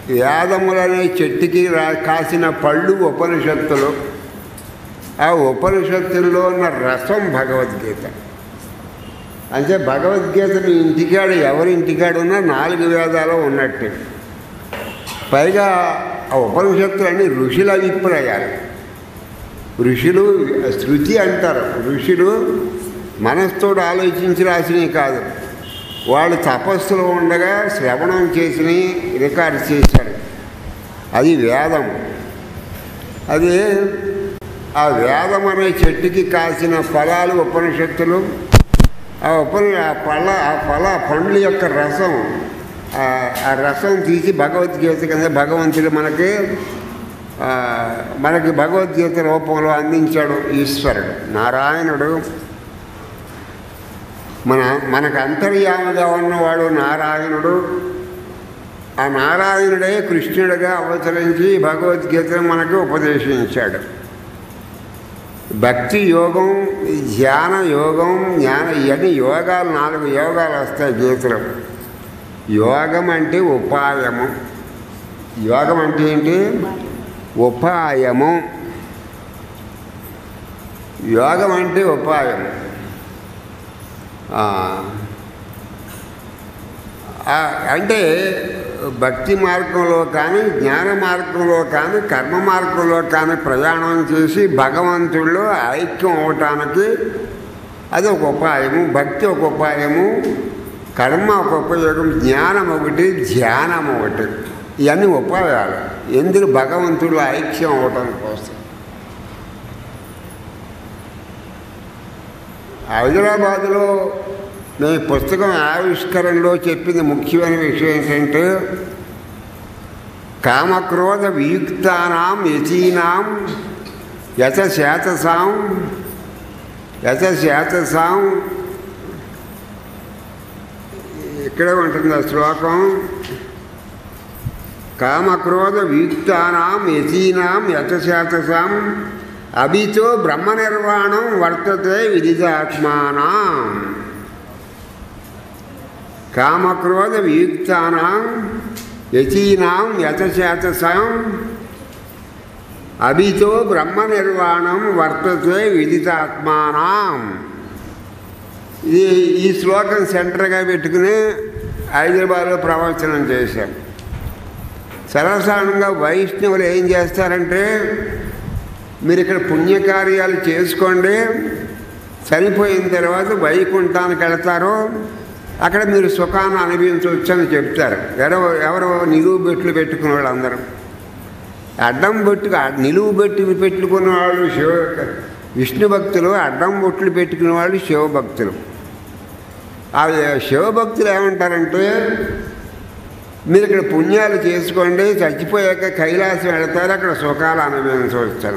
వేదములనే చెట్టుకి రా కాసిన పళ్ళు ఉపనిషత్తులు ఆ ఉపనిషత్తుల్లో ఉన్న రసం భగవద్గీత అంటే భగవద్గీత మీ ఇంటికాడ ఎవరి ఇంటికాడ ఉన్నా నాలుగు వేదాలు ఉన్నట్టు పైగా ఆ ఉపనిషత్తులన్నీ ఋషుల అభిప్రాయాలు ఋషులు శృతి అంటారు ఋషులు మనస్తోడు ఆలోచించి రాసినవి కాదు వాళ్ళు తపస్సులో ఉండగా శ్రవణం చేసి రికార్డ్ చేశారు అది వేదం అది ఆ వేదం అనే చెట్టుకి కాసిన ఫలాలు ఉపనిషత్తులు ఆ ఉపని ఆ పళ్ళ ఆ ఫల పండ్ల యొక్క రసం ఆ ఆ రసం తీసి భగవద్గీత కింద భగవంతుడు మనకి ఆ, మనకి భగవద్గీత రూపంలో అందించాడు ఈశ్వరుడు నారాయణుడు మన మనకు అంతర్యాముగా ఉన్నవాడు నారాయణుడు ఆ నారాయణుడే కృష్ణుడిగా అవతరించి భగవద్గీతను మనకు ఉపదేశించాడు భక్తి యోగం ధ్యాన యోగం జ్ఞాన ఇవన్నీ యోగాలు నాలుగు యోగాలు వస్తాయి గీతలో యోగం అంటే ఉపాయము యోగం అంటే ఏంటి ఉపాయము యోగం అంటే ఉపాయం ఆ, ఆ, అంటే భక్తి మార్గంలో కానీ జ్ఞాన మార్గంలో కానీ కర్మ మార్గంలో కానీ ప్రయాణం చేసి భగవంతుడిలో ఐక్యం అవటానికి అది ఒక ఉపాయము భక్తి ఒక ఉపాయము కర్మ ఒక ఉపయోగం జ్ఞానం ఒకటి ధ్యానం ఒకటి ఇవన్నీ ఉపాయాలు ఎందుకు భగవంతుడిలో ఐక్యం అవటం కోసం హైదరాబాదులో నేను ఈ పుస్తకం ఆవిష్కరణలో చెప్పింది ముఖ్యమైన విషయం ఏంటంటే కామక్రోధ వియుక్తానాం యతీనాం యత శాతసాం యత శాతసాం ఇక్కడే ఉంటుంది ఆ శ్లోకం కామక్రోధ వియుక్తానాం యతీనాం యత శాతసాం అభితో బ్రహ్మ నిర్వాణం వర్తతే విదితాత్మానాం కామక్రోధ వియుక్తానాం యతీనాం యతచేతసాం అభితో బ్రహ్మ నిర్వాణం వర్తతే విదితాత్మానాం ఇది ఈ శ్లోకం సెంటర్గా పెట్టుకుని హైదరాబాద్లో ప్రవచనం చేశాం సర్వసాధారణంగా వైష్ణవులు ఏం చేస్తారంటే మీరు ఇక్కడ పుణ్యకార్యాలు చేసుకోండి చనిపోయిన తర్వాత వైకుంఠానికి వెళతారు అక్కడ మీరు సుఖాన్ని అనుభవించవచ్చు అని చెప్తారు ఎవరో ఎవరో నిలువు బెట్లు పెట్టుకున్న వాళ్ళందరూ అడ్డం బొట్టు నిలువు బెట్టు పెట్టుకున్న వాళ్ళు శివ విష్ణు భక్తులు అడ్డం బొట్లు పెట్టుకునే వాళ్ళు శివభక్తులు ఆ శివభక్తులు ఏమంటారంటే మీరు ఇక్కడ పుణ్యాలు చేసుకోండి చచ్చిపోయాక కైలాసం వెళతారు అక్కడ సుఖాలు అనుభవించవచ్చు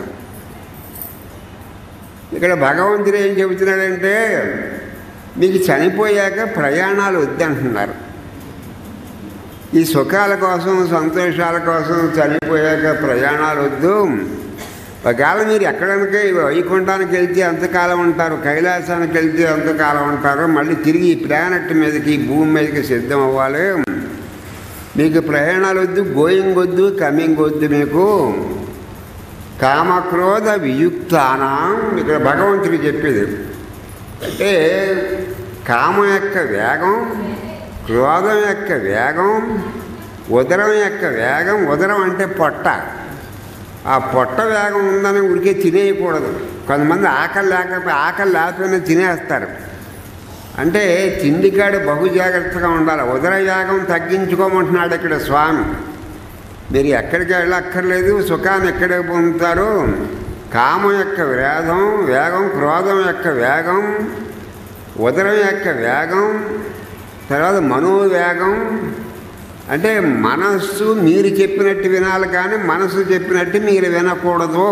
ఇక్కడ భగవంతుడు ఏం చెబుతున్నాడంటే మీకు చనిపోయాక ప్రయాణాలు వద్దంటున్నారు ఈ సుఖాల కోసం సంతోషాల కోసం చనిపోయాక ప్రయాణాలు వద్దు ఒకవేళ మీరు ఎక్కడానికి వైకుంఠానికి వెళ్తే ఎంతకాలం ఉంటారు కైలాసానికి వెళ్తే ఎంతకాలం ఉంటారు మళ్ళీ తిరిగి ఈ ప్లానెట్ మీదకి ఈ భూమి మీదకి సిద్ధం అవ్వాలి మీకు ప్రయాణాలు వద్దు గోయింగ్ వద్దు కమింగ్ వద్దు మీకు కామక్రోధ వియుక్తానం ఇక్కడ భగవంతుడు చెప్పేది అంటే కామం యొక్క వేగం క్రోధం యొక్క వేగం ఉదరం యొక్క వేగం ఉదరం అంటే పొట్ట ఆ పొట్ట వేగం ఉందని ఉడికే తినేయకూడదు కొంతమంది ఆకలి లేకపోతే ఆకలి లేకపోయినా తినేస్తారు అంటే తిండికాడు బహు జాగ్రత్తగా ఉండాలి ఉదర వేగం తగ్గించుకోమంటున్నాడు ఇక్కడ స్వామి మీరు ఎక్కడికి వెళ్ళక్కర్లేదు సుఖాన్ని ఎక్కడికి పొందుతారు కామం యొక్క వేగం వేగం క్రోధం యొక్క వేగం ఉదరం యొక్క వేగం తర్వాత మనోవేగం అంటే మనస్సు మీరు చెప్పినట్టు వినాలి కానీ మనసు చెప్పినట్టు మీరు వినకూడదు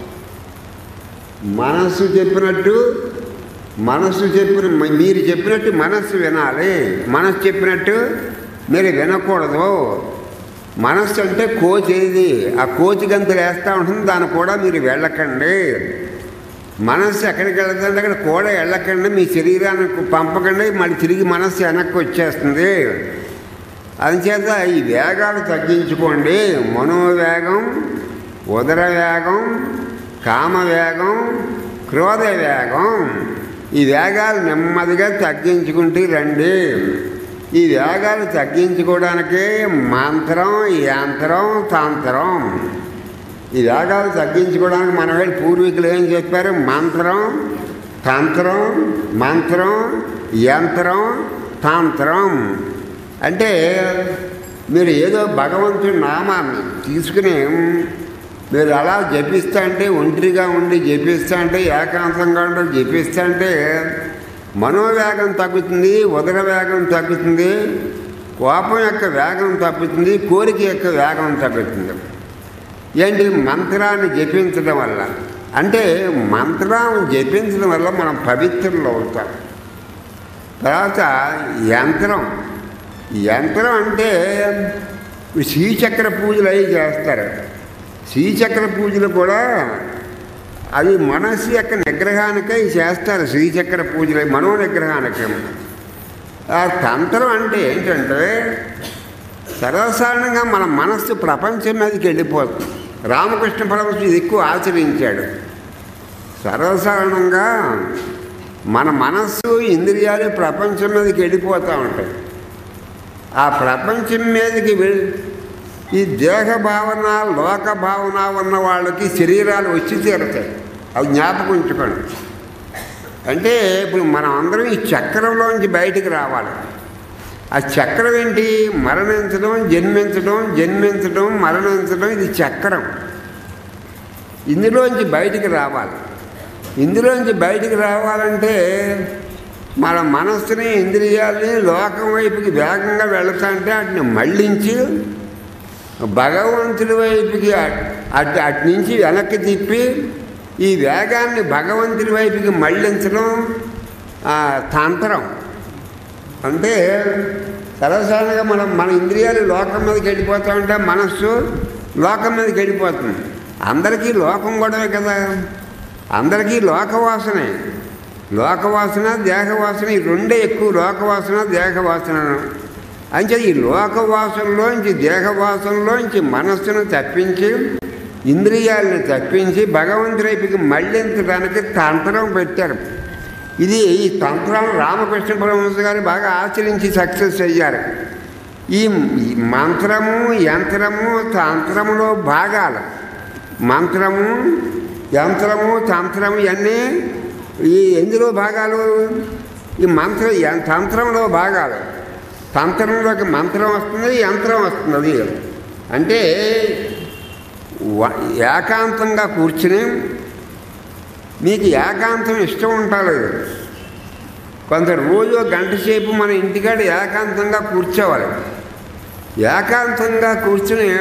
మనస్సు చెప్పినట్టు మనస్సు చెప్పిన మీరు చెప్పినట్టు మనస్సు వినాలి మనస్సు చెప్పినట్టు మీరు వినకూడదు మనస్సు అంటే కోచ్ ఏది ఆ కోచ్ గంతులు వేస్తూ ఉంటుంది దాన్ని కూడా మీరు వెళ్ళకండి మనస్సు ఎక్కడికి వెళ్తుందంటే అక్కడ కూడా వెళ్ళకండి మీ శరీరానికి పంపకండి మళ్ళీ తిరిగి మనస్సు వెనక్కి వచ్చేస్తుంది అందుచేత ఈ వేగాలు తగ్గించుకోండి మనోవేగం ఉదర వేగం కామవేగం క్రోధ వేగం ఈ వేగాలు నెమ్మదిగా తగ్గించుకుంటూ రండి ఈ వేగాలు తగ్గించుకోవడానికి మంత్రం యంత్రం తంత్రం ఈ వేగాలు తగ్గించుకోవడానికి మన వాళ్ళు పూర్వీకులు ఏం చెప్పారు మంత్రం తంత్రం మంత్రం యంత్రం తంత్రం అంటే మీరు ఏదో భగవంతుడి నామాన్ని తీసుకుని మీరు అలా జపిస్తా అంటే ఒంటరిగా ఉండి జపిస్తా అంటే ఏకాంతంగా ఉండి జపిస్తా అంటే మనోవేగం తగ్గుతుంది ఉదర వేగం తగ్గుతుంది కోపం యొక్క వేగం తగ్గుతుంది కోరిక యొక్క వేగం తగ్గుతుంది ఏంటి మంత్రాన్ని జపించడం వల్ల అంటే మంత్రాన్ని జపించడం వల్ల మనం పవిత్రులు అవుతాం తర్వాత యంత్రం యంత్రం అంటే శ్రీచక్ర పూజలు అవి చేస్తారు శ్రీచక్ర పూజలు కూడా అది మనస్సు యొక్క నిగ్రహానికై చేస్తారు శ్రీచక్ర పూజలు మనో నిగ్రహానికి ఆ తంత్రం అంటే ఏంటంటే సర్వసాధారణంగా మన మనస్సు ప్రపంచం మీదకి వెళ్ళిపోతుంది రామకృష్ణ పరమశివుడు ఇది ఎక్కువ ఆచరించాడు సర్వసాధారణంగా మన మనస్సు ఇంద్రియాలు ప్రపంచం మీదకి వెళ్ళిపోతూ ఉంటాయి ఆ ప్రపంచం మీదకి వెళ్ళి ఈ దేహ భావన లోక భావన ఉన్న వాళ్ళకి శరీరాలు వచ్చి తీరుతాయి అవి జ్ఞాపకం ఉంచుకోండి అంటే ఇప్పుడు మనం అందరం ఈ చక్రంలోంచి బయటికి రావాలి ఆ చక్రం ఏంటి మరణించడం జన్మించడం జన్మించడం మరణించడం ఇది చక్రం ఇందులోంచి బయటికి రావాలి ఇందులోంచి బయటికి రావాలంటే మన మనస్సుని ఇంద్రియాలని లోకం వైపుకి వేగంగా వెళతా అంటే వాటిని మళ్ళించి భగవంతుడి వైపుకి అటు అటు నుంచి వెనక్కి తిప్పి ఈ వేగాన్ని భగవంతుడి వైపుకి మళ్ళించడం ఆ, తంత్రం అంటే సర్వసాధారణంగా మనం మన ఇంద్రియాలు లోకం మీదకి వెళ్ళిపోతూ ఉంటే మనస్సు లోకం మీదకి వెళ్ళిపోతుంది అందరికీ లోకం గొడవే కదా అందరికీ లోకవాసనే లోకవాసన దేహవాసన ఈ రెండే ఎక్కువ లోకవాసన దేహవాసన అంటే ఈ లోకవాసనలోంచి దేహవాసనలోంచి మనస్సును తప్పించి ఇంద్రియాలను తప్పించి భగవంతుడి వైపుకి మళ్ళించడానికి తంత్రం పెట్టారు ఇది ఈ తంత్రం రామకృష్ణ పరమహంస గారు బాగా ఆచరించి సక్సెస్ అయ్యారు ఈ ఈ మంత్రము యంత్రము తంత్రములో భాగాలు మంత్రము యంత్రము తంత్రము ఇవన్నీ ఈ ఎందులో భాగాలు ఈ మంత్ర యం- తంత్రంలో భాగాలు తంత్రంలోకి మంత్రం వస్తుంది యంత్రం వస్తుంది అంటే వ- ఏకాంతంగా కూర్చుని మీకు ఏకాంతం ఇష్టం ఉంటలేదు కొంత రోజు గంట సేపు మన ఇంటికాడ ఏకాంతంగా కూర్చోవాలి ఏకాంతంగా కూర్చుని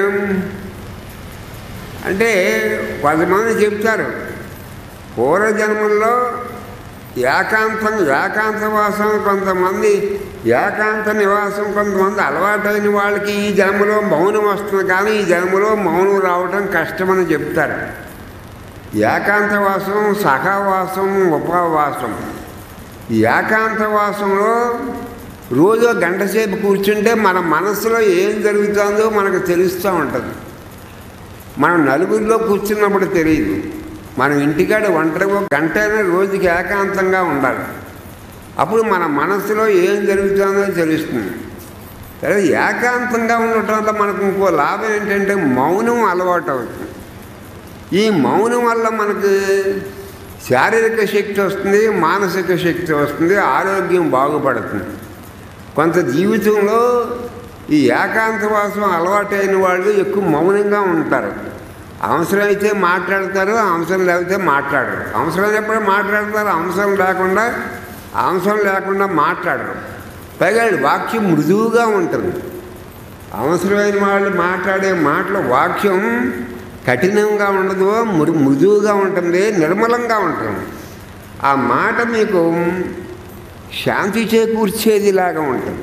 అంటే కొంతమంది చెప్తారు పూర్వజన్మల్లో ఏకాంతం ఏకాంతవాసం కొంతమంది ఏకాంత నివాసం కొంతమంది అలవాటైన వాళ్ళకి ఈ జన్మలో మౌనం వస్తుంది కానీ ఈ జన్మలో మౌనం రావటం కష్టమని చెప్తారు ఏకాంతవాసం సహవాసం ఉపవాసం ఈ ఏకాంతవాసంలో రోజు గంట సేపు కూర్చుంటే మన మనసులో ఏం జరుగుతుందో మనకు తెలుస్తూ ఉంటుంది మనం నలుగురిలో కూర్చున్నప్పుడు తెలియదు మనం ఇంటికాడ ఒంటరిగా ఒక గంట అయినా రోజుకి ఏకాంతంగా ఉండాలి అప్పుడు మన మనసులో ఏం జరుగుతుందో తెలుస్తుంది సరే ఏకాంతంగా ఉండటం వల్ల మనకు ఇంకో లాభం ఏంటంటే మౌనం అలవాటు అవుతుంది ఈ మౌనం వల్ల మనకు శారీరక శక్తి వస్తుంది మానసిక శక్తి వస్తుంది ఆరోగ్యం బాగుపడుతుంది కొంత జీవితంలో ఈ ఏకాంతవాసం అలవాటైన వాళ్ళు ఎక్కువ మౌనంగా ఉంటారు అవసరమైతే మాట్లాడతారు అవసరం లేకపోతే మాట్లాడరు అవసరమైనప్పుడే మాట్లాడతారు అవసరం లేకుండా అవసరం లేకుండా మాట్లాడరు పైగా వాక్యం మృదువుగా ఉంటుంది అవసరమైన వాళ్ళు మాట్లాడే మాటల వాక్యం కఠినంగా ఉండదు మృ మృదువుగా ఉంటుంది నిర్మలంగా ఉంటుంది ఆ మాట మీకు శాంతి చేకూర్చేదిలాగా ఉంటుంది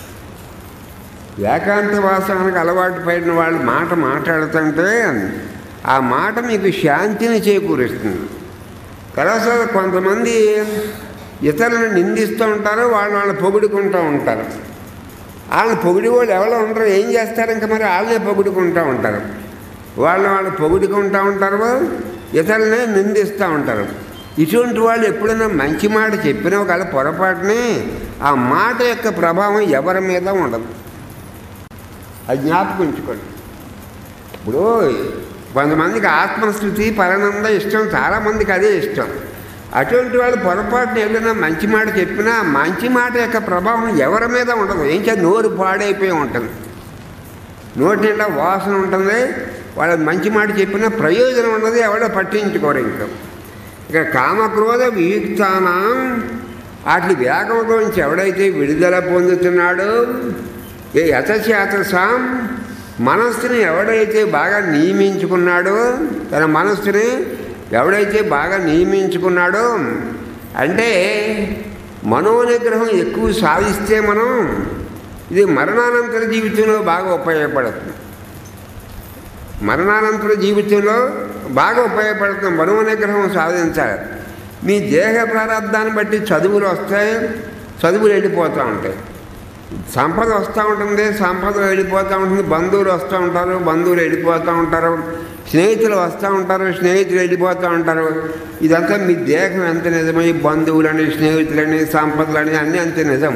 ఏకాంత వాసనకు అలవాటు పడిన వాళ్ళు మాట మాట్లాడుతుంటే ఆ మాట మీకు శాంతిని చేకూరుస్తుంది తర్వాత కొంతమంది ఇతరులను నిందిస్తూ ఉంటారు వాళ్ళు వాళ్ళు పొగుడుకుంటూ ఉంటారు వాళ్ళని పొగిడి వాళ్ళు ఎవరో ఉంటారు ఏం చేస్తారు ఇంకా మరి వాళ్ళనే పొగుడుకుంటూ ఉంటారు వాళ్ళని వాళ్ళు పొగుడుకుంటూ ఉంటారు ఇతరులనే నిందిస్తూ ఉంటారు ఇటువంటి వాళ్ళు ఎప్పుడైనా మంచి మాట చెప్పినా ఒకవేళ పొరపాటునే ఆ మాట యొక్క ప్రభావం ఎవరి మీద ఉండదు అది జ్ఞాపకం ఉంచుకోండి ఇప్పుడు కొంతమందికి ఆత్మస్థుతి పరనంద ఇష్టం చాలామందికి అదే ఇష్టం అటువంటి వాళ్ళు పొరపాటున ఏదైనా మంచి మాట చెప్పినా ఆ మంచి మాట యొక్క ప్రభావం ఎవరి మీద ఉండదు ఏం చేయాలి నోరు పాడైపోయి ఉంటుంది నోటి నిండా వాసన ఉంటుంది వాళ్ళ మంచి మాట చెప్పినా ప్రయోజనం ఉండదు ఎవడో పట్టించుకోరు ఇంకా ఇక కామక్రోధ వియుక్తానం వాటి వేగంలోంచి ఎవడైతే విడుదల పొందుతున్నాడో ఏ యతశాతసాం మనస్సుని ఎవడైతే బాగా నియమించుకున్నాడో తన మనస్సుని ఎవడైతే బాగా నియమించుకున్నాడో అంటే మనోనిగ్రహం ఎక్కువ సాధిస్తే మనం ఇది మరణానంతర జీవితంలో బాగా ఉపయోగపడుతుంది మరణానంతర జీవితంలో బాగా ఉపయోగపడుతుంది మనోనిగ్రహం సాధించాలి మీ దేహ ప్రారంధాన్ని బట్టి చదువులు వస్తాయి చదువులు వెళ్ళిపోతూ ఉంటాయి సంపద వస్తూ ఉంటుంది సంపద వెళ్ళిపోతూ ఉంటుంది బంధువులు వస్తూ ఉంటారు బంధువులు వెళ్ళిపోతూ ఉంటారు స్నేహితులు వస్తూ ఉంటారు స్నేహితులు వెళ్ళిపోతూ ఉంటారు ఇదంతా మీ దేహం ఎంత నిజమో ఈ బంధువులని స్నేహితులని సంపదలని అన్నీ అంతే నిజం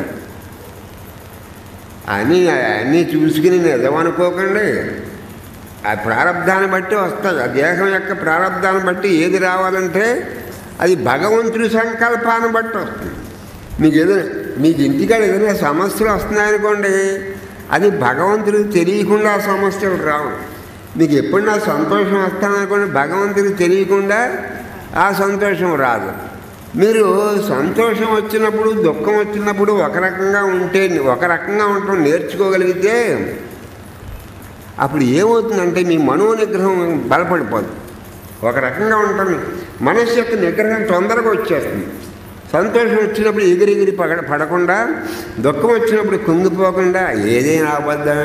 అని అన్నీ చూసుకుని నిజం అనుకోకండి ఆ ప్రారంధాన్ని బట్టి వస్తుంది ఆ దేహం యొక్క ప్రారంధాన్ని బట్టి ఏది రావాలంటే అది భగవంతుడి సంకల్పాన్ని బట్టి వస్తుంది మీకు ఏదైనా మీకు ఇంటికాడ ఏదైనా సమస్యలు వస్తున్నాయనుకోండి అది భగవంతుడికి తెలియకుండా ఆ సమస్యలు రావు మీకు ఎప్పుడైనా సంతోషం వస్తాననుకోండి భగవంతుడికి తెలియకుండా ఆ సంతోషం రాదు మీరు సంతోషం వచ్చినప్పుడు దుఃఖం వచ్చినప్పుడు ఒక రకంగా ఉంటే ఒక రకంగా ఉండటం నేర్చుకోగలిగితే అప్పుడు ఏమవుతుందంటే మీ మనో నిగ్రహం బలపడిపోదు ఒక రకంగా ఉంటుంది మనస్సు యొక్క నిగ్రహం తొందరగా వచ్చేస్తుంది సంతోషం వచ్చినప్పుడు ఎగిరెగిరి పడ పడకుండా దుఃఖం వచ్చినప్పుడు కుంగిపోకుండా ఏదైనా అబద్ధమే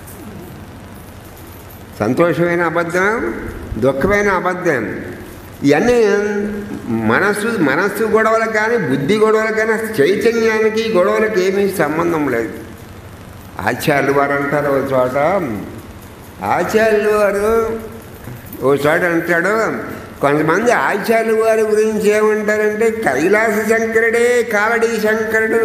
సంతోషమైన అబద్ధం దుఃఖమైన అబద్ధం ఇవన్నీ మనస్సు మనస్సు గొడవలకు కానీ బుద్ధి గొడవలకు కానీ చైతన్యానికి గొడవలకు ఏమీ సంబంధం లేదు ఆచార్యులు వారు అంటారు ఒక చోట ఆచార్యులు వారు ఓ చోట అంటాడు కొంతమంది ఆచార్యులు వారి గురించి ఏమంటారంటే కైలాస శంకరుడే కాలడీ శంకరుడు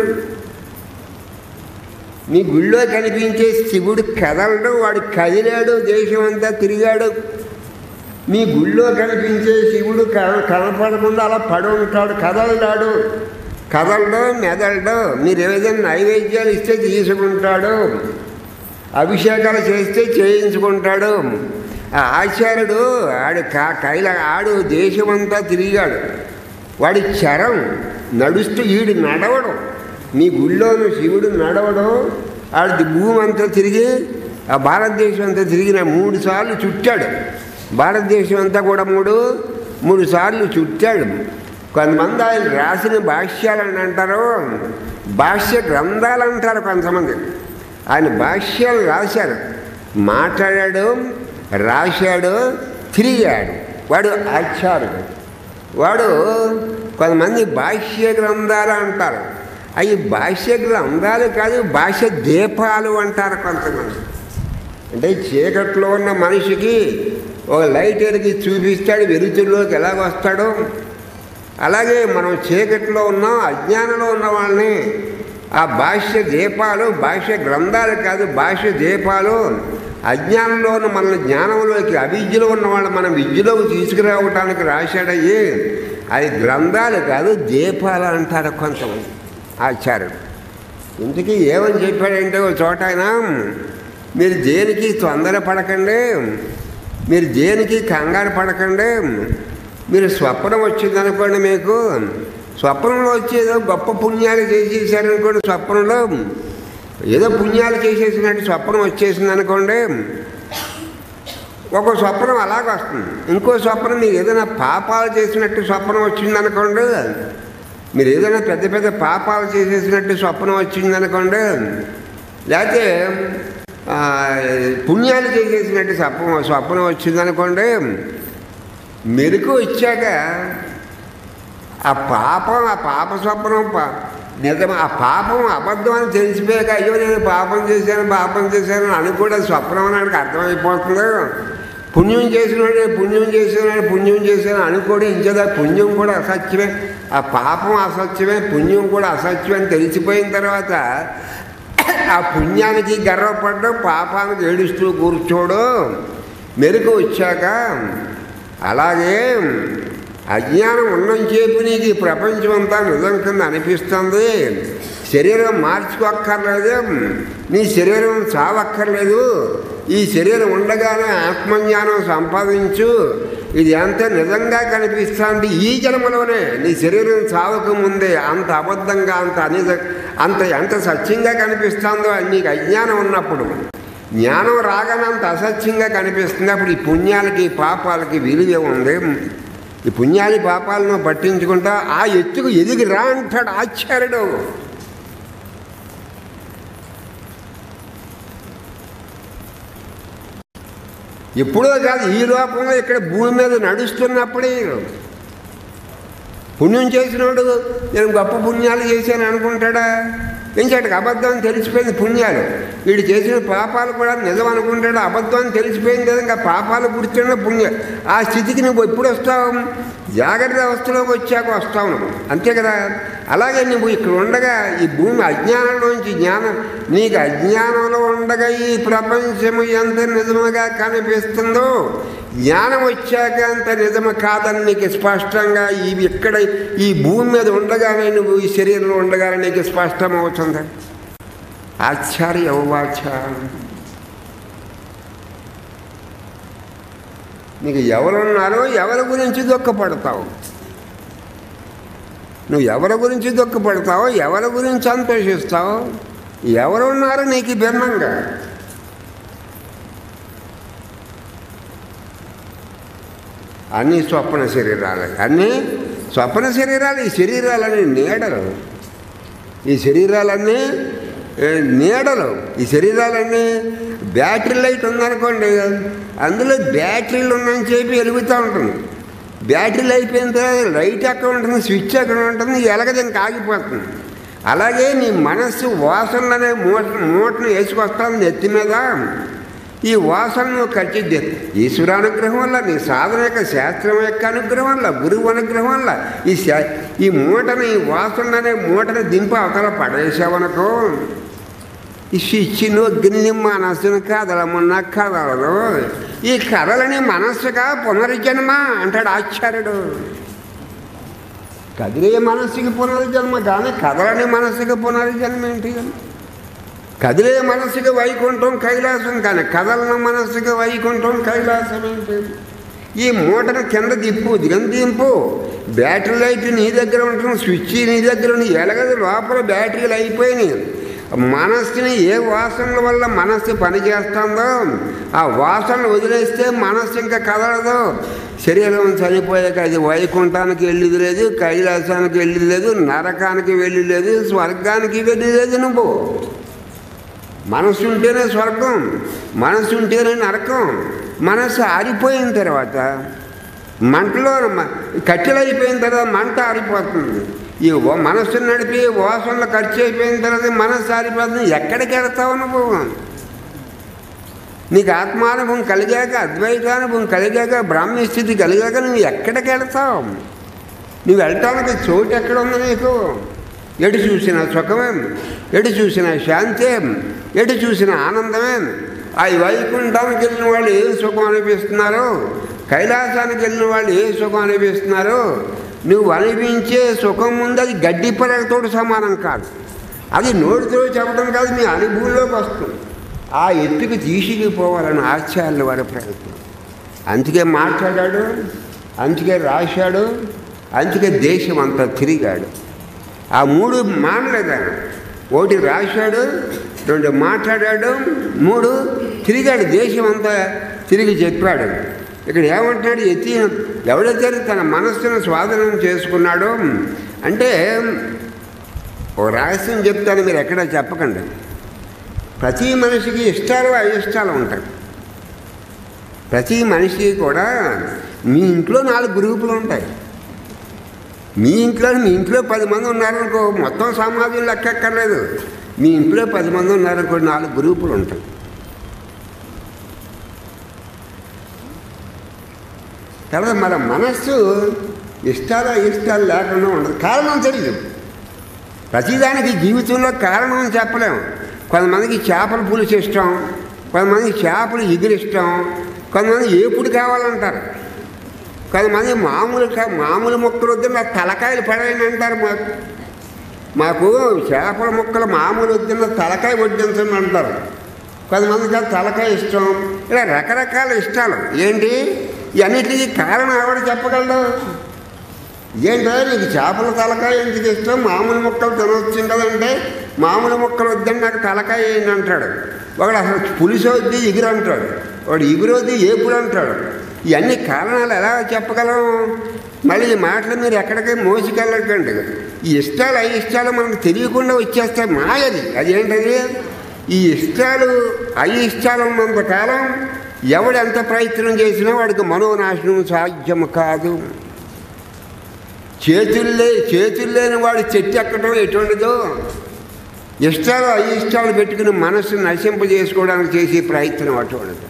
మీ గుళ్ళో కనిపించే శివుడు కదలడు వాడు కదిలాడు దేశం అంతా తిరిగాడు మీ గుళ్ళో కనిపించే శివుడు క- కనపడకుండా అలా పడి ఉంటాడు కదలడాడు కదలడు మెదలడు మీరు ఏదైనా నైవేద్యాలు ఇస్తే తీసుకుంటాడు అభిషేకాలు చేస్తే చేయించుకుంటాడు ఆ ఆచార్యుడు ఆడు కా కైల ఆడు దేశమంతా తిరిగాడు వాడి చరం నడుస్తూ ఈడు నడవడం మీ గుళ్ళోను శివుడు నడవడం ఆడి భూమి అంతా తిరిగి ఆ భారతదేశం అంతా తిరిగిన మూడు సార్లు చుట్టాడు భారతదేశం అంతా కూడా మూడు మూడు సార్లు చుట్టాడు కొంతమంది ఆయన రాసిన భాష్యాలని అంటారు భాష్య గ్రంథాలు అంటారు కొంతమంది ఆయన భాష్యాలు రాశారు మాట్లాడాడు రాశాడు తిరిగాడు వాడు ఆచార్యుడు వాడు కొంతమంది భాష్య గ్రంథాలు అంటారు అవి భాష్య గ్రంథాలు కాదు భాష్య దీపాలు అంటారు కొంతమంది అంటే చీకట్లో ఉన్న మనిషికి ఒక లైట్ ఎరిగి చూపిస్తాడు వెలుతురులోకి ఎలాగ వస్తాడో అలాగే మనం చీకట్లో ఉన్నాం అజ్ఞానంలో ఉన్న వాళ్ళని ఆ భాష్య దీపాలు భాష్య గ్రంథాలు కాదు భాష్య దీపాలు అజ్ఞానంలో ఉన్న మన జ్ఞానంలోకి అవిద్యలో ఉన్న వాళ్ళు మనం విద్యలోకి తీసుకురావటానికి రాశాడయ్యి అది గ్రంథాలు కాదు దీపాలు అంటారు కొంతమంది ఆచార్యుడు ఇంతకీ ఏమని చెప్పాడంటే ఒక చోట ఆయన మీరు దేనికి తొందర పడకండి మీరు దేనికి కంగారు పడకండి మీరు స్వప్నం వచ్చిందనుకోండి మీకు స్వప్నంలో వచ్చేదో గొప్ప పుణ్యాలు చేసేసారనుకోండి స్వప్నంలో ఏదో పుణ్యాలు చేసేసినట్టు స్వప్నం వచ్చేసింది అనుకోండి ఒక స్వప్నం అలాగ వస్తుంది ఇంకో స్వప్నం మీరు ఏదైనా పాపాలు చేసినట్టు స్వప్నం వచ్చిందనుకోండి మీరు ఏదైనా పెద్ద పెద్ద పాపాలు చేసేసినట్టు స్వప్నం వచ్చిందనుకోండి లేకపోతే ఆ, పుణ్యాలు చేసేసినట్టు స్వప్నం స్వప్నం వచ్చిందనుకోండి మెరుకు వచ్చాక ఆ పాపం ఆ పాప స్వప్నం పా- నిజం ఆ పాపం అబద్ధం అని తెలిసిపోయాక అయ్యో నేను పాపం చేశాను పాపం చేశాను అని కూడా స్వప్నం అని అర్థమైపోతుంది పుణ్యం చేసినవాడే పుణ్యం చేసినాడు పుణ్యం చేశాను అనుకోడు ఇంకేదా పుణ్యం కూడా అసత్యమే ఆ పాపం అసత్యమే పుణ్యం కూడా అసత్యమే అని తెలిసిపోయిన తర్వాత ఆ పుణ్యానికి గర్వపడ్డు పాపానికి ఏడుస్తూ కూర్చోడు మెరుగు వచ్చాక అలాగే అజ్ఞానం ఉన్నంచేపు నీకు ఈ ప్రపంచం అంతా నిజం కింద అనిపిస్తుంది శరీరం మార్చుకోక్కర్లేదు నీ శరీరం చావక్కర్లేదు ఈ శరీరం ఉండగానే ఆత్మజ్ఞానం సంపాదించు ఇది ఎంత నిజంగా కనిపిస్తుంది ఈ జన్మలోనే నీ శరీరం చావక ముందే అంత అబద్ధంగా అంత అనిజ అంత ఎంత సత్యంగా కనిపిస్తుందో అది నీకు అజ్ఞానం ఉన్నప్పుడు జ్ఞానం రాగానే అంత అసత్యంగా కనిపిస్తుంది అప్పుడు ఈ పుణ్యాలకి పాపాలకి విలువ ఉంది ఈ పుణ్యాన్ని పాపాలను పట్టించుకుంటా ఆ ఎత్తుకు ఎదిగి రా అంటాడు ఆచార్యుడు ఎప్పుడో కాదు ఈ లోకంలో ఇక్కడ భూమి మీద నడుస్తున్నప్పుడే పుణ్యం చేసినోడు నేను గొప్ప పుణ్యాలు చేశాను అనుకుంటాడా ఇంకటికి అబద్ధం అని తెలిసిపోయింది పుణ్యాలు వీడు చేసిన పాపాలు కూడా నిజం అనుకుంటాడు అబద్ధం అని తెలిసిపోయింది కదా ఇంకా పాపాలు గుర్తున్న పుణ్యం ఆ స్థితికి నువ్వు ఎప్పుడు వస్తావు జాగ్రత్త అవస్థలోకి వచ్చాక వస్తావు నువ్వు అంతే కదా అలాగే నువ్వు ఇక్కడ ఉండగా ఈ భూమి అజ్ఞానంలోంచి జ్ఞానం నీకు అజ్ఞానంలో ఉండగా ఈ ప్రపంచము ఎంత నిజముగా కనిపిస్తుందో జ్ఞానం వచ్చాక అంత నిజము కాదని నీకు స్పష్టంగా ఇవి ఇక్కడ ఈ భూమి మీద ఉండగానే నువ్వు ఈ శరీరంలో ఉండగానే నీకు స్పష్టమవుతుంది ఆచార్య ఉవాచ నీకు ఎవరున్నారో ఎవరి గురించి దుఃఖపడతావు నువ్వు ఎవరి గురించి దుఃఖపడతావో ఎవరి గురించి సంతోషిస్తావు ఎవరున్నారో నీకు భిన్నంగా అన్నీ స్వప్న శరీరాలు అన్నీ స్వప్న శరీరాలు ఈ శరీరాలన్నీ నీడలు ఈ శరీరాలన్నీ ఏ, నీడలు ఈ శరీరాలన్నీ బ్యాటరీ లైట్ ఉందనుకోండి అందులో బ్యాటరీలు ఉన్నాయని చెప్పి వెలుగుతూ ఉంటుంది బ్యాటరీలు అయిపోయిన తర్వాత లైట్ ఎక్కడ ఉంటుంది స్విచ్ ఎక్కడ ఉంటుంది ఎలగది ఇంకా ఆగిపోతుంది అలాగే నీ మనస్సు వాసనలనే మూట మూటను వేసుకొస్తాను నెత్తి మీద ఈ వాసనను ఖచ్చిత ఈశ్వరానుగ్రహం వల్ల నీ సాధన యొక్క శాస్త్రం యొక్క అనుగ్రహం వల్ల గురువు అనుగ్రహం వల్ల ఈ శా- ఈ మూటని ఈ వాసనలనే మూటని దింపి అవతల పడేసావనుకో ఈ శిష్యును అగ్ని మనస్సును కదలమున్న కదలదు ఈ కదలని మనస్సుగా పునర్జన్మ అంటాడు ఆచార్యుడు కదిలే మనస్సుకి పునర్జన్మ కానీ కదలని మనస్సుకి పునర్జన్మ ఏంటి కదిలే మనస్సుకి వైకుంఠం కైలాసం కానీ కదలన మనస్సుకి వైకుంఠం కైలాసం ఏంటి ఈ మూటను కింద దిప్పు దిగం దింపు బ్యాటరీ లైట్ నీ దగ్గర ఉంటుంది స్విచ్ నీ దగ్గర ఉంది ఎలగదు లోపల బ్యాటరీలు అయిపోయినాయి మనస్సుని ఏ వాసనల వల్ల మనస్సు పనిచేస్తుందో ఆ వాసనలు వదిలేస్తే మనస్సు ఇంకా కదలదు శరీరం చనిపోయాక అది వైకుంఠానికి వెళ్ళేది లేదు కైలాసానికి వెళ్ళేది లేదు నరకానికి వెళ్ళి లేదు స్వర్గానికి వెళ్ళి లేదు నువ్వు మనసు ఉంటేనే స్వర్గం మనసు ఉంటేనే నరకం మనసు ఆరిపోయిన తర్వాత మంటలో మ- కట్టెలు అయిపోయిన తర్వాత మంట ఆరిపోతుంది ఈ ఓ- మనస్సును నడిపి వాసనలు ఖర్చు అయిపోయిన తర్వాత మనస్సు ఆరిపోతుంది ఎక్కడికి వెళ్తావు నువ్వు నీకు ఆత్మానుభవం కలిగాక అద్వైతానుభవం కలిగాక బ్రాహ్మీ స్థితి కలిగాక నువ్వు ఎక్కడికి వెళ్తావు నువ్వు వెళ్ళటానికి చోటు ఎక్కడ ఉంది నీకు ఎటు చూసిన సుఖమేం ఎటు చూసిన శాంతేం ఎటు చూసిన ఆనందమేం ఆ వైకుంఠానికి వెళ్ళిన వాళ్ళు ఏం సుఖం అనిపిస్తున్నారు కైలాసానికి వెళ్ళిన వాళ్ళు ఏ సుఖం అనిపిస్తున్నారు నువ్వు అనిపించే సుఖం ముందు అది గడ్డి పరగతో సమానం కాదు అది నోటితో చెప్పడం కాదు మీ అనుభవంలోకి వస్తుంది ఆ ఎత్తుకు తీసుకుపోవాలని ఆచార్యుల వారి ప్రయత్నం అందుకే మాట్లాడాడు అందుకే రాశాడు అందుకే దేశం అంతా తిరిగాడు ఆ మూడు మానలేదు ఆయన ఒకటి రాశాడు రెండు మాట్లాడాడు మూడు తిరిగాడు దేశం అంతా తిరిగి చెప్పాడు ఇక్కడ ఏమంటాడు ఎత్తి ఎవడైతే తన మనస్సును స్వాధీనం చేసుకున్నాడో అంటే ఓ రహస్యం చెప్తాను మీరు ఎక్కడ చెప్పకండి ప్రతి మనిషికి ఇష్టాలు అయిష్టాలు ఉంటాయి ప్రతి మనిషికి కూడా మీ ఇంట్లో నాలుగు గ్రూపులు ఉంటాయి మీ ఇంట్లో మీ ఇంట్లో పది మంది ఉన్నారనుకో మొత్తం సమాజం లెక్కక్కర్లేదు మీ ఇంట్లో పది మంది ఉన్నారనుకో నాలుగు గ్రూపులు ఉంటాయి తర్వాత మన మనస్సు ఇష్టాలు ఇష్టాలు లేకుండా ఉండదు కారణం తెలియదు ప్రతిదానికి జీవితంలో కారణం అని చెప్పలేము కొంతమందికి చేపల పులుసు ఇష్టం కొంతమందికి చేపలు ఎగిరిష్టం కొంతమంది ఏపుడు కావాలంటారు కొంతమంది మామూలు కా- మామూలు మొక్కలు వద్దు నాకు తలకాయలు పడేయండి అంటారు మాకు మాకు చేపల మొక్కలు మామూలు వద్దున్న తలకాయ వడ్డించండి అంటారు కొంతమందికి ఆ తలకాయ ఇష్టం ఇలా రకరకాల ఇష్టాలు ఏంటి ఇవన్నిటికీ కారణం ఎవరు చెప్పగలడు ఏంటో నీకు చేపల తలకాయ ఎందుకు ఇష్టం మామూలు ముక్కలు తినవచ్చు కదంటే మామూలు ముక్కలు వద్దని నాకు తలకాయ ఏంటి అంటాడు ఒకడు అసలు పులిసి వద్ది ఎగురు అంటాడు వాడు ఎగురొద్ది ఏపుడు అంటాడు ఇవన్నీ కారణాలు ఎలా చెప్పగలం మళ్ళీ ఈ మాటలు మీరు ఎక్కడికి మోసుకెళ్ళకండి ఈ ఇష్టాలు అవి ఇష్టాలు మనకు తెలియకుండా వచ్చేస్తాయి మాయది అదేంటది ఈ ఇష్టాలు అవి ఇష్టాలు ఉన్నంత కాలం ఎవడు ఎంత ప్రయత్నం చేసినా వాడికి మనోనాశనం సాధ్యం కాదు చేతులు లే చేతులు లేని వాడు చెట్టు ఎక్కడం ఎటువంటిదో ఇష్టాలు అయిష్టాలు పెట్టుకుని మనస్సు నశింప చేసుకోవడానికి చేసే ప్రయత్నం అటువంటిది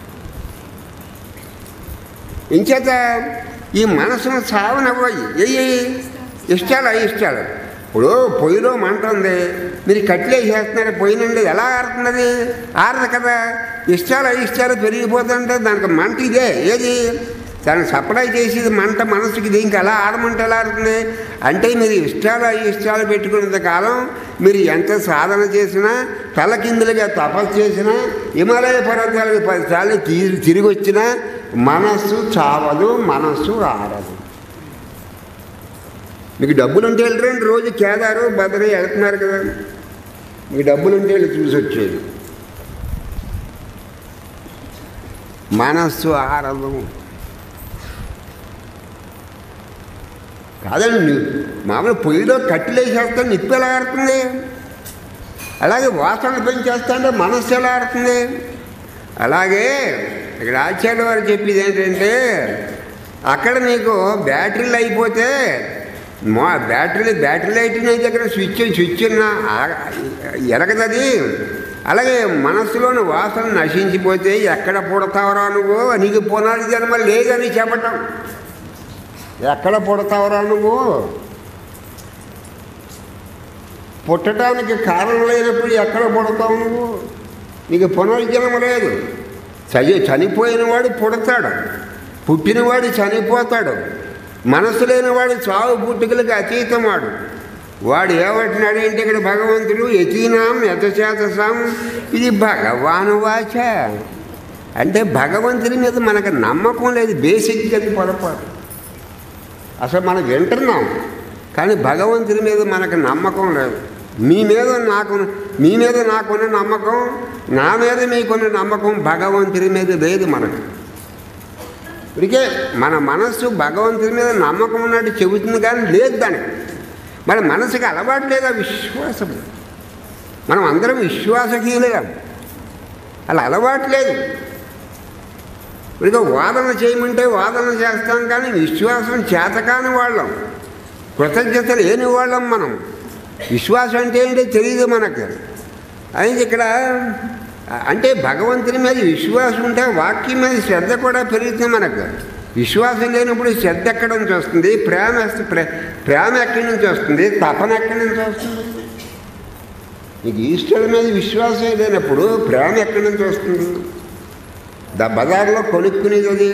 ఇంచేత ఈ మనసును సావనవ్వయి ఏ ఇష్టాలు అయిష్టాలు ఇప్పుడు పొయ్యిలో మంట ఉంది మీరు కట్లేసేస్తున్నారు పొయ్యి నుండి ఎలా ఆరుతున్నది ఆరదు కదా ఇష్టాలు అయిష్టాలు పెరిగిపోతుంటే దానికి మంట ఇదే ఏది దాన్ని సప్లై చేసేది మంట మనసుకి దీనికి ఎలా ఆడమంట ఎలా ఆడుతుంది అంటే మీరు ఇష్టాలు ఇష్టాలు పెట్టుకున్నంత కాలం మీరు ఎంత సాధన చేసినా తలకిందులుగా తపస్సు చేసినా హిమాలయ పర్వతాలకు పదిసార్లు తిరిగి తిరిగి వచ్చినా మనస్సు చావదు మనస్సు ఆరదు మీకు డబ్బులు ఉంటే వెళ్ళరండి రోజు కేదారు బద్రీ వెళ్తున్నారు కదా మీకు డబ్బులు ఉంటే వెళ్ళి చూసి వచ్చేది మనస్సు ఆరదు కాదండి ని- మామూలు పొయ్యిలో కట్టెలేసేస్తే నిప్పు ఎలా ఆడుతుంది అలాగే వాసన పెంచేస్తుంటే మనస్సు ఎలా ఆడుతుంది అలాగే ఇక్కడ ఆచార్య వారు చెప్పేది ఏంటంటే అక్కడ నీకు బ్యాటరీలు అయిపోతే మా బ్యాటరీ బ్యాటరీ లైట్ నీ దగ్గర స్విచ్ స్విచ్ ఉన్నా ఎరగదది అలాగే మనస్సులోని వాసన నశించిపోతే ఎక్కడ పుడతావరా నువ్వు నీకు పునాది జన్మ లేదని చెప్పటం ఎక్కడ పుడతావురా నువ్వు పుట్టడానికి కారణం లేనప్పుడు ఎక్కడ పుడతావు నువ్వు నీకు పునర్జన్మ లేదు చని చనిపోయిన వాడు పుడతాడు పుట్టినవాడు చనిపోతాడు మనసు లేనివాడు చావు పుట్టుకలకు అతీతం వాడు వాడు ఏమంటున్నాడు అంటే ఇక్కడ భగవంతుడు యతీనాం యతచేతసాం ఇది భగవాను వాచ అంటే భగవంతుని మీద మనకు నమ్మకం లేదు బేసిక్ అది పొరపాటు అసలు మనం వింటున్నాం కానీ భగవంతుని మీద మనకు నమ్మకం లేదు మీ మీద నాకు మీ మీద నాకున్న నమ్మకం నా మీద మీకున్న నమ్మకం భగవంతుని మీద లేదు మనకు ఇప్పటికే మన మనస్సు భగవంతుని మీద నమ్మకం ఉన్నట్టు చెబుతుంది కానీ లేదు దానికి మన మనసుకి అలవాటు లేదా విశ్వాసం మనం అందరం విశ్వాసహీనులుగా అలా అలవాటు లేదు ఇక వాదన చేయమంటే వాదన చేస్తాం కానీ విశ్వాసం చేతకాని వాళ్ళం కృతజ్ఞత లేని వాళ్ళం మనం విశ్వాసం అంటే ఏంటో తెలియదు మనకు అయితే ఇక్కడ అంటే భగవంతుని మీద విశ్వాసం ఉంటే వాక్యం మీద శ్రద్ధ కూడా పెరుగుతుంది మనకు విశ్వాసం లేనప్పుడు శ్రద్ధ ఎక్కడి నుంచి వస్తుంది ప్రేమ వస్తు- ప్రే- ప్రేమ ఎక్కడి నుంచి వస్తుంది తపన ఎక్కడి నుంచి వస్తుంది నీకు ఈశ్వరుడి మీద విశ్వాసం లేనప్పుడు ప్రేమ ఎక్కడి నుంచి వస్తుంది ద బజార్లో కొనుక్కునేది అది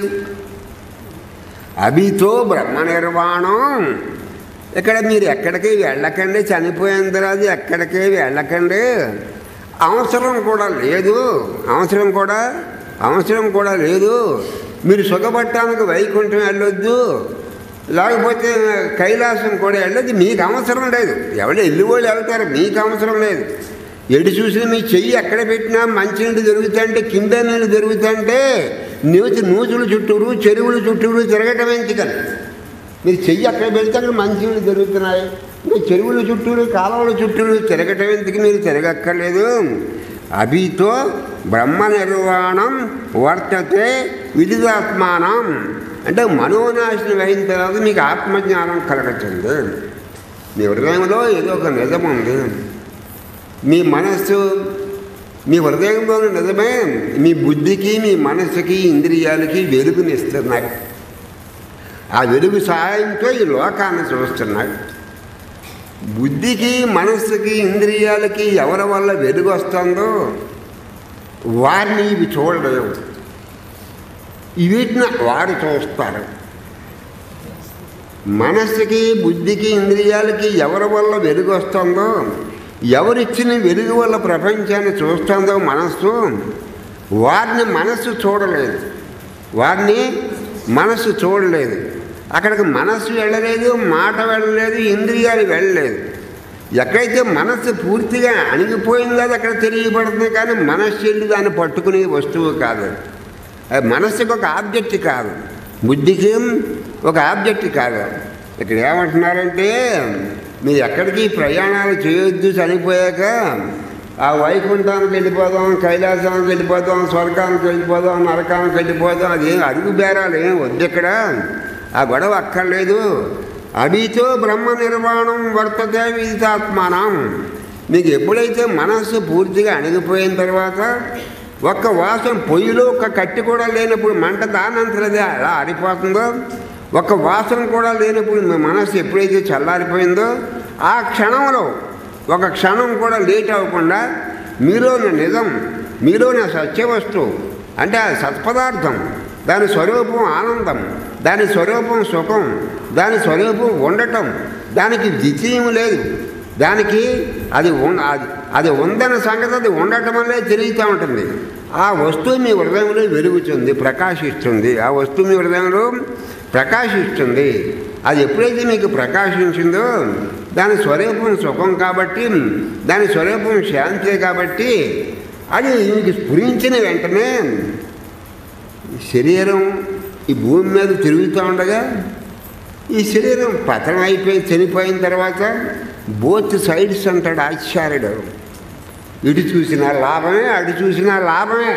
అభితో బ్రహ్మ నిర్వాణం ఇక్కడ మీరు ఎక్కడికి వెళ్ళకండి చనిపోయిన తర్వాత ఎక్కడికి వెళ్ళకండి అవసరం కూడా లేదు అవసరం కూడా అవసరం కూడా లేదు మీరు సుఖపడటానికి వైకుంఠం వెళ్ళొద్దు లేకపోతే కైలాసం కూడా వెళ్ళదు మీకు అవసరం లేదు ఎవరు వెళ్ళి వాళ్ళు వెళ్తారు మీకు అవసరం లేదు ఎటు చూసినా మీ చెయ్యి ఎక్కడ పెట్టినా మంచినీళ్ళు దొరుకుతుంటే కింద నీళ్ళు దొరుకుతుంటే నూతి నూతులు చుట్టూరు చెరువులు చుట్టూరు తిరగటం ఎందుకని మీరు చెయ్యి అక్కడ పెడితే అక్కడ మంచినీళ్ళు దొరుకుతున్నాయి ఇంకా చెరువుల చుట్టూరు కాలువల చుట్టూరు తిరగటం ఎందుకు మీరు తిరగక్కర్లేదు అభితో బ్రహ్మ నిర్వాణం వర్తతే విదిదాత్మానం అంటే మనోనాశనం అయిన తర్వాత మీకు ఆత్మజ్ఞానం కలగచ్చింది మీ హృదయంలో ఏదో ఒక నిజం ఉంది మీ మనస్సు మీ హృదయంలోని నిజమే మీ బుద్ధికి మీ మనస్సుకి ఇంద్రియాలకి వెలుగునిస్తున్నాయి ఆ వెలుగు సహాయంతో ఈ లోకాన్ని చూస్తున్నాయి బుద్ధికి మనస్సుకి ఇంద్రియాలకి ఎవరి వల్ల వెలుగు వస్తుందో వారిని ఇవి చూడలేవు వీటిని వారు చూస్తారు మనస్సుకి బుద్ధికి ఇంద్రియాలకి ఎవరి వల్ల వెలుగు వస్తుందో ఎవరిచ్చిన వెలుగు వల్ల ప్రపంచాన్ని చూస్తుందో మనస్సు వారిని మనస్సు చూడలేదు వారిని మనస్సు చూడలేదు అక్కడికి మనస్సు వెళ్ళలేదు మాట వెళ్ళలేదు ఇంద్రియాలు వెళ్ళలేదు ఎక్కడైతే మనస్సు పూర్తిగా అణిగిపోయిందో అది అక్కడ తెలియబడుతుంది కానీ మనస్సు వెళ్ళి దాన్ని పట్టుకునే వస్తువు కాదు అది మనస్సుకు ఒక ఆబ్జెక్ట్ కాదు బుద్ధికి ఒక ఆబ్జెక్ట్ కాదు ఇక్కడ ఏమంటున్నారంటే మీరు ఎక్కడికి ప్రయాణాలు చేయొద్దు చనిపోయాక ఆ వైకుంఠానికి వెళ్ళిపోదాం కైలాసానికి వెళ్ళిపోదాం స్వర్గానికి వెళ్ళిపోదాం నరకానికి వెళ్ళిపోదాం అదేం అడుగు బేరాలు ఏం వద్దు ఇక్కడ ఆ గొడవ అక్కర్లేదు అభితో బ్రహ్మ నిర్మాణం వర్తతే విదితాత్మానం మీకు ఎప్పుడైతే మనస్సు పూర్తిగా అణిగిపోయిన తర్వాత ఒక్క వాసన పొయ్యిలో ఒక కట్టి కూడా లేనప్పుడు మంట దానంతరదే అలా ఆరిపోతుందో ఒక్క వాసన కూడా లేనప్పుడు మీ మనస్సు ఎప్పుడైతే చల్లారిపోయిందో ఆ క్షణంలో ఒక క్షణం కూడా లేట్ అవ్వకుండా మీలోని నిజం మీలోని సత్య వస్తువు అంటే ఆ సత్పదార్థం దాని స్వరూపం ఆనందం దాని స్వరూపం సుఖం దాని స్వరూపం ఉండటం దానికి ద్వితీయం లేదు దానికి అది ఉన్- అది అది ఉందన్న సంగతి అది ఉండటం వల్లే తిరుగుతూ ఉంటుంది ఆ వస్తువు మీ హృదయంలో వెలుగుతుంది ప్రకాశిస్తుంది ఆ వస్తువు మీ హృదయంలో ప్రకాశిస్తుంది అది ఎప్పుడైతే మీకు ప్రకాశించిందో దాని స్వరూపం సుఖం కాబట్టి దాని స్వరూపం శాంతే కాబట్టి అది మీకు స్ఫురించిన వెంటనే శరీరం ఈ భూమి మీద తిరుగుతూ ఉండగా ఈ శరీరం పతనం అయిపోయి చనిపోయిన తర్వాత బోత్ సైడ్స్ అంటాడు ఆచార్యుడు ఇటు చూసినా లాభమే అటు చూసినా లాభమే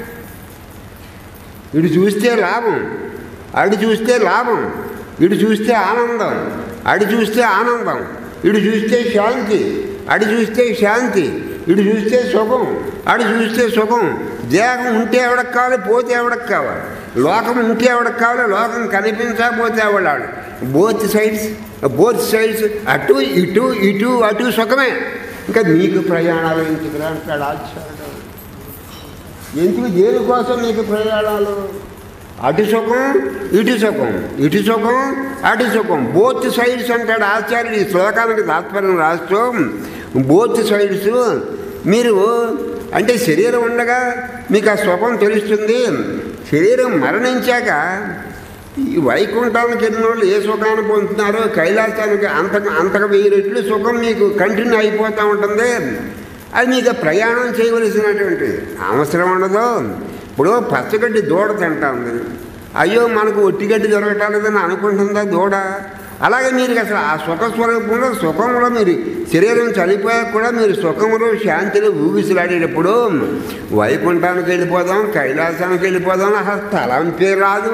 ఇటు చూస్తే లాభం అటు చూస్తే లాభం ఇటు చూస్తే ఆనందం అటు చూస్తే ఆనందం ఇటు చూస్తే శాంతి అటు చూస్తే శాంతి ఇటు చూస్తే సుఖం అటు చూస్తే సుఖం దేహం ఉంటే ఎవడకు కావాలి పోతే ఎవడకు కావాలి లోకం ఉంటే ఎవడకు కావాలి లోకం కనిపించకపోతే ఎవడాడు బోత్ సైడ్స్ బోత్ సైడ్స్ అటు ఇటు ఇటు అటు సుఖమే ఇంకా మీకు ప్రయాణాలు ఎందుకు అంటాడు ఆచార్యుడు ఎందుకు దేనికోసం నీకు ప్రయాణాలు అటు సుఖం ఇటు సుఖం ఇటు సుఖం అటు సుఖం బోత్ సైడ్స్ అంటాడు ఆచార్యుడు ఈ శ్లోకానికి తాత్పర్యం రాస్తూ బోత్ సైడ్స్ మీరు అంటే శరీరం ఉండగా మీకు ఆ సుఖం తెలుస్తుంది శరీరం మరణించాక ఈ వైకుంఠానికి వెళ్ళిన వాళ్ళు ఏ సుఖాన్ని పొందుతున్నారో కైలాసానికి అంత అంతకు వెయ్యి రెట్లు సుఖం మీకు కంటిన్యూ అయిపోతూ ఉంటుంది అది మీకు ప్రయాణం చేయవలసినటువంటి అవసరం ఉండదు ఇప్పుడు పచ్చగడ్డి దూడ తింటా ఉంది అయ్యో మనకు ఒట్టిగడ్డి దొరకటాలేదని అనుకుంటుందా దూడ అలాగే మీరు అసలు ఆ సుఖ స్వరూపంలో సుఖంలో మీరు శరీరం చనిపోయాక కూడా మీరు సుఖంలో శాంతిలో ఊగిసలాడేటప్పుడు వైకుంఠానికి వెళ్ళిపోదాం కైలాసానికి వెళ్ళిపోదాం అసలు తలంపే రాదు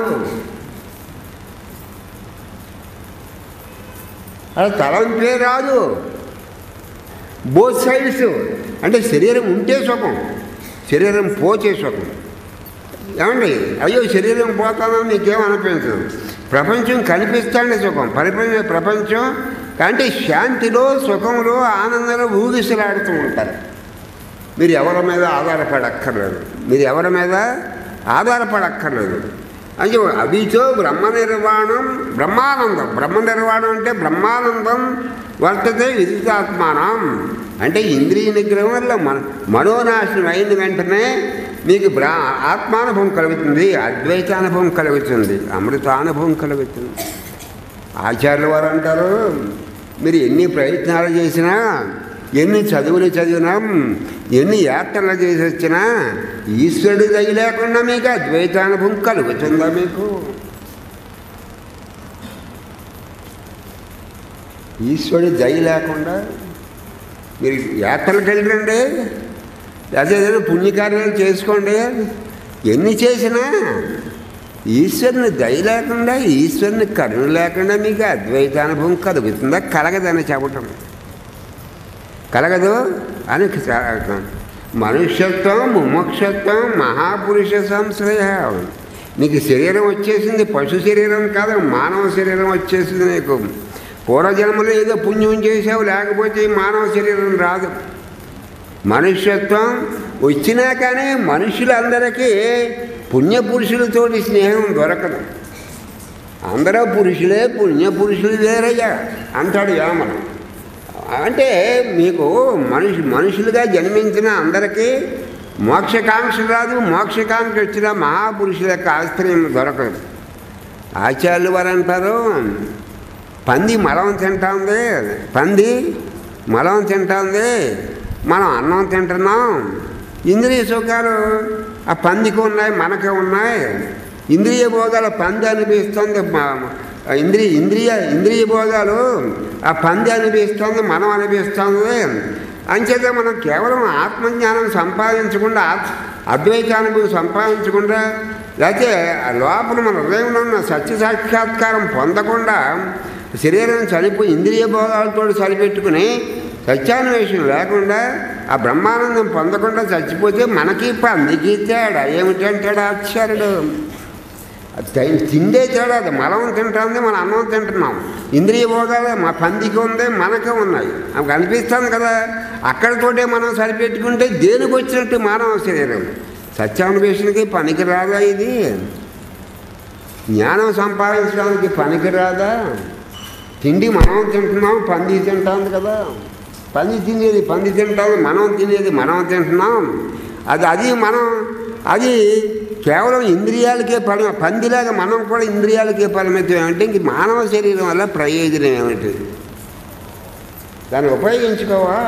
అసలు తలంపే రాదు బోత్ సైడ్స్ అంటే శరీరం ఉంటే సుఖం శరీరం పోచే సుఖం ఏమండి అయ్యో శరీరం పోతానని మీకేం అనిపించదు ప్రపంచం కనిపిస్తాండి సుఖం పరిపంచ ప్రపంచం అంటే శాంతిలో సుఖంలో ఆనందంలో ఊగిసలాడుతూ ఉంటారు మీరు ఎవరి మీద ఆధారపడక్కర్లేదు మీరు ఎవరి మీద ఆధారపడక్కర్లేదు అంటే అవితో బ్రహ్మ నిర్వాణం బ్రహ్మానందం బ్రహ్మ నిర్వాణం అంటే బ్రహ్మానందం వర్తతే విదితాత్మానం అంటే ఇంద్రియ నిగ్రహం వల్ల మన మనోనాశనం అయిన వెంటనే మీకు బ్రా ఆత్మానుభవం కలుగుతుంది అద్వైతానుభవం కలుగుతుంది అమృతానుభవం కలుగుతుంది ఆచార్యుల వారు అంటారు మీరు ఎన్ని ప్రయత్నాలు చేసినా ఎన్ని చదువులు చదివినా ఎన్ని యాత్రలు చేసి వచ్చినా ఈశ్వరుడు దయ లేకుండా మీకు అద్వైతానుభవం కలుగుతుందా మీకు ఈశ్వరుడు దయ లేకుండా మీరు యాత్రలకు వెళ్ళండి లేకపోతే ఏదైనా పుణ్యకార్యాలు చేసుకోండి ఎన్ని చేసినా ఈశ్వరుని దయ లేకుండా ఈశ్వరుని కరుణ లేకుండా మీకు అద్వైతానుభవం కలుగుతుందా కలగదని చెప్పటం కలగదు అని అర్థం. మనుష్యత్వం ముముక్షత్వం మహాపురుష సంశ్రయ నీకు శరీరం వచ్చేసింది పశు శరీరం కాదు మానవ శరీరం వచ్చేసింది నీకు పూర్వజన్మలో ఏదో పుణ్యం చేసావు లేకపోతే ఈ మానవ శరీరం రాదు మనుష్యత్వం వచ్చినా కానీ మనుషులందరికీ పుణ్యపురుషులతోటి స్నేహం దొరకదు అందరూ పురుషులే పుణ్యపురుషులు వేరయ్యా అంటాడు యామను అంటే మీకు మనిషి మనుషులుగా జన్మించిన అందరికీ మోక్షకాంక్ష రాదు మోక్షకాంక్ష వచ్చిన మహాపురుషుల యొక్క ఆశ్రయం దొరకదు ఆచార్యులు వారు అంటారు పంది మలం తింటుంది పంది మలం తింటుంది మనం అన్నం తింటున్నాం ఇంద్రియ సుఖాలు ఆ పందికి ఉన్నాయి మనకే ఉన్నాయి ఇంద్రియ భోగాలు పంది అనిపిస్తుంది మా- ఇంద్రియ ఇంద్రియ ఇంద్రియ భోగాలు ఆ పంది అనిపిస్తుంది మనం అనిపిస్తుంది అంచేత మనం కేవలం ఆత్మజ్ఞానం సంపాదించకుండా ఆత్- అద్వైతానుభూతి సంపాదించకుండా లేకపోతే ఆ లోపల మన హృదయంలో ఉన్న సత్య సాక్షాత్కారం పొందకుండా శరీరం చనిపోయి ఇంద్రియ భోగాలతో సరిపెట్టుకుని సత్యాన్వేషణ లేకుండా ఆ బ్రహ్మానందం పొందకుండా చచ్చిపోతే మనకి పందికి తేడా ఏమిటంటాడు ఆచార్యుడు టైం తిండే తేడా అది మలం తింటుంది మన అన్నం తింటున్నాం ఇంద్రియ భోగాలు మా పందికి ఉంది మనకే ఉన్నాయి మనకు అనిపిస్తుంది కదా అక్కడితోటే మనం సరిపెట్టుకుంటే దేనికి వచ్చినట్టు మానవ శరీరం సత్యాన్వేషణకి పనికి రాదా ఇది జ్ఞానం సంపాదించడానికి పనికి రాదా తిండి మనం తింటున్నాం పంది తింటాంది కదా పంది తినేది పంది తింటాం మనం తినేది మనం తింటున్నాం అది అది మనం అది కేవలం ఇంద్రియాలకే పరి పందిలాగా మనం కూడా ఇంద్రియాలకే పరిమితం ఏమంటే ఇంక మానవ శరీరం వల్ల ప్రయోజనం ఏమిటి దాన్ని ఉపయోగించుకోవా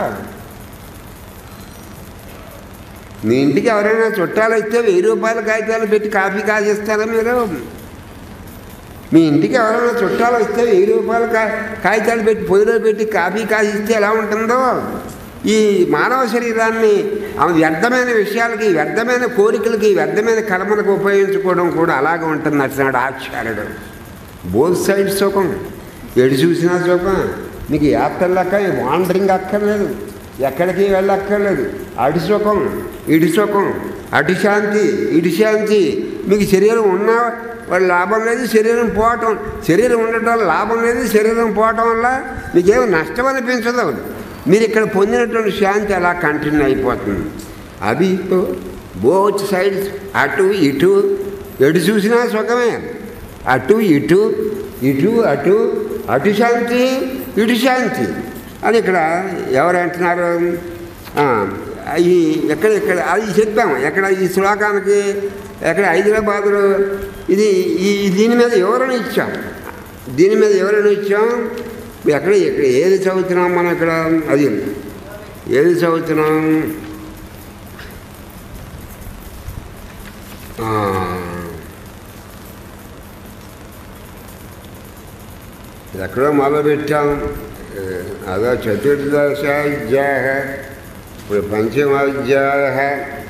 మీ ఇంటికి ఎవరైనా చుట్టాలు ఇస్తే వెయ్యి రూపాయల కాగితాలు పెట్టి కాఫీ కాసిస్తారా మీరు మీ ఇంటికి ఎవరైనా చుట్టాలు వస్తే వెయ్యి రూపాయలు కా కాగితాలు పెట్టి పొయ్యిలో పెట్టి కాఫీ కాసిస్తే ఎలా ఉంటుందో ఈ మానవ శరీరాన్ని ఆ వ్యర్థమైన విషయాలకి వ్యర్థమైన కోరికలకి వ్యర్థమైన కర్మలకు ఉపయోగించుకోవడం కూడా అలాగే ఉంటుంది అంటున్నాడు ఆచార్యుడు బోత్ సైడ్ సుఖం ఎటు చూసినా సుఖం మీకు యాత్రలక్క వాండరింగ్ అక్కర్లేదు ఎక్కడికి వెళ్ళక్కర్లేదు అటు సుఖం ఇటు సుఖం అటు శాంతి ఇటు శాంతి మీకు శరీరం ఉన్నా వాడు లాభం లేదు శరీరం పోవటం శరీరం ఉండటం వల్ల లాభం లేదు శరీరం పోవటం వల్ల మీకేం నష్టం అనిపించదు మీరు ఇక్కడ పొందినటువంటి శాంతి అలా కంటిన్యూ అయిపోతుంది అవి బోత్ సైడ్స్ అటు ఇటు ఎటు చూసినా సుఖమే అటు ఇటు ఇటు అటు అటు శాంతి ఇటు శాంతి అని ఇక్కడ ఎవరు అంటున్నారు ఆ, ఈ ఎక్కడ ఎక్కడ అది చెప్పాము ఎక్కడ ఈ శ్లోకానికి ఎక్కడ హైదరాబాదులో ఇది ఈ దీని మీద వివరణ ఇచ్చాం దీని మీద వివరణ ఇచ్చాం ఎక్కడ ఎక్కడ ఏది చదువుతున్నాం మనం ఇక్కడ అది ఏది చదువుతున్నాం ఆ, ఎక్కడో మొదలుపెట్టాం ఏ, అదో చతుర్దశాధ్యాయ ఇప్పుడు పంచమాధ్యాయ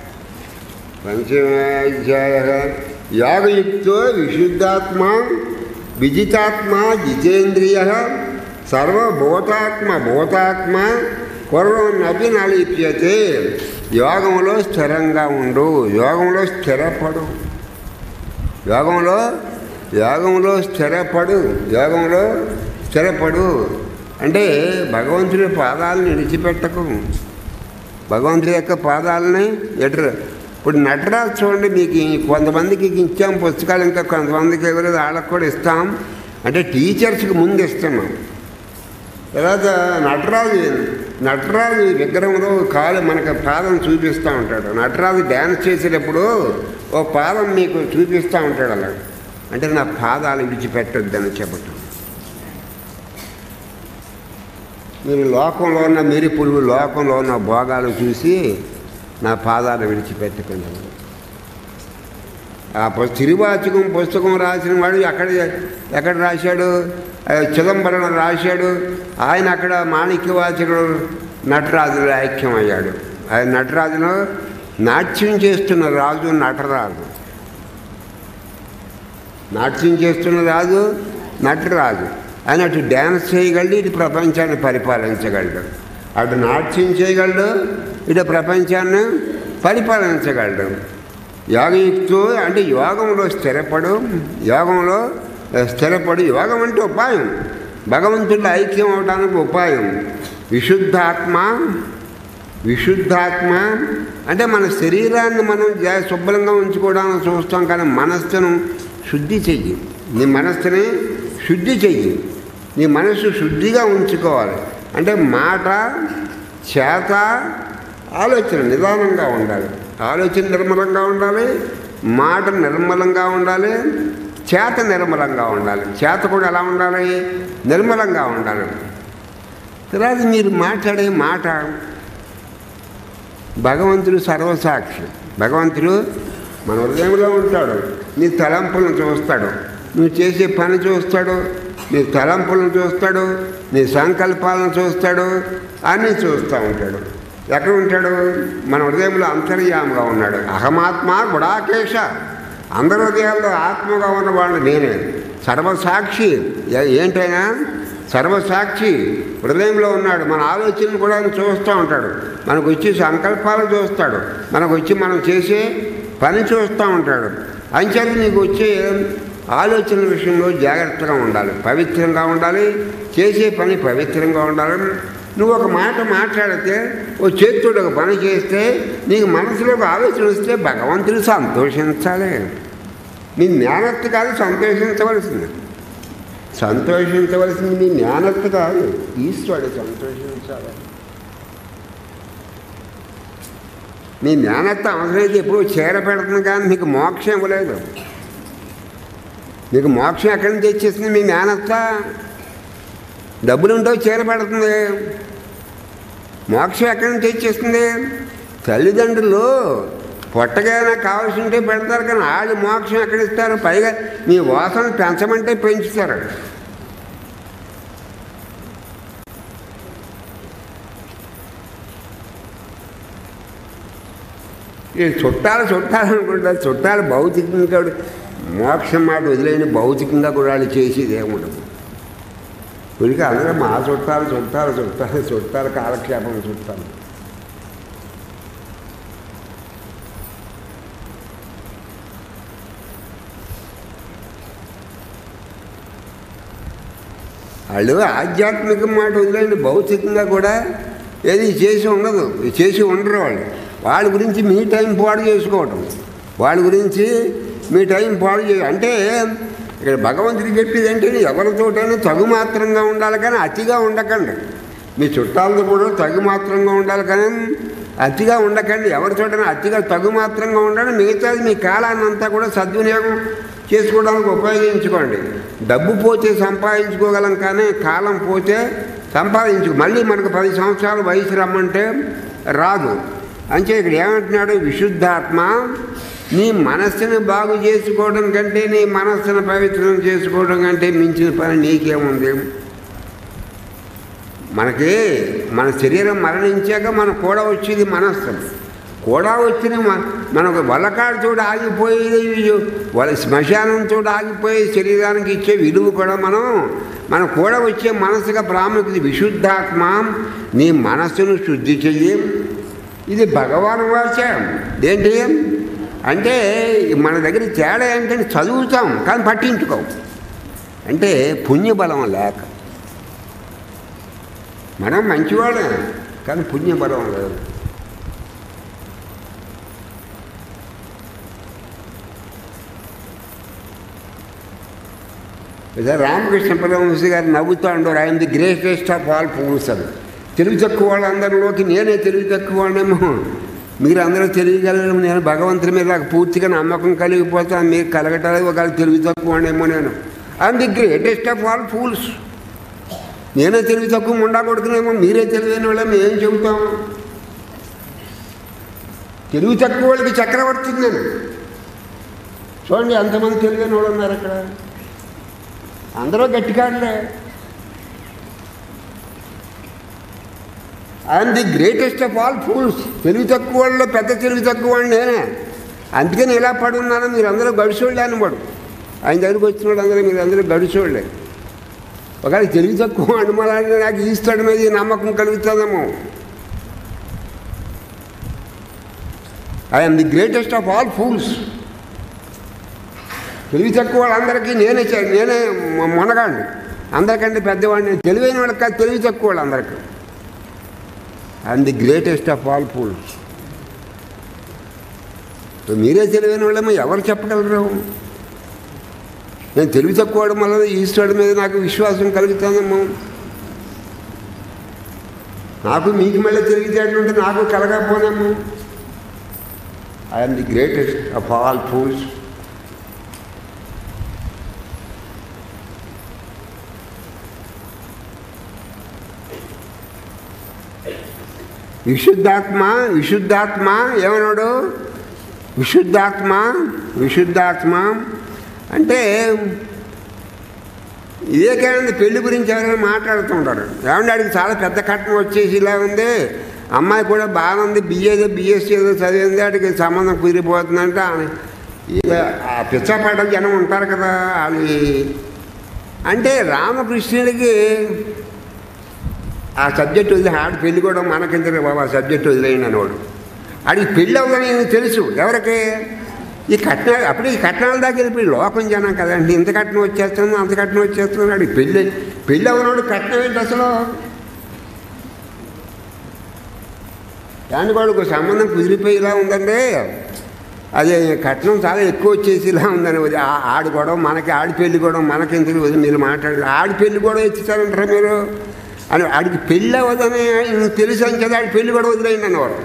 పంచమాధ్యాయ యాగయుక్తో విశుద్ధాత్మ విజితాత్మ జితేంద్రియ సర్వభూతాత్మ భూతాత్మ పూర్వమపి నలిప్యతే యోగంలో స్థిరంగా ఉండు యోగంలో స్థిరపడు యోగంలో యోగంలో స్థిరపడు యోగంలో స్థిరపడు అంటే భగవంతుడి పాదాలను విడిచిపెట్టకు భగవంతుడి యొక్క పాదాలని ఎటు ఇప్పుడు నటరాజు చూడండి మీకు ఈ కొంతమందికి ఇచ్చాం పుస్తకాలు ఇంకా కొంతమందికి ఎవరు వాళ్ళకి కూడా ఇస్తాం అంటే టీచర్స్కి ముందు ఇస్తున్నాం తర్వాత నటరాజు నటరాజు విగ్రహంలో కాలు మనకు పాదం చూపిస్తూ ఉంటాడు నటరాజు డ్యాన్స్ చేసేటప్పుడు ఓ పాదం మీకు చూపిస్తూ ఉంటాడు అలా అంటే నా పాదాలు విడిచిపెట్టొద్దని చెప్పటం మీరు లోకంలో ఉన్న మెరుపులు లోకంలో ఉన్న భోగాలు చూసి నా పాదాలు విడిచిపెట్టకుండా ఆ పు- తిరువాచకం పుస్తకం రాసిన వాడు ఎక్కడ ఎక్కడ రాశాడు ఆ, చిదంబరం రాశాడు ఆయన అక్కడ మాణిక్యవాచకుడు నటరాజులో ఐక్యమయ్యాడు ఆయన నటరాజును నాట్యం చేస్తున్న రాజు నటరాజు నాట్యం చేస్తున్న రాజు నటరాజు ఆయన అటు డ్యాన్స్ చేయగలడు ఇటు ప్రపంచాన్ని పరిపాలించగలడు అటు నాట్యం చేయగలడు ఇటు ప్రపంచాన్ని పరిపాలించగలడు యోగయుక్తు అంటే యోగంలో స్థిరపడు యోగంలో స్థిరపడు యోగం అంటే ఉపాయం భగవంతుడిలో ఐక్యం అవడానికి ఉపాయం విశుద్ధాత్మ విశుద్ధాత్మ అంటే మన శరీరాన్ని మనం జా- శుభ్రంగా ఉంచుకోవడానికి చూస్తాం కానీ మనస్సును శుద్ధి చెయ్యి నీ మనస్సుని శుద్ధి చెయ్యి నీ మనస్సు శుద్ధిగా ఉంచుకోవాలి అంటే మాట చేత ఆలోచన నిదానంగా ఉండాలి ఆలోచన నిర్మలంగా ఉండాలి మాట నిర్మలంగా ఉండాలి చేత నిర్మలంగా ఉండాలి చేత కూడా ఎలా ఉండాలి నిర్మలంగా ఉండాలి తర్వాత మీరు మాట్లాడే మాట భగవంతుడు సర్వసాక్షి భగవంతుడు మన హృదయంలో ఉంటాడు నీ తలంపులను చూస్తాడు నువ్వు చేసే పని చూస్తాడు నీ తలంపులను చూస్తాడు నీ సంకల్పాలను చూస్తాడు అన్నీ చూస్తూ ఉంటాడు ఎక్కడ ఉంటాడు మన హృదయంలో అంతర్యాముగా ఉన్నాడు అహమాత్మ గుడాకేశ అందరి హృదయాల్లో ఆత్మగా ఉన్నవాడు నేనే సర్వసాక్షి ఏ- ఏంటైనా సర్వసాక్షి హృదయంలో ఉన్నాడు మన ఆలోచనలు కూడా ఆయన చూస్తూ ఉంటాడు మనకు వచ్చి సంకల్పాలు చూస్తాడు మనకు వచ్చి మనం చేసే పని చూస్తూ ఉంటాడు అంచేత నీకు వచ్చే ఆలోచన విషయంలో జాగ్రత్తగా ఉండాలి పవిత్రంగా ఉండాలి చేసే పని పవిత్రంగా ఉండాలి నువ్వు ఒక మాట మాట్లాడితే ఓ చేతుడు ఒక పని చేస్తే నీకు మనసులో ఒక ఆలోచన వస్తే భగవంతుడు సంతోషించాలి నీ జ్ఞానత్తు కాదు సంతోషించవలసింది సంతోషించవలసింది నీ జ్ఞానత్తు కాదు ఈశ్వరుడు సంతోషించాలి నీ జ్ఞానత్త అవసరమైతే ఎప్పుడు చీర పెడుతుంది కానీ నీకు మోక్షం ఇవ్వలేదు నీకు మోక్షం ఎక్కడి నుంచి తెచ్చేసింది మీ జ్ఞానత్త డబ్బులు ఉంటే చీర పెడుతుంది మోక్షం ఎక్కడి నుంచి తెచ్చేస్తుంది తల్లిదండ్రులు పొట్టగైనా కావాల్సి ఉంటే పెడతారు కానీ వాళ్ళు మోక్షం ఎక్కడ ఇస్తారు పైగా నీ వాసన పెంచమంటే పెంచుతారు ఈ చుట్టాలు చుట్టాలు అనుకుంటారు చుట్టాలు భౌతికంగా కూడా మోక్షం మాట వదిలేని భౌతికంగా కూడా వాళ్ళు చేసేది ఏముండదు ఉనికి అందరూ మా చుట్టాలు చుట్టాలు చుట్టాలు చుట్టాలు కాలక్షేపం చుట్టాలు వాళ్ళు ఆధ్యాత్మిక మాట వదిలేండి భౌతికంగా కూడా ఏది చేసి ఉండదు చేసి ఉండరు వాళ్ళు వాళ్ళ గురించి మీ టైం పాడు చేసుకోవటం వాళ్ళ గురించి మీ టైం పాడు చే అంటే ఇక్కడ భగవంతుడికి చెప్పేది ఏంటంటే ఎవరితోటైనా తగు మాత్రంగా ఉండాలి కానీ అతిగా ఉండకండి మీ చుట్టాలతో కూడా తగు మాత్రంగా ఉండాలి కానీ అతిగా ఉండకండి ఎవరితోటైనా అతిగా తగు మాత్రంగా ఉండాలి మిగతాది మీ కాలాన్ని అంతా కూడా సద్వినియోగం చేసుకోవడానికి ఉపయోగించుకోండి డబ్బు పోతే సంపాదించుకోగలం కానీ కాలం పోతే సంపాదించు మళ్ళీ మనకు పది సంవత్సరాలు వయసు రమ్మంటే రాదు అంటే ఇక్కడ ఏమంటున్నాడు విశుద్ధాత్మ నీ మనస్సును బాగు చేసుకోవడం కంటే నీ మనస్సును పవిత్రం చేసుకోవడం కంటే మించిన పని నీకేముంది మనకి మన శరీరం మరణించాక మన కూడా వచ్చేది మనస్సు కూడా వచ్చిన మ- మనకు వలకాడుతో ఆగిపోయేది వాళ్ళ శ్మశానంతో ఆగిపోయే శరీరానికి ఇచ్చే విలువ కూడా మనం మన కూడా వచ్చే మనసుగా ప్రాముఖ్యత విశుద్ధాత్మ నీ మనస్సును శుద్ధి చెయ్యి ఇది భగవాన్ వాచ్యం ఏంటి అంటే మన దగ్గర తేడా ఏంటంటే చదువుతాం కానీ పట్టించుకోం అంటే పుణ్యబలం లేక మనం మంచివాళ్ళం కానీ పుణ్యబలం లేదు ఇదే రామకృష్ణ పరమహంస గారు నవ్వుతూ ఉండరు ఆయన the greatest of all fools అని తెలివి తక్కువ వాళ్ళందరిలోకి నేనే తెలివి తక్కువ వాడేమో మీరు అందరూ తెలియగలరు నేను భగవంతుని మీద నాకు పూర్తిగా నమ్మకం కలిగిపోతాను మీరు కలగటానికి ఒకవేళ తెలివి తక్కువ వాడేమో నేను I'm the greatest of all fools నేనే తెలివి తక్కువ ఉండకూడదునేమో మీరే తెలివైన వాళ్ళే మేము చెబుతాం తెలివి తక్కువ వాళ్ళకి చక్రవర్తి నేను చూడండి ఎంతమంది తెలివైన వాళ్ళు ఉన్నారు అక్కడ అందరూ గట్టికాడలే I'm the greatest of all fools తెలివి తక్కువ వాళ్ళలో పెద్ద తెలివి తక్కువ వాడిని నేనే అందుకని ఇలా పడున్నాను మీరు అందరూ గడిచోళ్ళు అనబడు ఆయన దగ్గరికి వచ్చిన వాళ్ళు అందరూ మీరు అందరూ గడిచోళ్ళే ఒకవేళ తెలివి తక్కువ అనుమానాన్ని నాకు ఈస్తాడు మీద ఈ నమ్మకం కలుగుతుందేమో I'm the greatest of all fools తెలివి తక్కువ వాళ్ళందరికీ నేనే చే- నేనే మొ- మొనగాండి అందరికంటే పెద్దవాడిని తెలివైన వాళ్ళకి కాదు తెలివి తక్కువ వాళ్ళందరికీ I'm the greatest of all fools మీరే తెలివైన వాళ్ళేమో ఎవరు చెప్పగలరు నేను తెలివి తక్కువ వాడు మళ్ళీ ఈశ్వరుడి మీద నాకు విశ్వాసం కలుగుతుందేమో నాకు మీకు మళ్ళీ తెలివితేటలుంటే నాకు కలగకపోనేమో I'm the greatest of all fools విశుద్ధాత్మ విశుద్ధాత్మ ఏమన్నాడు విశుద్ధాత్మ విశుద్ధాత్మ అంటే వివేకానంద పెళ్లి గురించి ఎవరైనా మాట్లాడుతుంటారు ఏమంటే ఆడికి చాలా పెద్ద కట్నం వచ్చేసి ఇలా ఉంది అమ్మాయి కూడా బాగా ఉంది బిఏదో బిఎస్సీ ఏదో చదివింది ఆడికి సంబంధం కుదిరిపోతుందంటే ఆమె- ఇక ఆ పిచ్చపాట జనం ఉంటారు కదా వాళ్ళు అంటే రామకృష్ణుడికి ఆ సబ్జెక్ట్ వదిలి ఆడి పెళ్లి కూడా మనకెందుకు బాబా ఆ సబ్జెక్ట్ వదిలేయండి అనేవాడు ఆడికి పెళ్ళి అవ్వదని తెలుసు ఎవరికి ఈ కట్నాలు అప్పుడు ఈ కట్నాల దాకా వెళ్ళిపోయి లోకం జనం కదండి ఇంత కట్నం వచ్చేస్తుంది అంత కట్నం వచ్చేస్తుంది ఆడికి పెళ్ళి పెళ్ళి అవ్వనోడు కట్నం ఏంటి అసలు దాని వాడికి ఒక సంబంధం కుదిరిపోయి ఇలా ఉందండి అది కట్నం చాలా ఎక్కువ వచ్చేసి ఇలా ఉందని వదిలి ఆ- ఆడి గొడవ మనకి ఆడి పెళ్లి గొడవ మనకెందుకు వదిలి మీరు మాట్లాడారు ఆడి పెళ్లి గొడవ ఇచ్చారంటారా మీరు అని ఆడికి పెళ్ళి అవ్వదని నువ్వు తెలుసు అని కదా ఆడి పెళ్లి కూడా వదిలేయండి అన్నవాడు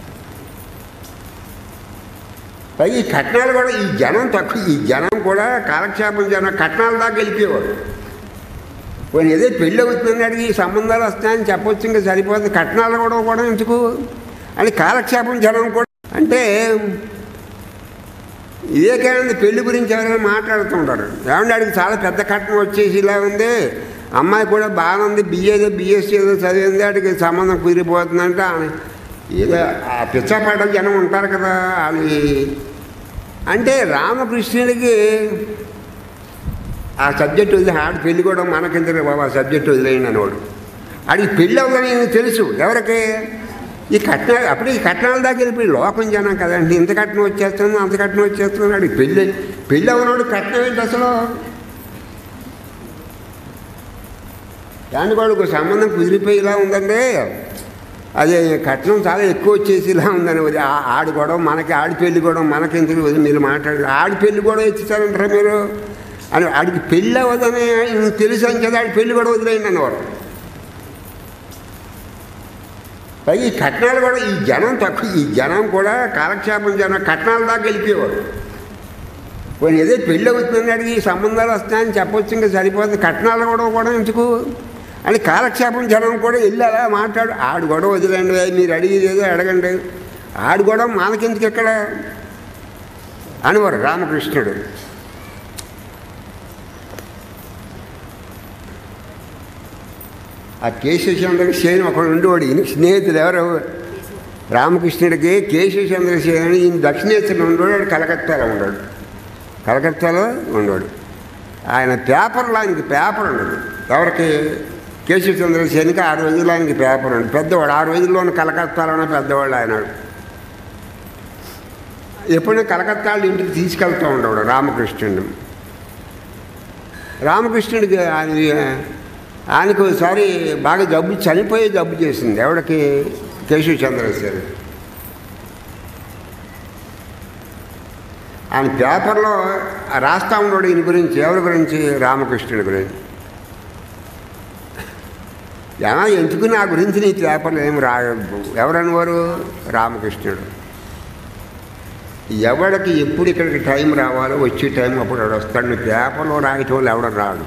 పైగా ఈ కట్నాలు కూడా ఈ జనం తక్కువ ఈ జనం కూడా కాలక్షేపం జనం కట్నాల దాకా వెళ్ళిపోయేవాడు పోనీ ఏదో పెళ్ళి అవుతుందని అడిగి ఈ సంబంధాలు వస్తాయని చెప్పొచ్చు ఇంకా సరిపోతుంది కట్నాలు కూడా కూడా ఎందుకు అని కాలక్షేపం జనం కూడా అంటే వివేకానంద పెళ్లి గురించి ఎవరైనా మాట్లాడుతుంటారు ఏమంటే ఆడికి చాలా పెద్ద కట్నం వచ్చేసి ఇలా ఉంది అమ్మాయి కూడా బాగా ఉంది బిఏదో బిఎస్సీ ఏదో చదివింది ఆడికి సంబంధం కుదిరిపోతుందంటే ఆమె ఏదో ఆ పిచ్చపాట జనం ఉంటారు కదా వాళ్ళు అంటే రామకృష్ణుడికి ఆ సబ్జెక్ట్ వదిలి ఆడి పెళ్లి కూడా మనకెందుకు బాబా ఆ సబ్జెక్ట్ వదిలేయండి అనేవాడు ఆడికి పెళ్ళి అవ్వదని తెలుసు ఎవరికి ఈ కట్నాలు అప్పుడు ఈ కట్నాల దాకా వెళ్ళిపోయి లోకం జనం కదండి ఇంత కట్నం వచ్చేస్తుంది అంత కట్నం వచ్చేస్తుంది ఆడికి పెళ్ళి పెళ్ళి అవ్వనోడు కట్నం ఏంటి అసలు దాని వాడికి ఒక సంబంధం కుదిరిపోయి ఇలా ఉందండి అది కట్నం చాలా ఎక్కువ వచ్చేసి ఇలా ఉందని వదిలి ఆ- ఆడి గొడవ మనకి ఆడి పెళ్లి గొడవ మనకెందుకు వదిలి మీరు మాట్లాడారు ఆడి పెళ్లి గొడవ ఇచ్చారంటారా మీరు అని ఆడికి పెళ్ళి అవ్వదని నువ్వు తెలుసు అని కదా ఆడి పెళ్లి కూడా వదిలేయండి అన్నవాడు పైగా ఈ కట్నాలు కూడా ఈ జనం తక్కువ ఈ జనం కూడా కాలక్షేపం జనం కట్నాల దాకా వెళ్ళిపోయేవాడు పోనీ ఏదో పెళ్ళి అవుతుందని అడిగి ఈ సంబంధాలు వస్తాయని చెప్పొచ్చు ఇంకా సరిపోతుంది కట్నాలు కూడా కూడా ఎందుకు అని కాలక్షేపం జనం కూడా వెళ్ళి అలా మాట్లాడు ఆడు గొడవ వదిలేండి మీరు అడిగేది ఏదో అడగండి ఆడు గొడవ మనకెందుకు ఎక్కడ అనేవారు రామకృష్ణుడు ఆ కేశవచంద్ర సేన ఒకడు ఉండేవాడు ఈయన స్నేహితుడు ఎవరు రామకృష్ణుడికి కేశవచంద్ర సేన ఈయన దక్షిణేశ్వరం ఉండేవాడు కలకత్తాలో ఉన్నాడు కలకత్తాలో ఉండేవాడు ఆయన పేపర్లో ఆయనకి పేపర్ ఉండదు ఎవరికి కేశవచంద్ర సేనకి ఆ రోజుల్లో ఆయనకి పేపర్ ఉండదు పెద్దవాడు ఆ రోజుల్లోనే కలకత్తాలోనే పెద్దవాళ్ళు ఆయన ఎప్పుడైనా కలకత్తాలో ఇంటికి తీసుకెళ్తూ ఉండేవాడు రామకృష్ణుడిని రామకృష్ణుడికి ఆయన ఆయనకు ఒకసారి బాగా జబ్బు చనిపోయే జబ్బు చేసింది ఎవడికి కేశవ చంద్రశేఖర్ ఆయన పేపర్లో రాస్తా ఉన్నాడు ఈయన గురించి ఎవరి గురించి రామకృష్ణుడి గురించి ఏమో ఎందుకు నా గురించి నీ పేపర్లో ఏమి రాయద్దు ఎవరనేవారు రామకృష్ణుడు ఎవడికి ఎప్పుడు ఇక్కడికి టైం రావాలో వచ్చే టైం అప్పుడు వాడు వస్తాడు నీ పేపర్లో రాయటం వాళ్ళు ఎవడ రాడు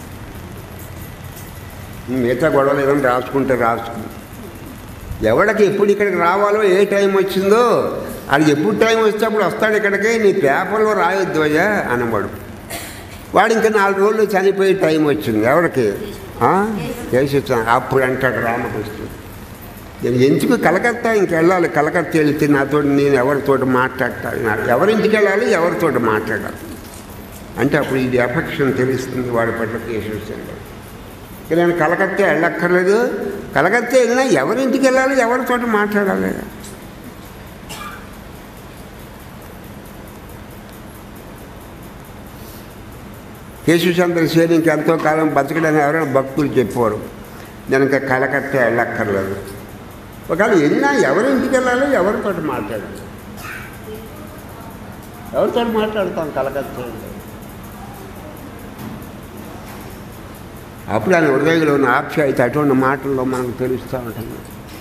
మిగతా గొడవలు ఏదైనా రాసుకుంటే రాసుకు ఎవడికి ఎప్పుడు ఇక్కడికి రావాలో ఏ టైం వచ్చిందో అది ఎప్పుడు టైం వస్తే అప్పుడు వస్తాడు ఇక్కడికి నీ పేపర్లో రాయొద్దు అయ్యా అనవాడు వాడు ఇంకా నాలుగు రోజులు చనిపోయే టైం వచ్చింది ఎవరికి చేసిచ్చాను అప్పుడు అంటాడు రామకృష్ణుడు నేను ఎందుకు కలకత్తా ఇంకెళ్ళాలి కలకత్తా వెళ్తే నాతో నేను ఎవరితోటి మాట్లాడతా ఎవరింటికి వెళ్ళాలి ఎవరితోటి మాట్లాడాలి అంటే అప్పుడు ఇది ఎఫెక్షన్ తెలుస్తుంది వాడి పట్ల కేశవచంద్ర ఇక నేను కలకత్తా వెళ్ళక్కర్లేదు కలకత్తా వెళ్ళినా ఎవరింటికి వెళ్ళాలి ఎవరితో మాట్లాడాలి కేశవచంద్ర సేనికి ఎంతో కాలం బతకడని ఎవరైనా భక్తులు చెప్పారు నేను ఇంకా కలకత్తా వెళ్ళక్కర్లేదు ఒకవేళ వెళ్ళినా ఎవరింటికి వెళ్ళాలి ఎవరితో మాట్లాడాలి ఎవరితో మాట్లాడతాం కలకత్తా వెళ్ళి? అప్పుడు ఆయన హృదయంలో ఉన్న ఆప్యాయత అటువంటి మాటల్లో మనకు తెలుస్తూ ఉంటుంది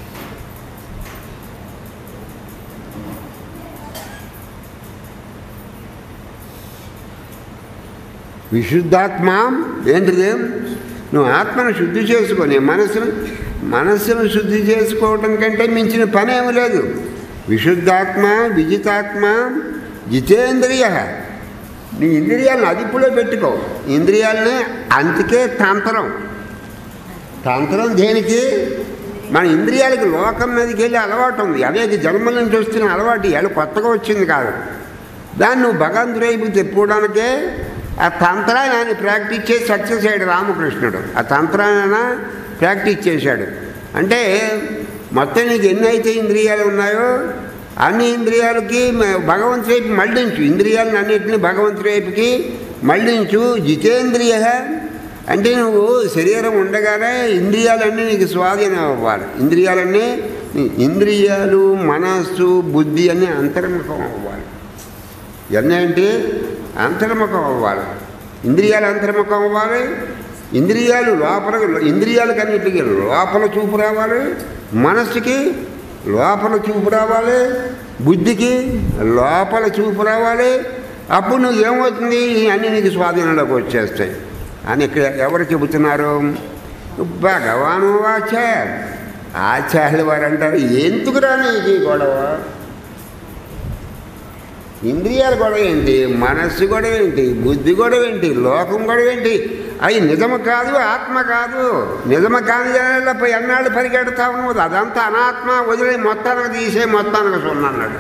విశుద్ధాత్మ ఏంటిది నువ్వు ఆత్మను శుద్ధి చేసుకొని మనసును మనస్సును శుద్ధి చేసుకోవటం కంటే మించిన పని ఏమి లేదు విశుద్ధాత్మ విజితాత్మ జితేంద్రియ నీ ఇంద్రియాలను అదుపులో పెట్టుకో ఇంద్రియాలని అందుకే తంత్రం తంత్రం దేనికి మన ఇంద్రియాలకి లోకం మీదకి వెళ్ళి అలవాటు ఉంది అనేక జన్మల నుంచి వస్తున్న అలవాటు ఇవాళ కొత్తగా వచ్చింది కాదు దాన్ని నువ్వు భగవంతుడు వైపు తిప్పుకోవడానికే ఆ తంత్రాన్ని ఆయన ప్రాక్టీస్ చేసి సక్సెస్ అయ్యాడు రామకృష్ణుడు ఆ తంత్రాన్ని ఆయన ప్రాక్టీస్ చేశాడు అంటే మొత్తం నీకు ఎన్ని అయితే ఇంద్రియాలు ఉన్నాయో అన్ని ఇంద్రియాలకి మ- భగవంతుడి వైపు మళ్ళించు ఇంద్రియాలను అన్నింటినీ భగవంతుడి వైపుకి మళ్ళించు జితేంద్రియ అంటే నువ్వు శరీరం ఉండగానే ఇంద్రియాలన్నీ నీకు స్వాధీనం అవ్వాలి ఇంద్రియాలన్నీ నీ ఇంద్రియాలు మనస్సు బుద్ధి అన్నీ అంతర్ముఖం అవ్వాలి ఇవన్నీ ఏంటి అంతర్ముఖం అవ్వాలి ఇంద్రియాలు అంతర్ముఖం అవ్వాలి ఇంద్రియాలు లోపల ఇంద్రియాలకు అన్నిటికీ లోపల చూపు రావాలి మనస్సుకి లోపల చూపు రావాలి బుద్ధికి లోపల చూపు రావాలి అప్పుడు నువ్వు ఏమవుతుంది అన్నీ నీకు స్వాధీనంలోకి వచ్చేస్తాయి అని ఇక్కడ ఎవరు చెబుతున్నారు భగవాను ఆచార్య ఆచార్యులు వారు అంటారు ఎందుకురా నీకు ఈ గొడవ ఇంద్రియాలు గొడవ ఏంటి మనస్సు గొడవ ఏంటి బుద్ధి గొడవ ఏంటి లోకం గొడవ ఏంటి అవి నిజము కాదు ఆత్మ కాదు నిజము కాని జనాలపై ఎన్నాళ్ళు పరిగెడతా ఉన్నది అదంతా అనాత్మ వదిలే మొత్తానికి తీసే మొత్తానికి సున్నా అన్నాడు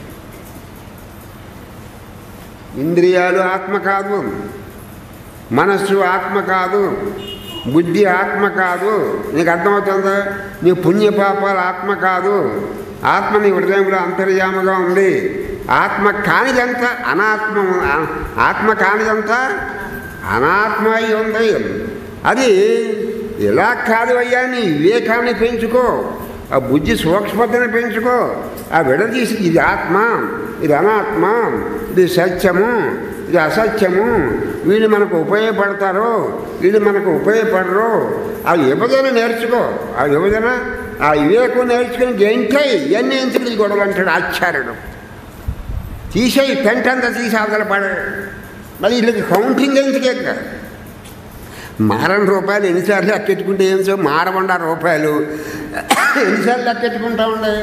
ఇంద్రియాలు ఆత్మ కాదు మనస్సు ఆత్మ కాదు బుద్ధి ఆత్మ కాదు నీకు అర్థమవుతుందా నీ పుణ్యపాపాలు ఆత్మ కాదు ఆత్మ నీ హృదయంలో అంతర్యామగా ఉంది ఆత్మ కానిదంతా అనాత్మ ఆత్మ కానిదంతా అనాత్మ అయి ఉంది అది ఇలా కాదు అయ్యా నీ వివేకాన్ని పెంచుకో ఆ బుద్ధి సూక్ష్మతను పెంచుకో ఆ విడదీసి ఇది ఆత్మ ఇది అనాత్మ ఇది సత్యము ఇది అసత్యము వీళ్ళు మనకు ఉపయోగపడతారు వీళ్ళు మనకు ఉపయోగపడరు ఆ విభజన నేర్చుకో ఆ విభజన ఆ వివేకం నేర్చుకుని గెంటాయి ఇవన్నీ ఎందుకు ఈ గొడవలు అంటాడు ఆచార్యుడు తీసేయి పెంట అంతా తీసి అవతల పడ మరి వీళ్ళకి కౌంటింగ్ ఎందుకు ఎక్క మారని రూపాయలు ఎన్నిసార్లు లెక్కెట్టుకుంటే ఏం సో మారబండ రూపాయలు ఎన్నిసార్లు లెక్కెట్టుకుంటా ఉండే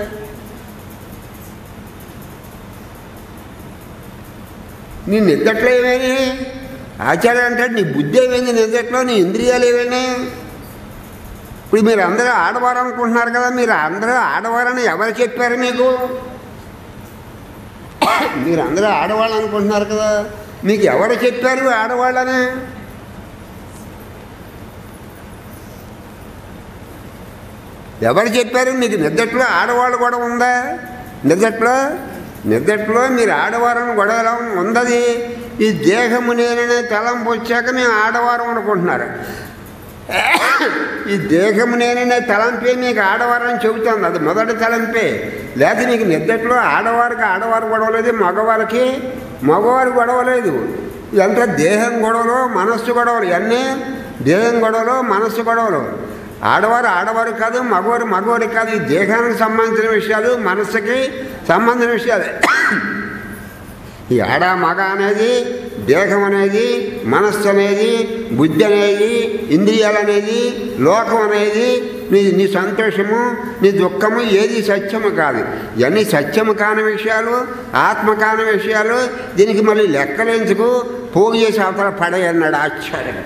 నీ నిద్దట్లో ఏమైనా ఆచార్య అంటాడు నీ బుద్ధి ఏమైంది నిద్దట్లో నీ ఇంద్రియాలు ఏమైనా ఇప్పుడు మీరు అందరూ ఆడవారు అనుకుంటున్నారు కదా మీరు అందరూ ఆడవారని ఎవరు చెప్పారు మీకు మీరు అందరూ ఆడవాళ్ళు అనుకుంటున్నారు కదా మీకు ఎవరు చెప్పారు ఆడవాళ్ళని ఎవరు చెప్పారు మీకు నిద్దట్లో ఆడవాళ్ళు కూడా ఉందా నిద్దట్లో నిద్దట్లో మీరు ఆడవారని గొడవ ఉందది ఈ దేహము నేననే తలంపు వచ్చాక మేము ఆడవారం అనుకుంటున్నారు ఈ దేహము నేననే తలంపే మీకు ఆడవారని చెబుతుంది అది మొదటి తలంపే లేకపోతే నీకు నిద్దట్లో ఆడవారికి ఆడవారు గొడవలేదు మగవారికి మగవారికి గొడవలేదు ఇదంతా దేహం గొడవలు మనస్సు గొడవలు ఇవన్నీ దేహం గొడవలు మనస్సు గొడవలు ఆడవారు ఆడవారు కాదు మగవారు మగవారు కాదు ఈ దేహానికి సంబంధించిన విషయాలు మనస్సుకి సంబంధించిన విషయాలు ఈ ఆడ మగ అనేది దేహం అనేది మనస్సు అనేది బుద్ధి అనేది ఇంద్రియాలు అనేది లోకం అనేది నీ నీ సంతోషము నీ దుఃఖము ఏది సత్యము కాదు ఇవన్నీ సత్యము కాని విషయాలు ఆత్మ కాని విషయాలు దీనికి మళ్ళీ లెక్కలేందుకు పోగు చేసి అవతల పడేయన్నాడు ఆచార్యుడు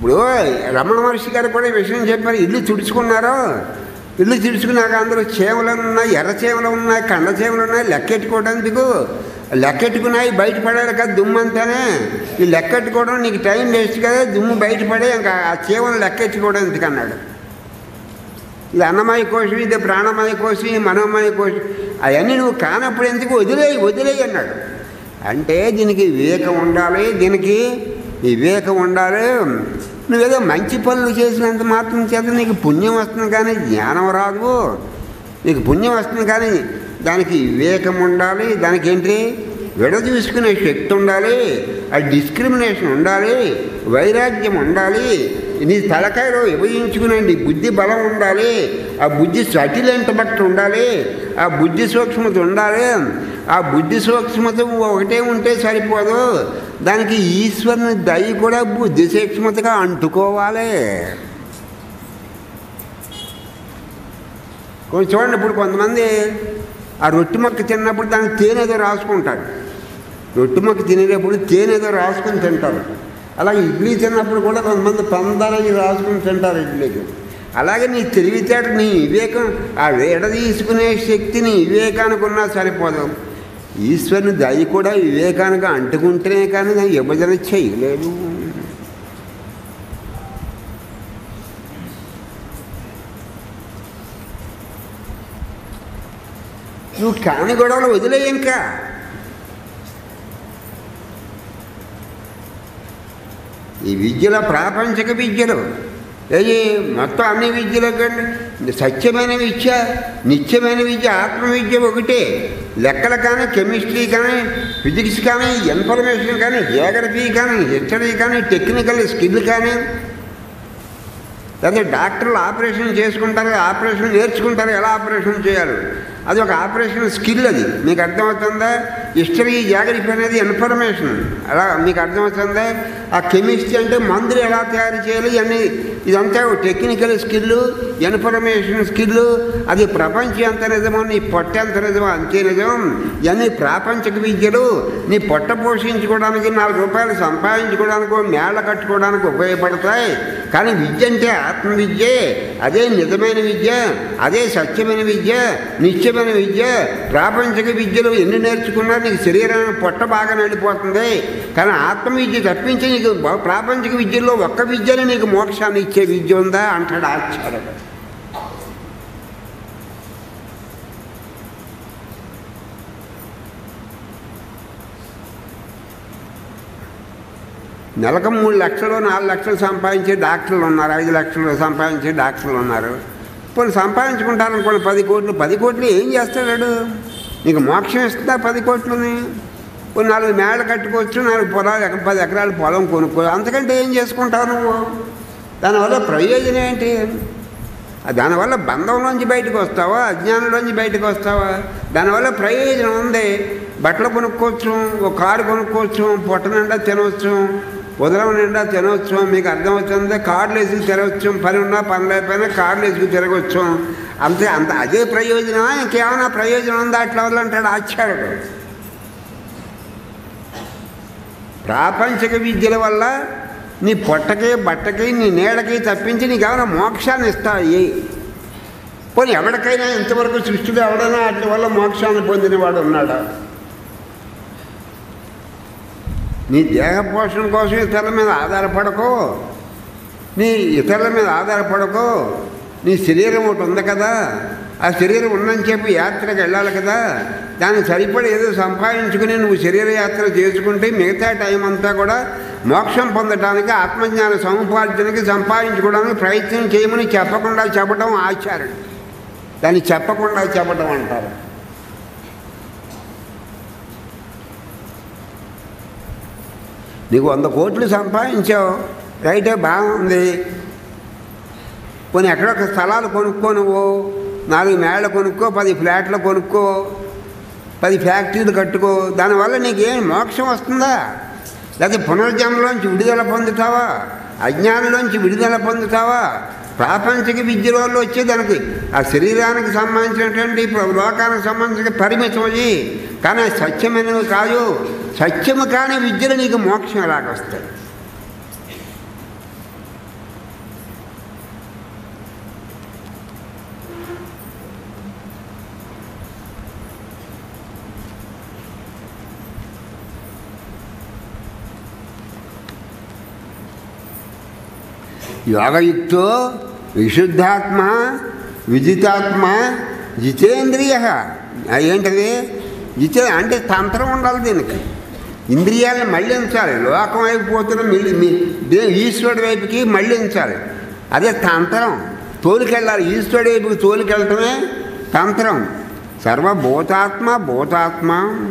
ఇప్పుడు రమణ మహర్షి గారు కూడా ఈ విషయం చెప్పారు ఇల్లు తుడుచుకున్నారు ఇల్లు తుడుచుకున్నాక అందులో చేమలు ఉన్నాయి ఎర్ర చేమలు ఉన్నాయి కండ చేమలు ఉన్నాయి లెక్కెట్టుకోవడానికి లెక్కెట్టుకున్నాయి బయటపడాలి కదా దుమ్ము అంతానే ఈ లెక్కెట్టుకోవడం నీకు టైం వేస్ట్ కదా దుమ్ము బయటపడే ఇంకా ఆ చేమలు లెక్కెట్టుకోవడం ఎందుకన్నాడు ఇది అన్నమయ కోశం ఇది ప్రాణమయ కోశం ఇది మనోమయ కోశం అవన్నీ నువ్వు కానప్పుడు ఎందుకు వదిలేయి వదిలేయి అన్నాడు అంటే దీనికి వివేకం ఉండాలి దీనికి వివేకం ఉండాలి నువ్వేదో మంచి పనులు చేసినంత మాత్రం చేత నీకు పుణ్యం వస్తుంది కానీ జ్ఞానం రాదు నీకు పుణ్యం వస్తుంది కానీ దానికి వివేకం ఉండాలి దానికి ఏంటి విడదీసుకునే శక్తి ఉండాలి ఆ డిస్క్రిమినేషన్ ఉండాలి వైరాగ్యం ఉండాలి నీ తలకాయలో విభజించుకునే నీ బుద్ధి బలం ఉండాలి ఆ బుద్ధి సటిల్ ఇంటలెక్ట్ ఉండాలి ఆ బుద్ధి సూక్ష్మత ఉండాలి ఆ బుద్ధి సూక్ష్మత ఒకటే ఉంటే సరిపోదు దానికి ఈశ్వరుని దయ కూడా బుద్ధి సూక్ష్మతగా అంటుకోవాలి కొంచెం చూడండి ఇప్పుడు కొంతమంది ఆ రొట్టె మొక్క తిన్నప్పుడు దానికి తేనెదో రాసుకుంటారు రొట్టె మొక్క తినేటప్పుడు తేనెదో రాసుకుని తింటారు అలాగే ఇడ్లీ తిన్నప్పుడు కూడా కొంతమంది పందాలని రాసుకుని తింటారు ఇడ్లీకి అలాగే నీ తెలివితేట నీ వివేకం ఆ వేడ తీసుకునే శక్తి నీ వివేకానికి ఉన్నా సరిపోదు ఈశ్వరుని దయ కూడా వివేకానికి అంటుకుంటేనే కానీ దాన్ని విభజన చేయలేదు నువ్వు కాని గొడవలు వదిలేయి ఇంకా ఈ విద్యల ప్రాపంచిక విద్యలు ఏది మొత్తం అన్ని విద్యల కంటే సత్యమైన విద్య నిత్యమైన విద్య ఆత్మ విద్య ఒకటే లెక్కలు కానీ కెమిస్ట్రీ కానీ ఫిజిక్స్ కానీ ఇన్ఫర్మేషన్ కానీ జియోగ్రఫీ కానీ హిస్టరీ కానీ టెక్నికల్ స్కిల్ కానీ లేదా డాక్టర్లు ఆపరేషన్ చేసుకుంటారు ఆపరేషన్ నేర్చుకుంటారు ఎలా ఆపరేషన్ చేయాలి అది ఒక ఆపరేషన్ స్కిల్ అది మీకు అర్థమవుతుందా హిస్టరీ జాగ్రఫీ అనేది ఇన్ఫర్మేషన్ అలా మీకు అర్థమవుతుందా ఆ కెమిస్ట్రీ అంటే మందులు ఎలా తయారు చేయాలి అన్ని ఇదంతా టెక్నికల్ స్కిల్ ఇన్ఫర్మేషన్ స్కిల్ అది ప్రపంచం ఎంత నిజమో నీ పొట్ట ఎంత నిజమో అంతే నిజం ఇవన్నీ ప్రాపంచిక విద్యలు నీ పొట్ట పోషించుకోవడానికి నాలుగు రూపాయలు సంపాదించుకోవడానికి మేళ కట్టుకోవడానికి ఉపయోగపడతాయి కానీ విద్య అంటే ఆత్మ విద్యే అదే నిజమైన విద్య అదే సత్యమైన విద్య నిత్యమైన విద్య ప్రాపంచిక విద్యలు ఎన్ని నేర్చుకున్నా నీకు శరీరానికి పొట్ట బాగా నడిపోతుంది కానీ ఆత్మ విద్య తప్పించి నీకు బ- ప్రాపంచిక విద్యల్లో ఒక్క విద్యనే నీకు మోక్షాన్ని ఇచ్చే విద్య ఉందా అంటాడు ఆచార్యుడు నెలకు మూడు లక్షలు నాలుగు లక్షలు సంపాదించే డాక్టర్లు ఉన్నారు ఐదు లక్షలు సంపాదించే డాక్టర్లు ఉన్నారు ఇప్పుడు సంపాదించుకుంటారనుకోండి పది కోట్లు పది కోట్లు ఏం చేస్తాడు నీకు మోక్షం ఇస్తుందా పది కోట్లని కొన్ని నాలుగు మేడలు కట్టుకోవచ్చు నాలుగు పొలాలు ఎక- పది ఎకరాల పొలం కొనుక్కో అంతకంటే ఏం చేసుకుంటావు నువ్వు దానివల్ల ప్రయోజనం ఏంటి ఆ దానివల్ల బంధంలోంచి బయటకు వస్తావా అజ్ఞానంలోంచి బయటకు వస్తావా దానివల్ల ప్రయోజనం ఉంది బట్టలు కొనుక్కోవచ్చు ఒక కారు కొనుక్కోవచ్చు పొట్ట నిండా తినవచ్చు ఉదరం నిండా తినవచ్చు మీకు అర్థమవుతుంది కార్లు వేసుకు తిరగచ్చు పని ఉన్నా పని లేకపోయినా కార్లు వేసుకు తిరగచ్చు అంతే అంత అదే ప్రయోజనమా ఇంకేమైనా ప్రయోజనం ఉందా అట్లా వదలంటాడు ఆచార్యుడు ప్రాపంచిక విద్యల వల్ల నీ పొట్టకి బట్టకి నీ నీడకి తప్పించి నీకు ఏమైనా మోక్షాన్ని ఇస్తాయి పోనీ ఎవరికైనా ఇంతవరకు సృష్టిలో ఎవడైనా వాటి వల్ల మోక్షాన్ని పొందినవాడు ఉన్నాడా నీ దేహ పోషణ కోసం ఇతరుల మీద ఆధారపడకో నీ ఇతరుల మీద ఆధారపడకో నీ శరీరం ఒకటి ఉంది కదా ఆ శరీరం ఉందని చెప్పి యాత్రకు వెళ్ళాలి కదా దానికి సరిపడి ఏదో సంపాదించుకుని నువ్వు శరీర యాత్ర చేసుకుంటే మిగతా టైం అంతా కూడా మోక్షం పొందడానికి ఆత్మజ్ఞాన సముపార్జనకి సంపాదించుకోవడానికి ప్రయత్నం చేయమని చెప్పకుండా చెప్పడం ఆచార్యుడు దాన్ని చెప్పకుండా చెప్పడం అంటారు నీకు వంద కోట్లు సంపాదించావు రైటే బాగుంది కొన్ని ఎక్కడొక స్థలాలు కొనుక్కో నువ్వు నాలుగు మేళ్ళ కొనుక్కో పది ఫ్లాట్లు కొనుక్కో పది ఫ్యాక్టరీలు కట్టుకో దానివల్ల నీకేం మోక్షం వస్తుందా లేకపోతే పునర్జన్మలోంచి విడుదల పొందుతావా అజ్ఞానంలోంచి విడుదల పొందుతావా ప్రాపంచిక విద్యలో వచ్చే దానికి ఆ శరీరానికి సంబంధించినటువంటి ఇప్పుడు లోకానికి సంబంధించిన పరిమితం అది కానీ అది సత్యమైనవి కాదు సత్యము కాని విద్యలు నీకు మోక్షం ఎలాగొస్తాయి యోగయుక్తో విశుద్ధాత్మ విజితాత్మ జితేంద్రియ ఆ, ఏంటది జితే అంటే తంత్రం ఉండాలి దీనికి ఇంద్రియాలను మళ్ళించాలి లోకం వైపు పోతున్న మిల్లి మీ- దే ఈశ్వరుడి వైపుకి మళ్ళించాలి అదే తంత్రం తోలికెళ్ళాలి ఈశ్వరుడి వైపుకి తోలికెళ్ళటమే తంత్రం సర్వభూతాత్మ భూతాత్మ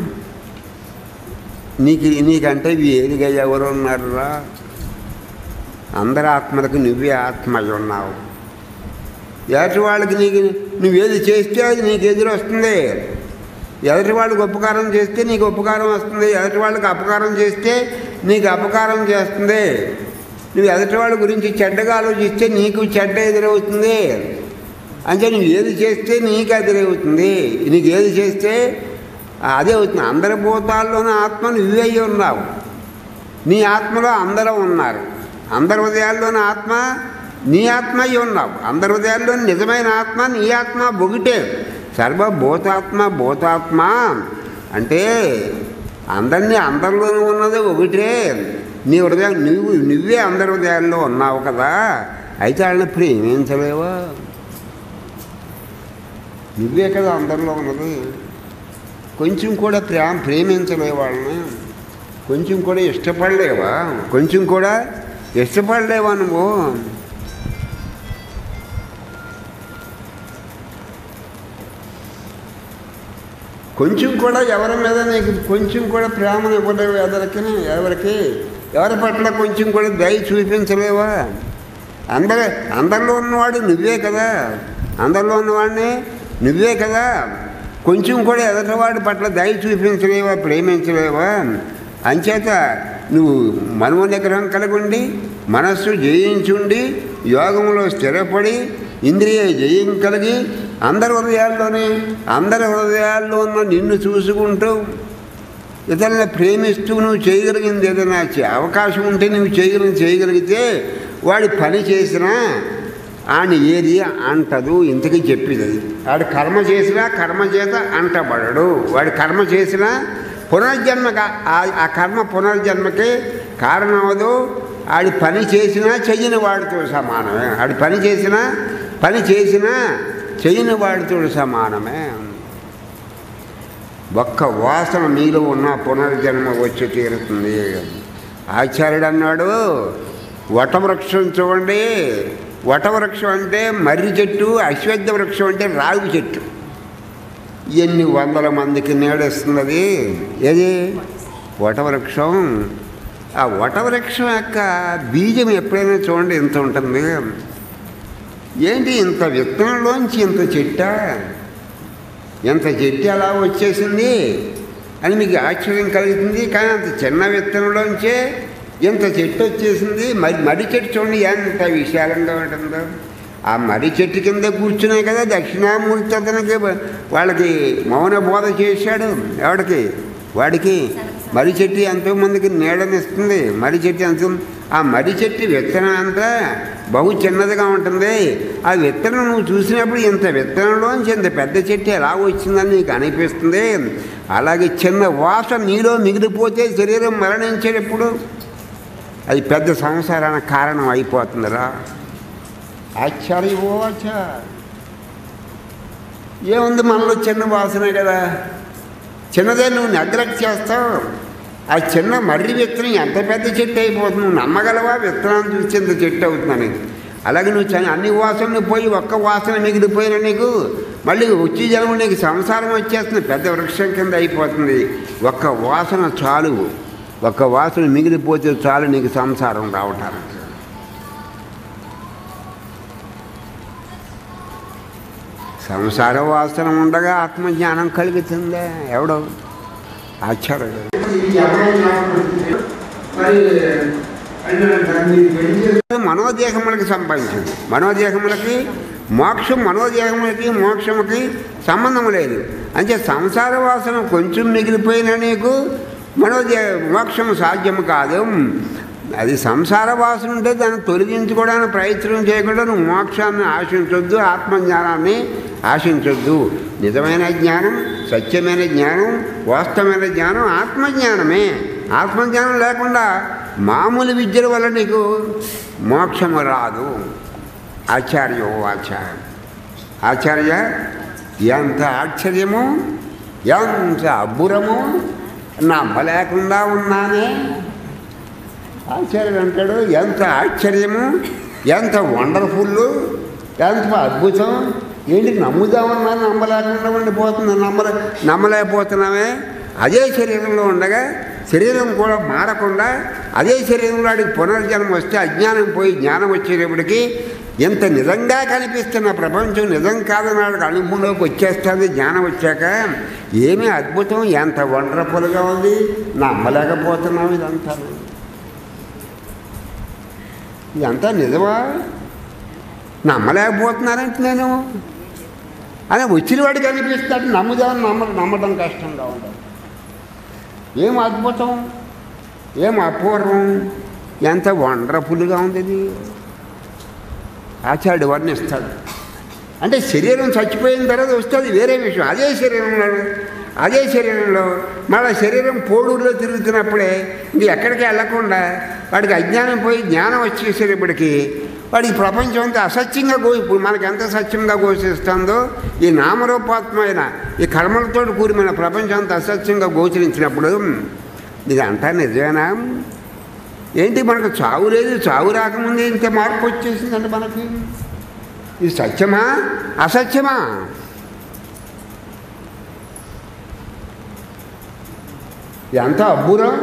నీకు నీకంటే వేరుగా ఎవరు ఉన్నారురా అందరి ఆత్మలకు నువ్వే ఆత్మ అయి ఉన్నావు ఎదుటి వాళ్ళకి నీకు నువ్వేది చేస్తే అది నీకు ఎదురు వస్తుంది ఎదుటి వాళ్ళకి ఉపకారం చేస్తే నీకు ఉపకారం వస్తుంది ఎదుటి వాళ్ళకి అపకారం చేస్తే నీకు అపకారం చేస్తుంది నువ్వు ఎదుటి వాళ్ళ గురించి చెడ్డగా ఆలోచిస్తే నీకు చెడ్డ ఎదురవుతుంది అంటే నువ్వు ఏది చేస్తే నీకు ఎదురవుతుంది నీకు ఏది చేస్తే అదే అవుతుంది అందరి భూతాల్లోని ఆత్మ నువ్వే అయి ఉన్నావు నీ ఆత్మలో అందరూ ఉన్నారు అందరి హృదయాల్లోని ఆత్మ నీ ఆత్మ అయి ఉన్నావు అందరి హృదయాల్లో నిజమైన ఆత్మ నీ ఆత్మ ఒకటే సర్వభూతాత్మ భూతాత్మ అంటే అందరినీ అందరిలోనూ ఉన్నది ఒకటే నీ హృదయం నువ్వు నువ్వే అందరి హృదయాల్లో ఉన్నావు కదా అయితే వాళ్ళని ప్రేమించలేవా నువ్వే కదా అందరిలో ఉన్నది కొంచెం కూడా ప్రేమ ప్రేమించలేవు వాళ్ళని కొంచెం కూడా ఇష్టపడలేవా కొంచెం కూడా ఇష్టపడలేవా నువ్వు కొంచెం కూడా ఎవరి మీద నీకు కొంచెం కూడా ప్రేమను ఇవ్వలేవు ఎవరికి ఎవరికి ఎవరి పట్ల కొంచెం కూడా దయ చూపించలేవా అందరి అందరిలో ఉన్నవాడు నువ్వే కదా అందరిలో ఉన్నవాడిని నువ్వే కదా కొంచెం కూడా ఎదటివాడి పట్ల దయ చూపించలేవా ప్రేమించలేవా అంచేత నువ్వు మనో నిగ్రహం కలిగి ఉండి మనస్సు జయించుండి యోగంలో స్థిరపడి ఇంద్రియ జయం కలిగి అందరి హృదయాల్లోనే అందరి హృదయాల్లో ఉన్న నిన్ను చూసుకుంటూ ఇతరులను ప్రేమిస్తూ నువ్వు చేయగలిగింది ఏదైనా చే- అవకాశం ఉంటే నువ్వు చేయగలిగి చేయగలిగితే వాడి పని చేసినా ఆయన ఏది అంటదు ఇంతకీ చెప్పేది అది వాడు కర్మ చేసినా కర్మ చేత అంటబడడు వాడి కర్మ చేసినా పునర్జన్మ ఆ కర్మ పునర్జన్మకి కారణం అవదు ఆడి పని చేసినా చెయ్యని వాడితో సమానమే ఆడి పని చేసినా పని చేసినా చెయ్యని వాడితో సమానమే ఒక్క వాసన నీలో ఉన్న పునర్జన్మ వచ్చి తీరుతుంది ఆచార్యుడు అన్నాడు వటవృక్షం చూడండి వటవృక్షం అంటే మర్రి చెట్టు అశ్వత్థ వృక్షం అంటే రావి చెట్టు ఎన్ని వందల మందికి నీడేస్తున్నది ఏది వటవృక్షం ఆ వటవృక్షం యొక్క బీజం ఎప్పుడైనా చూడండి ఇంత ఉంటుంది ఏంటి ఇంత విత్తనంలోంచి ఇంత చెట్టా ఎంత చెట్టు అలా వచ్చేసింది అని మీకు ఆశ్చర్యం కలుగుతుంది కానీ అంత చిన్న విత్తనంలోంచే ఇంత చెట్టు వచ్చేసింది మరి మర్రి చెట్టు చూడండి ఎంత విశాలంగా ఉంటుందో ఆ మర్రి చెట్టు కింద కూర్చునే కదా దక్షిణామూర్తి అతనికి వాళ్ళకి మౌన బోధ చేశాడు ఎవడికి వాడికి మర్రి చెట్టు ఎంతోమందికి నీడనిస్తుంది మర్రి చెట్టు ఎంత ఆ మర్రి చెట్టు విత్తనం అంతా బహు చిన్నదిగా ఉంటుంది ఆ విత్తనం నువ్వు చూసినప్పుడు ఇంత విత్తనంలోంచి ఇంత పెద్ద చెట్టు ఎలా వచ్చిందని నీకు అనిపిస్తుంది అలాగే చిన్న వాసన నీలో మిగిలిపోతే శరీరం మరణించేటప్పుడు అది పెద్ద సంసారానికి కారణం అయిపోతుందిరా ఆశ్చర్యపోవచ్చ ఏముంది మనలో చిన్న వాసనే కదా చిన్నదే నువ్వు నెగ్లెక్ట్ చేస్తావు ఆ చిన్న మర్రి విత్తనం ఎంత పెద్ద చెట్టు అయిపోతుంది నువ్వు నమ్మగలవా విత్తనాన్ని చూసి ఇంత చెట్టు అవుతుందని అలాగే నువ్వు చ- అన్ని వాసనలు పోయి ఒక్క వాసన మిగిలిపోయిన నీకు మళ్ళీ వచ్చి జనం నీకు సంసారం వచ్చేస్తుంది పెద్ద వృక్షం కింద అయిపోతుంది ఒక్క వాసన చాలు ఒక్క వాసన మిగిలిపోతే చాలు నీకు సంసారం రావటానికి సంసార వాసన ఉండగా ఆత్మజ్ఞానం కలుగుతుందే ఎవడో ఆశ్చర్యం మనోదేహములకి సంబంధించింది మనోదేహములకి మోక్షం మనోదేహములకి మోక్షముకి సంబంధం లేదు అంటే సంసార వాసన కొంచెం మిగిలిపోయినా నీకు మనోదే మోక్షం సాధ్యము కాదు అది సంసార వాసన ఉంటే దాన్ని తొలగించుకోవడానికి ప్రయత్నం చేయకుండా నువ్వు మోక్షాన్ని ఆశించొద్దు ఆత్మజ్ఞానాన్ని ఆశించొద్దు నిజమైన జ్ఞానం సత్యమైన జ్ఞానం వాస్తవమైన జ్ఞానం ఆత్మజ్ఞానమే ఆత్మజ్ఞానం లేకుండా మామూలు విద్యల వల్ల నీకు మోక్షము రాదు ఆచార్యో ఆచార్య ఆచార్య ఎంత ఆశ్చర్యము ఎంత అబ్బురము నమ్మలేకుండా ఉన్నానే ఆశ్చర్యం అంటాడు ఎంత ఆశ్చర్యము ఎంత వండర్ఫుల్ ఎంత అద్భుతం ఏంటి నమ్ముదామన్నా నమ్మలేకుండా ఉండిపోతుంది నమ్మలే నమ్మలేకపోతున్నామే అదే శరీరంలో ఉండగా శరీరం కూడా మారకుండా అదే శరీరంలో వాడికి పునర్జన్మ వస్తే అజ్ఞానం పోయి జ్ఞానం వచ్చేటప్పటికి ఎంత నిజంగా కనిపిస్తున్న ప్రపంచం నిజం కాదన్నాడు అనుభవంలోకి వచ్చేస్తుంది జ్ఞానం వచ్చాక ఏమీ అద్భుతం ఎంత వండర్ఫుల్గా ఉంది నమ్మలేకపోతున్నాం ఇదంతా ఇదంతా నిజమా నమ్మలేకపోతున్నానంటే నేను అని వచ్చిన వాడికి అనిపిస్తాడు నమ్ముదామని నమ్మ నమ్మడం కష్టంగా ఉండదు ఏం అద్భుతం ఏం అపూర్వం ఎంత వండర్ఫుల్గా ఉంది ఇది ఆచార్యుడు వర్ణిస్తాడు అంటే శరీరం చచ్చిపోయిన తర్వాత వస్తుంది వేరే విషయం అదే శరీరంలో అదే శరీరంలో మళ్ళీ శరీరం పోడూరులో తిరుగుతున్నప్పుడే ఇంక ఎక్కడికి వెళ్ళకుండా వాడికి అజ్ఞానం పోయి జ్ఞానం వచ్చేసేటప్పటికి వాడికి ప్రపంచం అంతా అసత్యంగా గో ఇప్పుడు మనకి ఎంత సత్యంగా ఘోషిస్తుందో ఈ నామరూపాత్మైన ఈ కర్మలతో కూడిన ప్రపంచం అంతా అసత్యంగా గోచరించినప్పుడు ఇదంతా నిజమేనా ఏంటి మనకు చావు లేదు చావు రాకముందే ఇంత మార్పు వచ్చేసిందండి మనకి ఇది సత్యమా అసత్యమా ఎంత అబ్బురం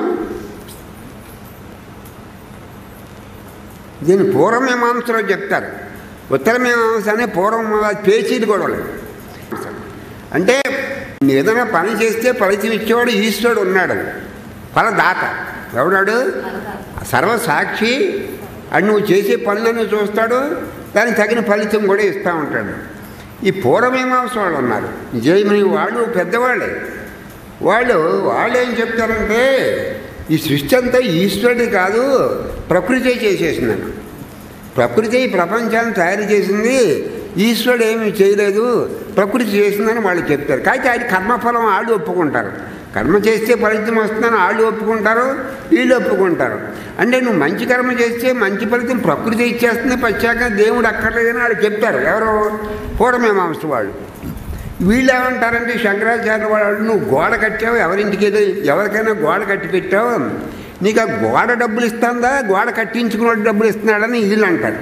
దీన్ని పూర్వమీమాంసలో చెప్తారు ఉత్తర మీమాంస అనే పూర్వం పేచీలు గొడవలు అంటే నువ్వు ఏదైనా పని చేస్తే ఫలితం ఇచ్చేవాడు ఈశ్వరుడు ఉన్నాడు ఫలదాత ఎవడాడు సర్వసాక్షి అది నువ్వు చేసే పనులను చూస్తాడు దానికి తగిన ఫలితం కూడా ఇస్తూ ఉంటాడు ఈ పూర్వమీమాంస వాళ్ళు ఉన్నారు జైమిని వాళ్ళు పెద్దవాళ్ళే వాళ్ళు వాళ్ళు ఏం చెప్తారంటే ఈ సృష్టి అంతా ఈశ్వరుడి కాదు ప్రకృతి చేసేసిందని ప్రకృతి ఈ ప్రపంచాన్ని తయారు చేసింది ఈశ్వరుడు ఏమీ చేయలేదు ప్రకృతి చేసిందని వాళ్ళు చెప్తారు కాకపోతే అది కర్మఫలం వాళ్ళు ఒప్పుకుంటారు కర్మ చేస్తే ఫలితం వస్తుందని వాళ్ళు ఒప్పుకుంటారు వీళ్ళు ఒప్పుకుంటారు అంటే నువ్వు మంచి కర్మ చేస్తే మంచి ఫలితం ప్రకృతి ఇచ్చేస్తుంది పచ్చాక దేవుడు అక్కర్లేదని వాళ్ళు చెప్తారు ఎవరు పూర్వమీమాంస వాళ్ళు వీళ్ళు ఏమంటారంటే శంకరాచార్య వాళ్ళు నువ్వు గోడ కట్టావు ఎవరింటికి ఏదో ఎవరికైనా గోడ కట్టి పెట్టావు నీకు ఆ గోడ డబ్బులు ఇస్తుందా గోడ కట్టించుకున్న డబ్బులు ఇస్తున్నాడని వీళ్ళు అంటారు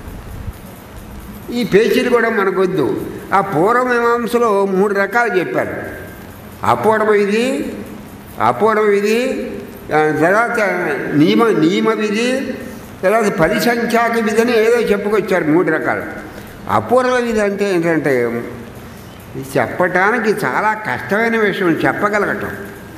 ఈ పేచీలు కూడా మనకొద్దు ఆ పూర్వమీమాంసలో మూడు రకాలు చెప్పారు అపూర్వ విధి అపూర్వ విధి ఆ తర్వాత నియమ నియమ విధి తర్వాత పరిసంఖ్యాక విధి అని ఏదో చెప్పుకొచ్చారు మూడు రకాలు అపూర్వ విధి అంటే ఏంటంటే ఇది చెప్పటానికి చాలా కష్టమైన విషయం చెప్పగలగటం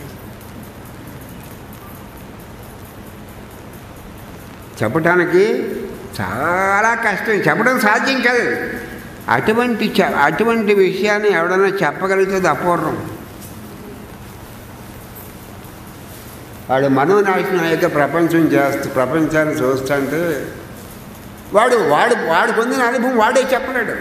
చెప్పటానికి చాలా కష్టం చెప్పడం సాధ్యం కాదు అటువంటి చ- అటువంటి విషయాన్ని ఎవడన్నా చెప్పగలిగితే అది అపూర్వం వాడు మనోనాశనం యొక్క ప్రపంచం చేస్తూ ప్రపంచాన్ని చూస్తుంటే వాడు వాడు వాడు పొందిన అనుభవం వాడే చెప్పలేడు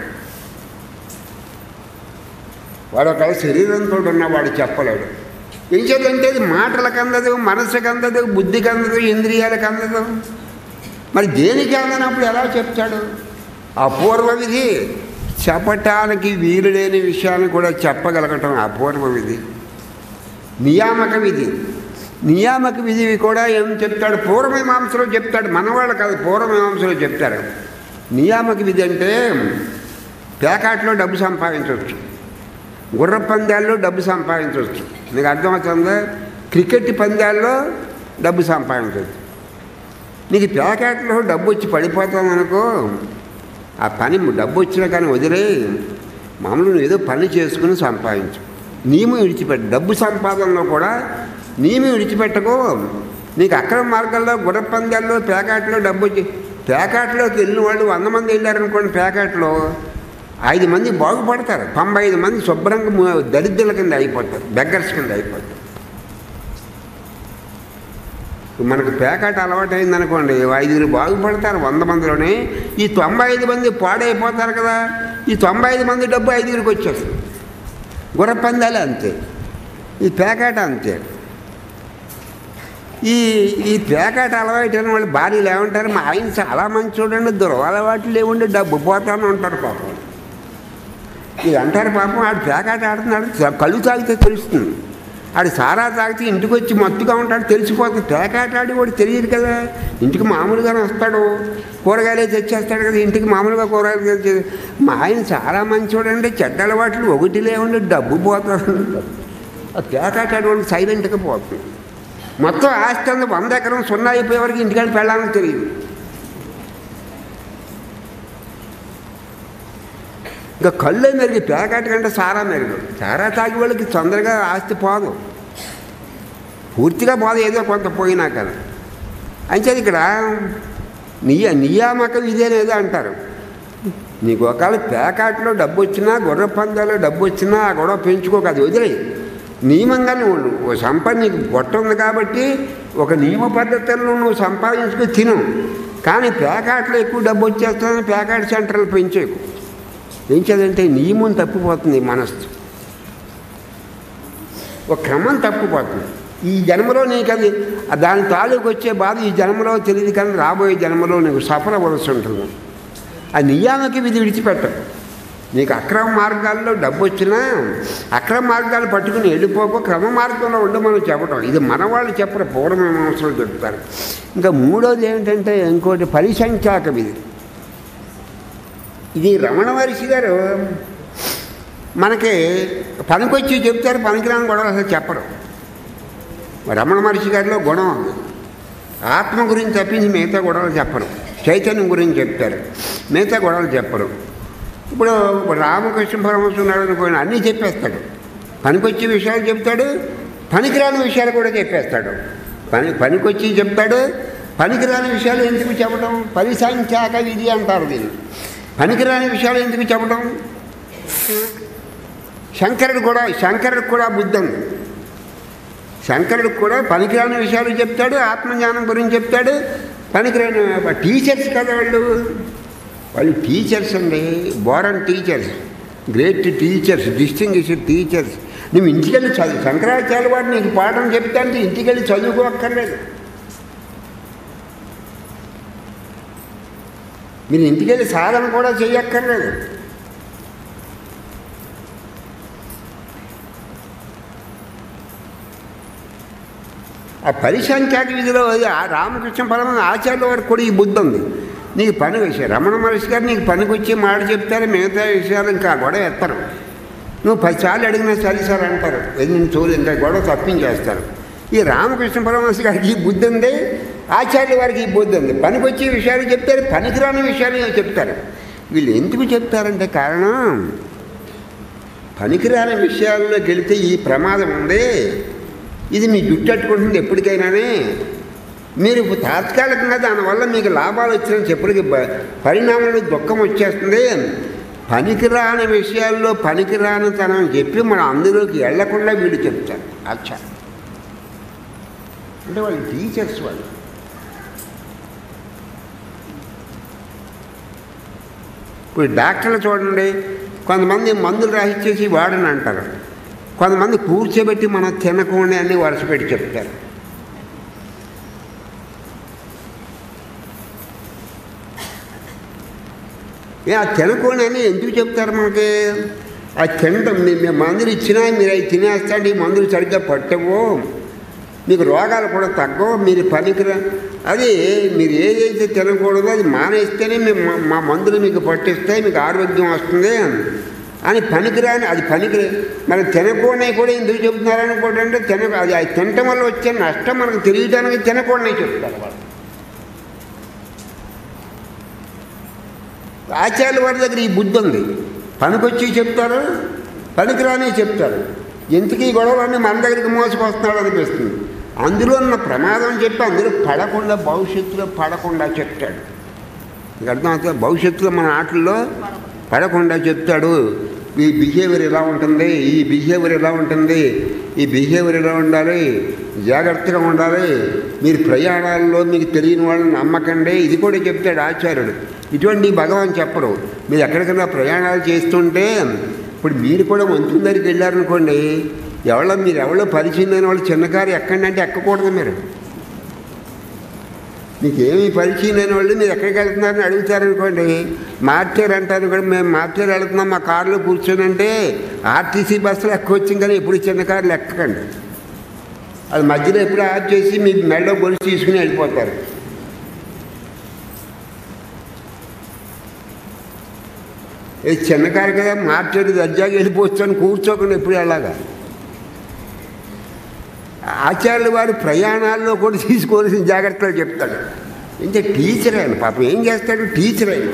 వాడు ఒక శరీరంతో ఉన్నవాడు చెప్పలేడు ఏం చేద్దంటే అది మాటలకు అందదు మనసుకు అందదు బుద్ధికి అందదు ఇంద్రియాలకు అందదు మరి దేనికి అందనప్పుడు ఎలా చెప్తాడు అపూర్వ విధి చెప్పటానికి వీలు లేని విషయాన్ని కూడా చెప్పగలగటం అపూర్వ విధి నియామక విధి నియామక విధి కూడా ఏం చెప్తాడు పూర్వమీమాంసలో చెప్తాడు మనవాళ్ళు కాదు పూర్వమీమాంసలో చెప్తారు నియామక విధి అంటే పేకాట్లో డబ్బు సంపాదించవచ్చు గుర్ర పందాల్లో డబ్బు సంపాదించవచ్చు నీకు అర్థమవుతుందా క్రికెట్ పందాల్లో డబ్బు సంపాదించవచ్చు నీకు ప్యాకెట్లో డబ్బు వచ్చి పడిపోతాం అనుకో ఆ పని డబ్బు వచ్చినా కానీ వదిలే మామూలు నువ్వు ఏదో పని చేసుకుని సంపాదించు నియమం విడిచిపెట్టు డబ్బు సంపాదనలో కూడా నియమం విడిచిపెట్టకు నీకు అక్రమ మార్గాల్లో గుర్ర పందాల్లో ప్యాకెట్లో డబ్బు వచ్చి ప్యాకెట్లోకి వెళ్ళిన వాళ్ళు వంద మంది వెళ్ళారనుకోండి ప్యాకెట్లో ఐదు మంది బాగుపడతారు తొంభై ఐదు మంది శుభ్రంగా ము- దరిద్రుల కింద అయిపోతారు బెగ్గర్స్ కింద అయిపోతారు మనకు పేకాట అలవాటు అయిందనుకోండి ఐదుగురు బాగుపడతారు వంద మందిలోనే ఈ తొంభై ఐదు మంది పాడైపోతారు కదా ఈ తొంభై ఐదు మంది డబ్బు ఐదుగురికి వచ్చేస్తుంది గుర్ర పందాలు అంతే ఈ పేకాట అంతే ఈ ఈ పేకాట అలవాటు అయిన వాళ్ళు భార్యలు ఏమంటారు మా ఆయన చాలా మంచి చూడండి దురలవాట్లు లేవుండి డబ్బు పోతాను అంటారు పాపం ఇది అంటారు పాపం ఆడు పేకాట ఆడుతున్నాడు చ- కళ్ళు తాగితే తెలుస్తుంది ఆడు సారా తాగితే ఇంటికి వచ్చి మత్తుగా ఉంటాడు తెలిసిపోతుంది పేకాట ఆడి వాడు తెలియదు కదా ఇంటికి మామూలుగానే వస్తాడు కూరగాయలే తెచ్చేస్తాడు కదా ఇంటికి మామూలుగా కూరగాయలు తెచ్చి మా ఆయన చాలా మంచి చూడండి చెడ్డ అలవాట్లు ఒకటి లేవండి డబ్బు పోతాడు ఆ పేకాట ఆడి వాడికి సైలెంట్గా పోతుంది మొత్తం ఆస్తి అంతా వంద ఎకరం సున్నా అయిపోయే వరకు ఇంటికాడికి వెళ్ళాలని తెలియదు ఇంకా కళ్ళే మెరుగు పేకాట కంటే సారా మెరుగు సారా తాగి వాళ్ళకి తొందరగా ఆస్తి పోదు పూర్తిగా పోదు ఏదో కొంత పోయినా కదా అంచేది ఇక్కడ నియ నియామకం ఇదేనేదో అంటారు నీకు ఒకవేళ పేకాట్లో డబ్బు వచ్చినా గుర్ర పందాలో డబ్బు వచ్చినా ఆ గొడవ పెంచుకోక అది వదిలేయి నియమంగా నువ్వు నువ్వు సంపద నీకు పొట్ట ఉంది కాబట్టి ఒక నియమ పద్ధతుల్లో నువ్వు సంపాదించుకుని తిను కానీ పేకాట్లో ఎక్కువ డబ్బు వచ్చేస్తుందని పేకాట సెంటర్లు పెంచేకు పెంచేదంటే నియమం తప్పిపోతుంది మనస్సు ఒక క్రమం తప్పిపోతుంది ఈ జన్మలో నీకు అది దాని తాలూకు వచ్చే బాధ ఈ జన్మలో తెలియదు కానీ రాబోయే జన్మలో నీకు సఫలవలసి ఉంటుంది ఆ నియామక విధి విడిచిపెట్టదు నీకు అక్రమ మార్గాల్లో డబ్బు వచ్చినా అక్రమ మార్గాలు పట్టుకుని వెళ్ళిపోకు క్రమ మార్గంలో ఉండమని చెప్పడం ఇది మన వాళ్ళు చెప్పరు పూర్వమీమాంసలు చెప్తారు ఇంకా మూడోది ఏమిటంటే ఇంకోటి పరిసంఖ్యాక విధి ఇది రమణ మహర్షి గారు మనకి పనికొచ్చి చెప్తారు పనికిరాని గొడవలు అసలు చెప్పరు రమణ మహర్షి గారిలో గుణం ఉంది ఆత్మ గురించి తప్పించి మిగతా గొడవలు చెప్పరు చైతన్యం గురించి చెప్తారు మిగతా గొడవలు చెప్పరు ఇప్పుడు రామకృష్ణ పరమహంస ఉన్నాడు అనుకోని అన్నీ చెప్పేస్తాడు పనికొచ్చే విషయాలు చెప్తాడు పనికిరాని విషయాలు కూడా చెప్పేస్తాడు పని పనికొచ్చి చెప్తాడు పనికిరాని విషయాలు ఎందుకు చెప్పడం పరిసంఖ్యాక విధి అంటారు దీన్ని పనికిరాని విషయాలు ఎందుకు చెప్పడం శంకరుడు కూడా శంకరుడికి కూడా బుద్ధి ఉంది శంకరుడికి కూడా పనికిరాని విషయాలు చెప్తాడు ఆత్మజ్ఞానం గురించి చెప్తాడు పనికిరాని టీచర్స్ కదా వాళ్ళు వాళ్ళు టీచర్స్ అండి born teachers great teachers distinguished teachers నువ్వు ఇంటికెళ్ళి చదువు శంకరాచార్య వాడు నీకు పాఠం చెప్తా అంటే ఇంటికెళ్ళి చదువుకోక్కర్లేదు మీరు ఇంటికెళ్ళి సాధన కూడా చేయక్కర్లేదు ఆ పరిసంఖ్యాక విధిలో అది ఆ రామకృష్ణ పరమ ఆచార్యుల వరకు కూడా ఈ బుద్ధి ఉంది నీకు పని విషయం రమణ మహర్షి గారు నీకు పనికి వచ్చి మాట చెప్తారు మిగతా విషయాలు ఇంకా గొడవ ఎత్తరు నువ్వు పదిసార్లు అడిగినా సరే సార్ అంటారు ఇది నేను చూడు ఇంకా గొడవ తప్పించేస్తారు ఈ రామకృష్ణ పరమహంస గారికి ఈ బుద్ధి ఉంది ఆచార్యుల వారికి ఈ బుద్ధి ఉంది పనికి వచ్చే విషయాలు చెప్తారు పనికిరాని విషయాలు చెప్తారు వీళ్ళు ఎందుకు చెప్తారంటే కారణం పనికిరాని విషయాల్లోకి వెళితే ఈ ప్రమాదం ఉంది ఇది మీ జుట్టు అట్టుకుంటుంది ఎప్పటికైనానే మీరు తాత్కాలికంగా దానివల్ల మీకు లాభాలు వచ్చిన చెప్పుడికి పరిణామంలో దుఃఖం వచ్చేస్తుంది పనికిరాని విషయాల్లో పనికిరాని తనం చెప్పి మనం అందులోకి వెళ్లకుండా వీడు చెప్తారు అచ్చా అంటే వాళ్ళు టీచర్స్ వాళ్ళు ఇప్పుడు డాక్టర్లు చూడండి కొంతమంది మందులు రాసిచ్చేసి వాడని అంటారు కొంతమంది కూర్చోబెట్టి మనం తినకుండా అన్ని వరుసపెట్టి చెప్తారు ఏ ఆ తినకుండా అని ఎందుకు చెప్తారు మనకి ఆ తినటం మీ మీ మందులు ఇచ్చినా మీరు అవి తినేస్తాండి ఈ మందులు సరిగ్గా పట్టవు మీకు రోగాలు కూడా తగ్గవు మీరు పనికిరా అది మీరు ఏదైతే తినకూడదో అది మానేస్తేనే మేము మా- మా మందులు మీకు పట్టిస్తాయి మీకు ఆరోగ్యం వస్తుంది అని పనికిరాని అది పనికిరా మరి తినకూడని కూడా ఎందుకు చెప్తున్నారని కూడా అంటే తిన అది అది తినటం వల్ల వచ్చే నష్టం మనకు తెలియడానికి తినకూడనే చెప్తారు వాళ్ళు ఆచార్యుల వారి దగ్గర ఈ బుద్ధి ఉంది పనికొచ్చి చెప్తారు పనికిరాని చెప్తారు ఎందుకు ఈ గొడవలన్నీ మన దగ్గరికి మోసుకొస్తున్నాడు అనిపిస్తుంది అందులో ఉన్న ప్రమాదం చెప్పి అందులో పడకుండా భవిష్యత్తులో పడకుండా చెప్తాడు మీకు అర్థమవుతుంది భవిష్యత్తులో మన ఆటల్లో పడకుండా చెప్తాడు ఈ బిహేవియర్ ఎలా ఉంటుంది ఈ బిహేవియర్ ఎలా ఉంటుంది ఈ బిహేవియర్ ఎలా ఉండాలి జాగ్రత్తగా ఉండాలి మీరు ప్రయాణాల్లో మీకు తెలియని వాళ్ళని నమ్మకండి ఇది కూడా చెప్తాడు ఆచార్యుడు ఇటువంటి భగవాన్ చెప్పరు మీరు ఎక్కడికైనా ప్రయాణాలు చేస్తుంటే ఇప్పుడు మీరు కూడా మంత్రుల దగ్గరికి వెళ్ళారనుకోండి ఎవరో మీరు ఎవరో పరిచయం లేని వాళ్ళు చిన్న కారు ఎక్కండి అంటే ఎక్కకూడదు మీరు మీకు ఏమీ పరిచయం లేని వాళ్ళు మీరు ఎక్కడికి వెళ్తున్నారని అడుగుతారు అనుకోండి మార్చారు అంటారు కూడా మేము మార్చారు వెళ్తున్నాం మా కారులో కూర్చొని అంటే ఆర్టీసీ బస్సులో ఎక్కువ వచ్చింది కానీ ఎప్పుడు చిన్న కార్లు ఎక్కకండి అది మధ్యలో ఎప్పుడు ఆఫ్ చేసి మీ మెడలో గొలుసు తీసుకుని వెళ్ళిపోతారు ఇది చిన్న కారు కదా మార్చేది దర్జాగా వెళ్ళిపోవచ్చు అని కూర్చోకుండా ఎప్పుడు వెళ్ళాగా ఆచార్యులు వారు ప్రయాణాల్లో కూడా తీసుకోవాల్సిన జాగ్రత్తలు చెప్తాడు ఇంకా టీచర్ ఆయన పాపం ఏం చేస్తాడు టీచర్ ఆయన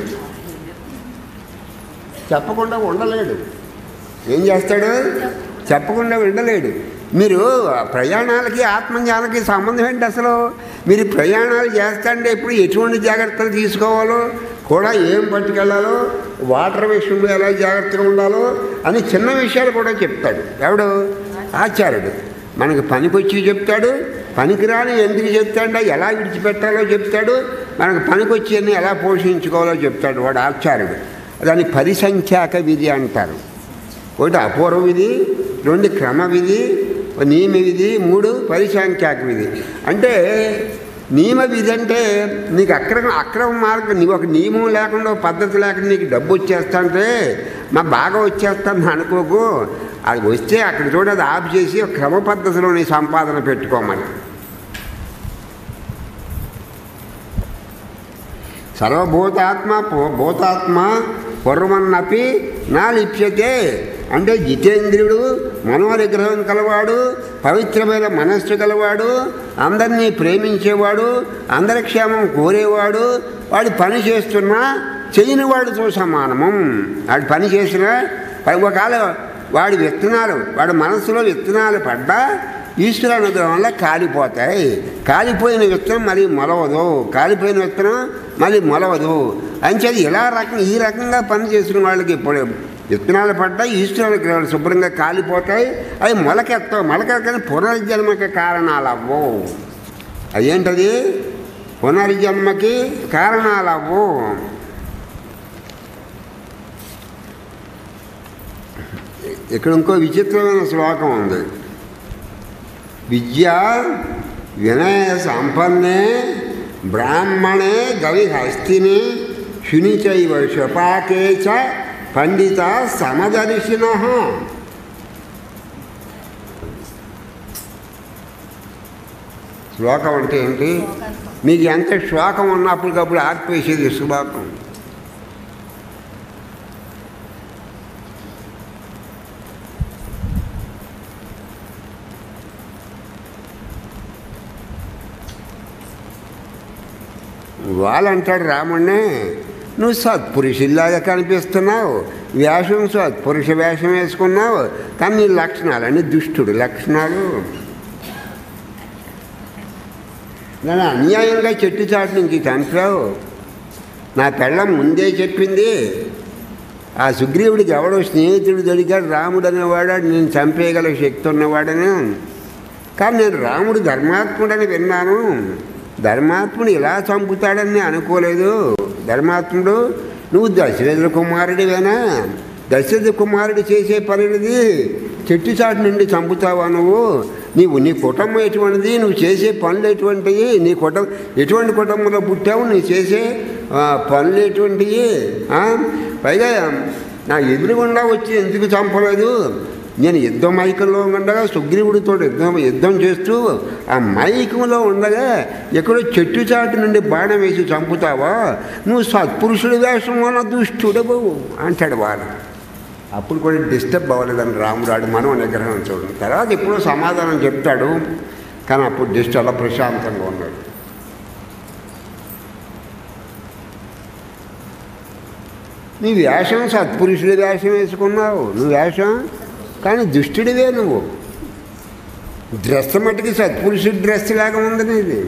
చెప్పకుండా ఉండలేడు ఏం చేస్తాడు చెప్పకుండా ఉండలేడు మీరు ప్రయాణాలకి ఆత్మజ్ఞానకి సంబంధం ఏంటి అసలు మీరు ప్రయాణాలు చేస్తాంటే ఇప్పుడు ఎటువంటి జాగ్రత్తలు తీసుకోవాలో కూడా ఏం పట్టుకెళ్ళాలో వాటర్ విషయంలో ఎలా జాగ్రత్తగా ఉండాలో అని చిన్న విషయాలు కూడా చెప్తాడు ఎవడు ఆచార్యుడు మనకి పనికొచ్చి చెప్తాడు పనికిరాని ఎందుకు చెప్తాడో ఎలా విడిచిపెట్టాలో చెప్తాడు మనకు పనికొచ్చి అన్ని ఎలా పోషించుకోవాలో చెప్తాడు వాడు ఆచార్యుడు దాన్ని పరిసంఖ్యాక విధి అంటారు ఒకటి అపూర్వ విధి రెండు క్రమ విధి నియమ విధి మూడు పరిసంఖ్యాక విధి అంటే నియమ విధి అంటే నీకు అక్రమ అక్రమ మార్గం నీకు ఒక నియమం లేకుండా ఒక పద్ధతి లేకుండా నీకు డబ్బు వచ్చేస్తా అంటే మా బాగా వచ్చేస్తాను అనుకోకు అది వస్తే అక్కడ చూడ అది ఆఫ్ చేసి ఒక క్రమ పద్ధతిలో నీ సంపాదన పెట్టుకోమని సర్వభూతాత్మ పో- భూతాత్మ పూర్వమన్నపి నా లిప్యతే అంటే జితేంద్రుడు మనోనిగ్రహం కలవాడు పవిత్రమైన మనస్సు కలవాడు అందరినీ ప్రేమించేవాడు అందరి క్షేమం కోరేవాడు వాడు పని చేస్తున్నా చేయని వాడితో సమానము వాడు పని చేసినా ఒకవేళ వాడి విత్తనాలు వాడి మనసులో విత్తనాలు పడ్డా ఈశ్వర అనుగ్రహం వల్ల కాలిపోతాయి కాలిపోయిన విత్తనం మళ్ళీ మొలవదు కాలిపోయిన విత్తనం మళ్ళీ మొలవదు అంచేది ఇలా రకం ఈ రకంగా పని చేసిన వాళ్ళకి ఇప్పుడు విత్తనాలు పడ్డా ఈశ్వర అనుగ్రహాలు శుభ్రంగా కాలిపోతాయి అవి మొలకెత్తవు మొలకెత్తని పునర్జన్మకి కారణాలు అవ్వవు అదేంటది పునర్జన్మకి కారణాలు అవ్వవు ఇక్కడ ఇంకో విచిత్రమైన శ్లోకం ఉంది విద్యా వినయ సంపన్నే బ్రాహ్మణే గవి హస్తిని శునిచైవ శపాకే చ పండిత సమదర్శిన శ్లోకం అంటే ఏంటి మీకు ఎంత శ్లోకం ఉన్నప్పటికప్పుడు ఆర్పేసేది శ్లోకం వాళ్ళంటాడు రాముణ్ణి నువ్వు సత్పురుషుల్లాగా కనిపిస్తున్నావు వేషం సత్పురుష వేషం వేసుకున్నావు కానీ నీ లక్షణాలు అన్ని దుష్టుడు లక్షణాలు నేను అన్యాయంగా చెట్టు చాటు నుంచి చంపావు నా పెళ్ళం ముందే చెప్పింది ఆ సుగ్రీవుడికి ఎవడో స్నేహితుడు దొరికాడు రాముడు అనేవాడు నేను చంపేయగల శక్తి ఉన్నవాడని కానీ నేను రాముడు ధర్మాత్ముడని విన్నాను ధర్మాత్ముడు ఇలా చంపుతాడని నేను అనుకోలేదు ధర్మాత్ముడు నువ్వు దశరథ కుమారుడివేనా దశరథ కుమారుడు చేసే పనిది చెట్టు చాటు నుండి చంపుతావా నువ్వు నీవు నీ కుటుంబం ఎటువంటిది నువ్వు చేసే పనులు ఎటువంటివి నీ కుటుంబం ఎటువంటి కుటుంబంలో పుట్టావు నీ చేసే ఆ, పనులు ఎటువంటివి ఆ? పైగా నా ఎదురుగుండా వచ్చి ఎందుకు చంపలేదు నేను యుద్ధం మైకంలో ఉండగా సుగ్రీవుడితో యుద్ధం యుద్ధం చేస్తూ ఆ మైకంలో ఉండగా ఎక్కడో చెట్టు చాటు నుండి బాణం వేసి చంపుతావా నువ్వు సత్పురుషుడి వేషం వల్ల దుష్టుడవు అంటాడు వాడు అప్పుడు కూడా డిస్టర్బ్ అవ్వలేదని రామురాడు మనం నిగ్రహం చూడండి తర్వాత ఎప్పుడో సమాధానం చెప్తాడు కానీ అప్పుడు డిస్టర్బ్ అలా ప్రశాంతంగా ఉన్నాడు నీ వేషం సత్పురుషుడి వేషం వేసుకున్నావు నువ్వు వేషం కానీ దుష్టుడివే నువ్వు డ్రెస్ మట్టుకి సత్పురుషుడి డ్రెస్ లాగా ఉంది నీది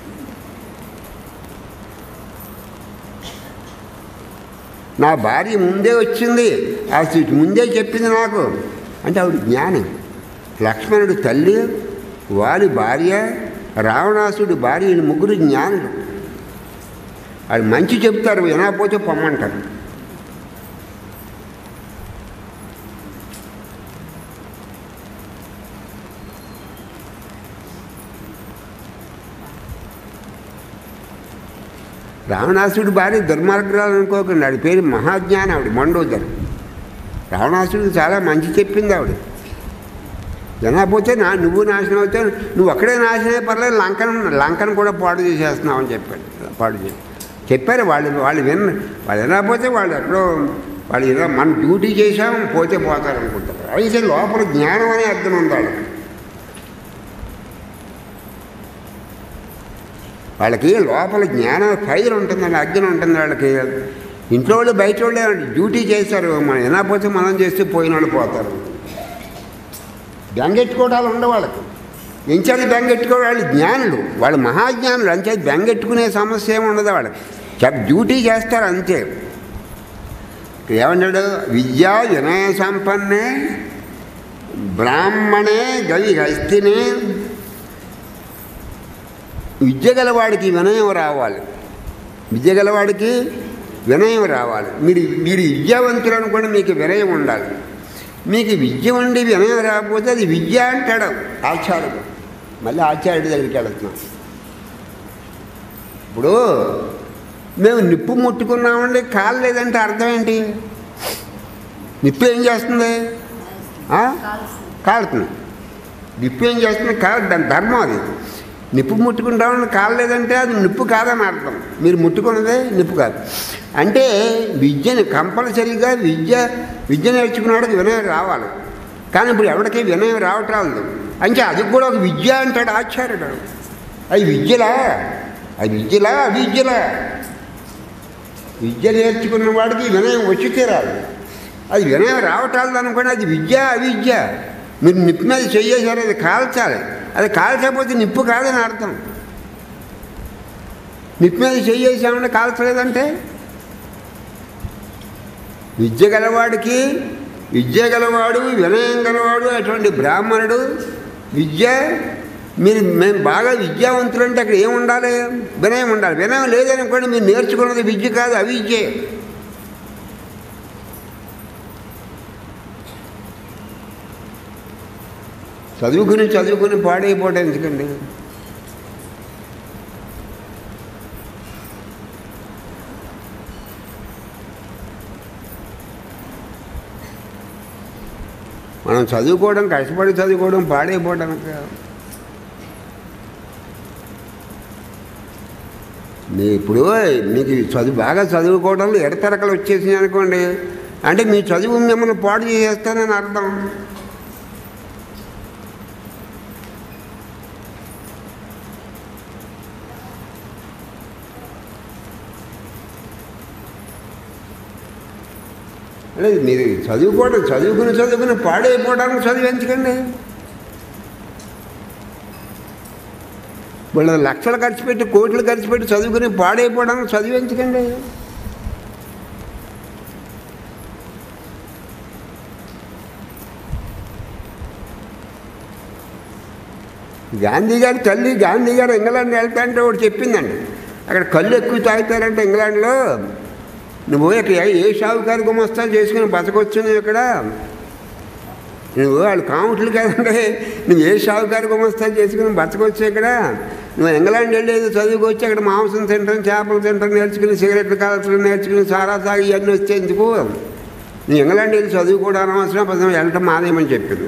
నా భార్య ముందే వచ్చింది ఆ సీట్ ముందే చెప్పింది నాకు అంటే ఆవిడ జ్ఞానం లక్ష్మణుడు తల్లి వారి భార్య రావణాసుడి భార్య వీళ్ళు ముగ్గురు జ్ఞానులు వాళ్ళు మంచి చెప్తారు వినకపోతే పొమ్మంటారు రావణాసుడు భార్య దుర్మార్గురాలు అనుకోకండి ఆడి పేరు మహాజ్ఞాని ఆవిడ మండోదర్ రావణాసుడికి చాలా మంచి చెప్పింది ఆవిడ జనాపోతే నా నువ్వు నాశనం అవుతావు నువ్వు ఒక్కడే నాశనమే పర్లేదు లంకను లంకను కూడా పాడు చేసేస్తున్నావు అని చెప్పాడు పాడు చేసి చెప్పారు వాళ్ళు వాళ్ళు విన్న వాళ్ళు వినకపోతే వాళ్ళు ఎక్కడో వాళ్ళు ఏదో మన డ్యూటీ చేసాం పోతే పోతారు అనుకుంటారు అయితే లోపల జ్ఞానం అనే అర్థం ఉంది వాళ్ళకి వాళ్ళకి లోపల జ్ఞానం ఫైర్ ఉంటుందండి అగ్ని ఉంటుంది వాళ్ళకి ఇంట్లో వాళ్ళు బయట వాళ్ళే డ్యూటీ చేశారు మనం వినకపోతే మనం చేస్తే పోయిన వాళ్ళు పోతారు బెంగెట్టుకోవడాలు ఉండవు వాళ్ళకి ఎంచేది బెంగెట్టుకోవడం వాళ్ళు జ్ఞానులు వాళ్ళు మహాజ్ఞానులు అంతే బెంగెట్టుకునే సమస్య ఏమి ఉండదు వాళ్ళకి చెప్ డ్యూటీ చేస్తారు అంతే ఏమన్నాడు విద్యా వినయ సంపన్నే బ్రాహ్మణే గవి హస్తినే విద్య గలవాడికి వినయం రావాలి విద్య గలవాడికి వినయం రావాలి మీరు మీరు విద్యావంతులు అనుకోండి మీకు వినయం ఉండాలి మీకు విద్య ఉండి వినయం రాకపోతే అది విద్య అంటాడు ఆచార్యుడు మళ్ళీ ఆచార్యుడి దగ్గరికి వెళుతున్నాం ఇప్పుడు మేము నిప్పు ముట్టుకున్నామండి కాలేదంటే అర్థం ఏంటి నిప్పు ఏం చేస్తుంది ఆ? కాలుతుంది నిప్పు ఏం చేస్తుంది కాదు దాని ధర్మం అది నిప్పు ముట్టుకుంటామని కాలేదంటే అది నిప్పు కాదని అర్థం మీరు ముట్టుకున్నదే నిప్పు కాదు అంటే విద్యని కంపల్సరీగా విద్య విద్య నేర్చుకున్నాడికి వినయం రావాలి కానీ ఇప్పుడు ఎవరికి వినయం రావట్లేదు అంటే అది కూడా ఒక విద్య అంటాడు ఆచార్యుడు అది విద్యలా అది విద్యలా అవిద్యలా విద్య నేర్చుకున్న వాడికి వినయం వచ్చి తీరాలి అది వినయం రావటాలు అనుకోండి అది విద్య అవిద్య మీరు నిప్పు మీద చెయ్యేసారు అది కాల్చాలి అది కాల్చకపోతే నిప్పు కాదని అర్థం నిప్పు మీద చెయ్యేసామంటే కాల్చలేదంటే విద్య గలవాడికి విద్య గలవాడు వినయం గలవాడు అటువంటి బ్రాహ్మణుడు విద్య మీరు మేము బాగా విద్యావంతులు అంటే అక్కడ ఏం ఉండాలి వినయం ఉండాలి వినయం లేదనుకోండి మీరు నేర్చుకున్నది విద్య కాదు అవిద్యే చదువుకుని చదువుకుని పాడైపోవడం ఎందుకండి మనం చదువుకోవడం కష్టపడి చదువుకోవడం పాడైపోవడానికి మీ ఇప్పుడు మీకు చదువు బాగా చదువుకోవడంలో ఎడతెరకలు వచ్చేసినాయి అనుకోండి అంటే మీ చదువు మిమ్మల్ని పాడు చేసేస్తానని అర్థం అంటే మీరు చదువుకోవడం చదువుకుని చదువుకుని పాడైపోవడానికి చదువు ఎంచుకండి వీళ్ళ లక్షలు ఖర్చు పెట్టి కోట్లు ఖర్చు పెట్టి చదువుకుని పాడైపోవడానికి చదువు ఎంచుకండి గాంధీ గారి తల్లి గాంధీ గారు ఇంగ్లాండ్ వెళ్తా అంటే ఒకటి చెప్పిందండి అక్కడ కళ్ళు ఎక్కువ తాగుతారంటే ఇంగ్లాండ్లో నువ్వు ఇక్కడ ఏ షావుకారు గుమస్తాలు చేసుకుని బతకొచ్చు నువ్వు ఇక్కడ నువ్వు వాళ్ళు కాముట్లు కదంటే నువ్వు ఏ షావుకారు గుమస్తాలు చేసుకుని బతకొచ్చు ఇక్కడ నువ్వు ఇంగ్లాండ్ వెళ్ళేది చదువుకొచ్చి అక్కడ మాంసం తింటాం చేపలు తింటాం నేర్చుకుని సిగరెట్లు కాల్చడం నేర్చుకుని సారా సాగి ఇవన్నీ వచ్చేందుకు నువ్వు ఇంగ్లాండ్ వెళ్ళి చదువుకోవడం అనవసరం పదం వెళ్ళటం మానేయమని చెప్పింది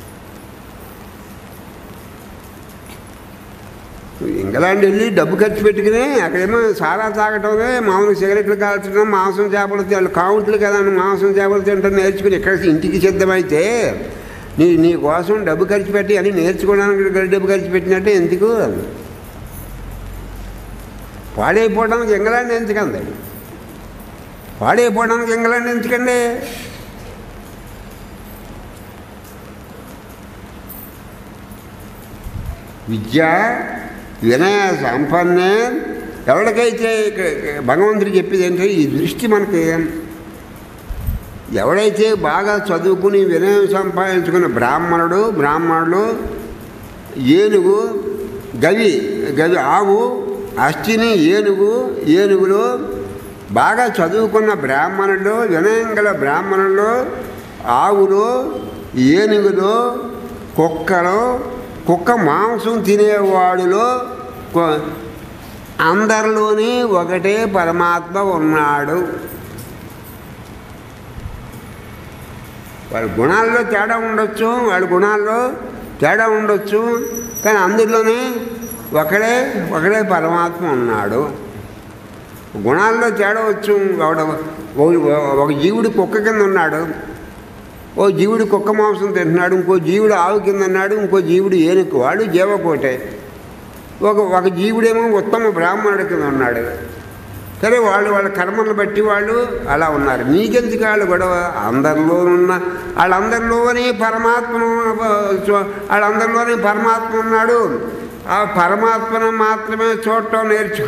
ఇంగ్లాండ్ వెళ్ళి డబ్బు ఖర్చు పెట్టుకుని అక్కడేమో సారా తాగటమే మామూలు సిగరెట్లు కాల్చడం మాంసం చేపలు వాళ్ళు కావుంట్లు కదా అని మాంసం చేపలు తింటాం నేర్చుకుని ఇక్కడ ఇంటికి సిద్ధమైతే నీ నీ కోసం డబ్బు ఖర్చు పెట్టి అని నేర్చుకోవడానికి ఇక్కడ డబ్బు ఖర్చు పెట్టినట్టే ఎందుకు పాడైపోవడానికి ఇంగ్లాండ్ ఎంచుకండి పాడైపోవడానికి ఇంగ్లాండ్ ఎంచుకండి విద్య వినయ సంపన్నే ఎవరికైతే ఇక్కడ భగవంతుడు చెప్పేది ఏంటంటే ఈ దృష్టి మనకి ఎవడైతే బాగా చదువుకుని వినయం సంపాదించుకున్న బ్రాహ్మణుడు బ్రాహ్మణుడు ఏనుగు గవి గవి ఆవు అస్థిని ఏనుగు ఏనుగులు బాగా చదువుకున్న బ్రాహ్మణుడు వినయం గల బ్రాహ్మణులు ఆవులు ఏనుగులు కుక్కలు కుక్క మాంసం తినేవాడిలో కొ- అందరిలోని ఒకటే పరమాత్మ ఉన్నాడు వాళ్ళ గుణాల్లో తేడా ఉండొచ్చు వాళ్ళ గుణాల్లో తేడా ఉండొచ్చు కానీ అందులోనే ఒకడే ఒకడే పరమాత్మ ఉన్నాడు గుణాల్లో తేడా వచ్చు వాడు ఒక- ఒక జీవుడు కుక్క కింద ఉన్నాడు ఓ జీవుడు కుక్క మాంసం తింటున్నాడు ఇంకో జీవుడు ఆవు కింద ఉన్నాడు ఇంకో జీవుడు ఏనుకు వాడు జీవకోటే ఒక ఒక జీవుడేమో ఉత్తమ బ్రాహ్మణుడి కింద ఉన్నాడు సరే వాళ్ళు వాళ్ళ కర్మలను బట్టి వాళ్ళు అలా ఉన్నారు నీకెందుకు వాళ్ళు గొడవ అందరిలో ఉన్న వాళ్ళందరిలోనే పరమాత్మ వాళ్ళందరిలోనే పరమాత్మ ఉన్నాడు ఆ పరమాత్మను మాత్రమే చూడటం నేర్చు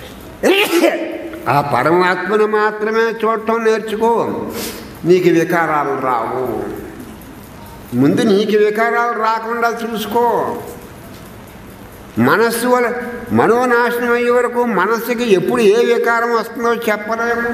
ఆ పరమాత్మను మాత్రమే చూడటం నేర్చుకో నీకు వికారాలు రావు ముందు నీకు వికారాలు రాకుండా చూసుకో మనస్సు వల్ల మనోనాశనం అయ్యే వరకు మనస్సుకి ఎప్పుడు ఏ వికారం వస్తుందో చెప్పలేము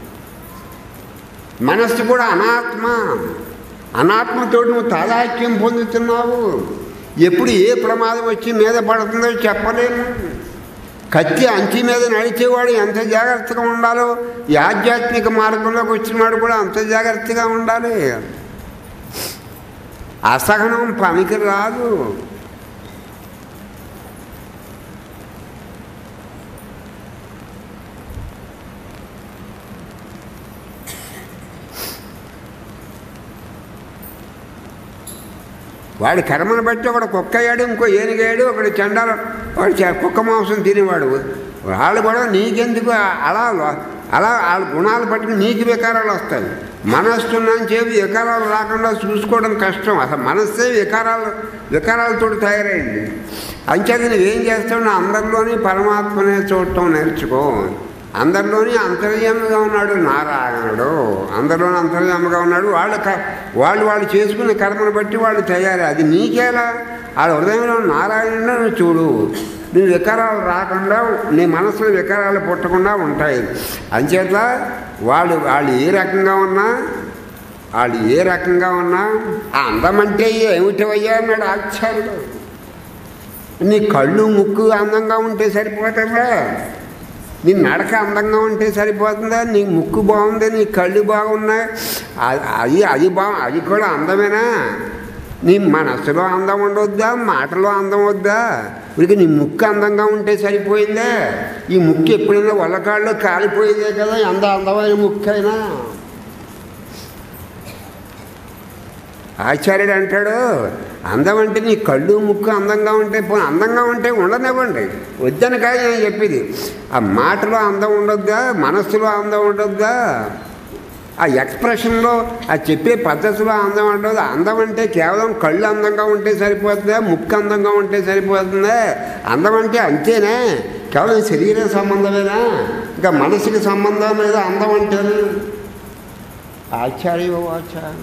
మనస్సు కూడా అనాత్మ అనాత్మతో నువ్వు తాదాక్యం పొందుతున్నావు ఎప్పుడు ఏ ప్రమాదం వచ్చి మీద పడుతుందో చెప్పలేము కత్తి అంచి మీద నడిచేవాడు ఎంత జాగ్రత్తగా ఉండాలో ఈ ఆధ్యాత్మిక మార్గంలోకి వచ్చినవాడు కూడా అంత జాగ్రత్తగా ఉండాలి అసహనం పనికి రాదు వాడి కర్మను బట్టి ఒకడు కుక్క అయ్యాడు ఇంకో ఏనుగేడు ఒకడు చండాల వాడు చ- కుక్క మాంసం తినేవాడు వాళ్ళు కూడా నీకెందుకు అలా అలా వాళ్ళ గుణాలు బట్టి నీకు వికారాలు వస్తాయి మనస్సు ఉన్నాను చెప్పి వికారాలు రాకుండా చూసుకోవడం కష్టం అసలు మనస్సే వికారాలు వికారాలతో తయారైంది అంచేది నువ్వేం చేస్తావు నా అందరిలోని పరమాత్మనే చూడటం నేర్చుకో అందరిలోని అంతర్యామిగా ఉన్నాడు నారాయణుడు అందరిలోని అంతర్యామిగా ఉన్నాడు వాళ్ళు క- వాళ్ళు వాళ్ళు చేసుకునే కర్మను బట్టి వాళ్ళు తయారు అది నీకేలా వాళ్ళ హృదయంలో నారాయణుడు నువ్వు చూడు నీ వికారాలు రాకుండా నీ మనసులో వికారాలు పుట్టకుండా ఉంటాయి అంచేత వాళ్ళు వాళ్ళు ఏ రకంగా ఉన్నా వాళ్ళు ఏ రకంగా ఉన్నా ఆ అందమంటే ఏమిటవయ్యా అన్నాడు ఆచార్యుడు నీ కళ్ళు ముక్కు అందంగా ఉంటే సరిపోతుందా నీ నడక అందంగా ఉంటే సరిపోతుందా నీ ముక్కు బాగుంది నీ కళ్ళు బాగున్నాయి అ- అది అది బా అది కూడా అందమేనా నీ మనసులో అందం ఉండొద్దా మాటలో అందం వద్దా ఇక నీ ముక్కు అందంగా ఉంటే సరిపోయిందే ఈ ముక్కు ఎప్పుడైనా వల్లకాళ్ళు కాలిపోయిందే కదా ఎంత అందమైన ముక్కు అయినా ఆచార్యుడు అంటాడు అందం అంటే నీ కళ్ళు ముక్కు అందంగా ఉంటే పో అందంగా ఉంటే ఉండనివ్వండి వద్దని కాదు నేను చెప్పేది ఆ మాటలో అందం ఉండొద్దా మనస్సులో అందం ఉండొద్దా ఆ ఎక్స్ప్రెషన్లో ఆ చెప్పే పద్ధతిలో అందం ఉండదు అందం అంటే కేవలం కళ్ళు అందంగా ఉంటే సరిపోతుందా ముక్కు అందంగా ఉంటే సరిపోతుందా అందం అంటే అంతేనే కేవలం శరీర సంబంధమేనా ఇంకా మనసుకి సంబంధం లేదా అందం అంటే ఆచార్య ఆచార్య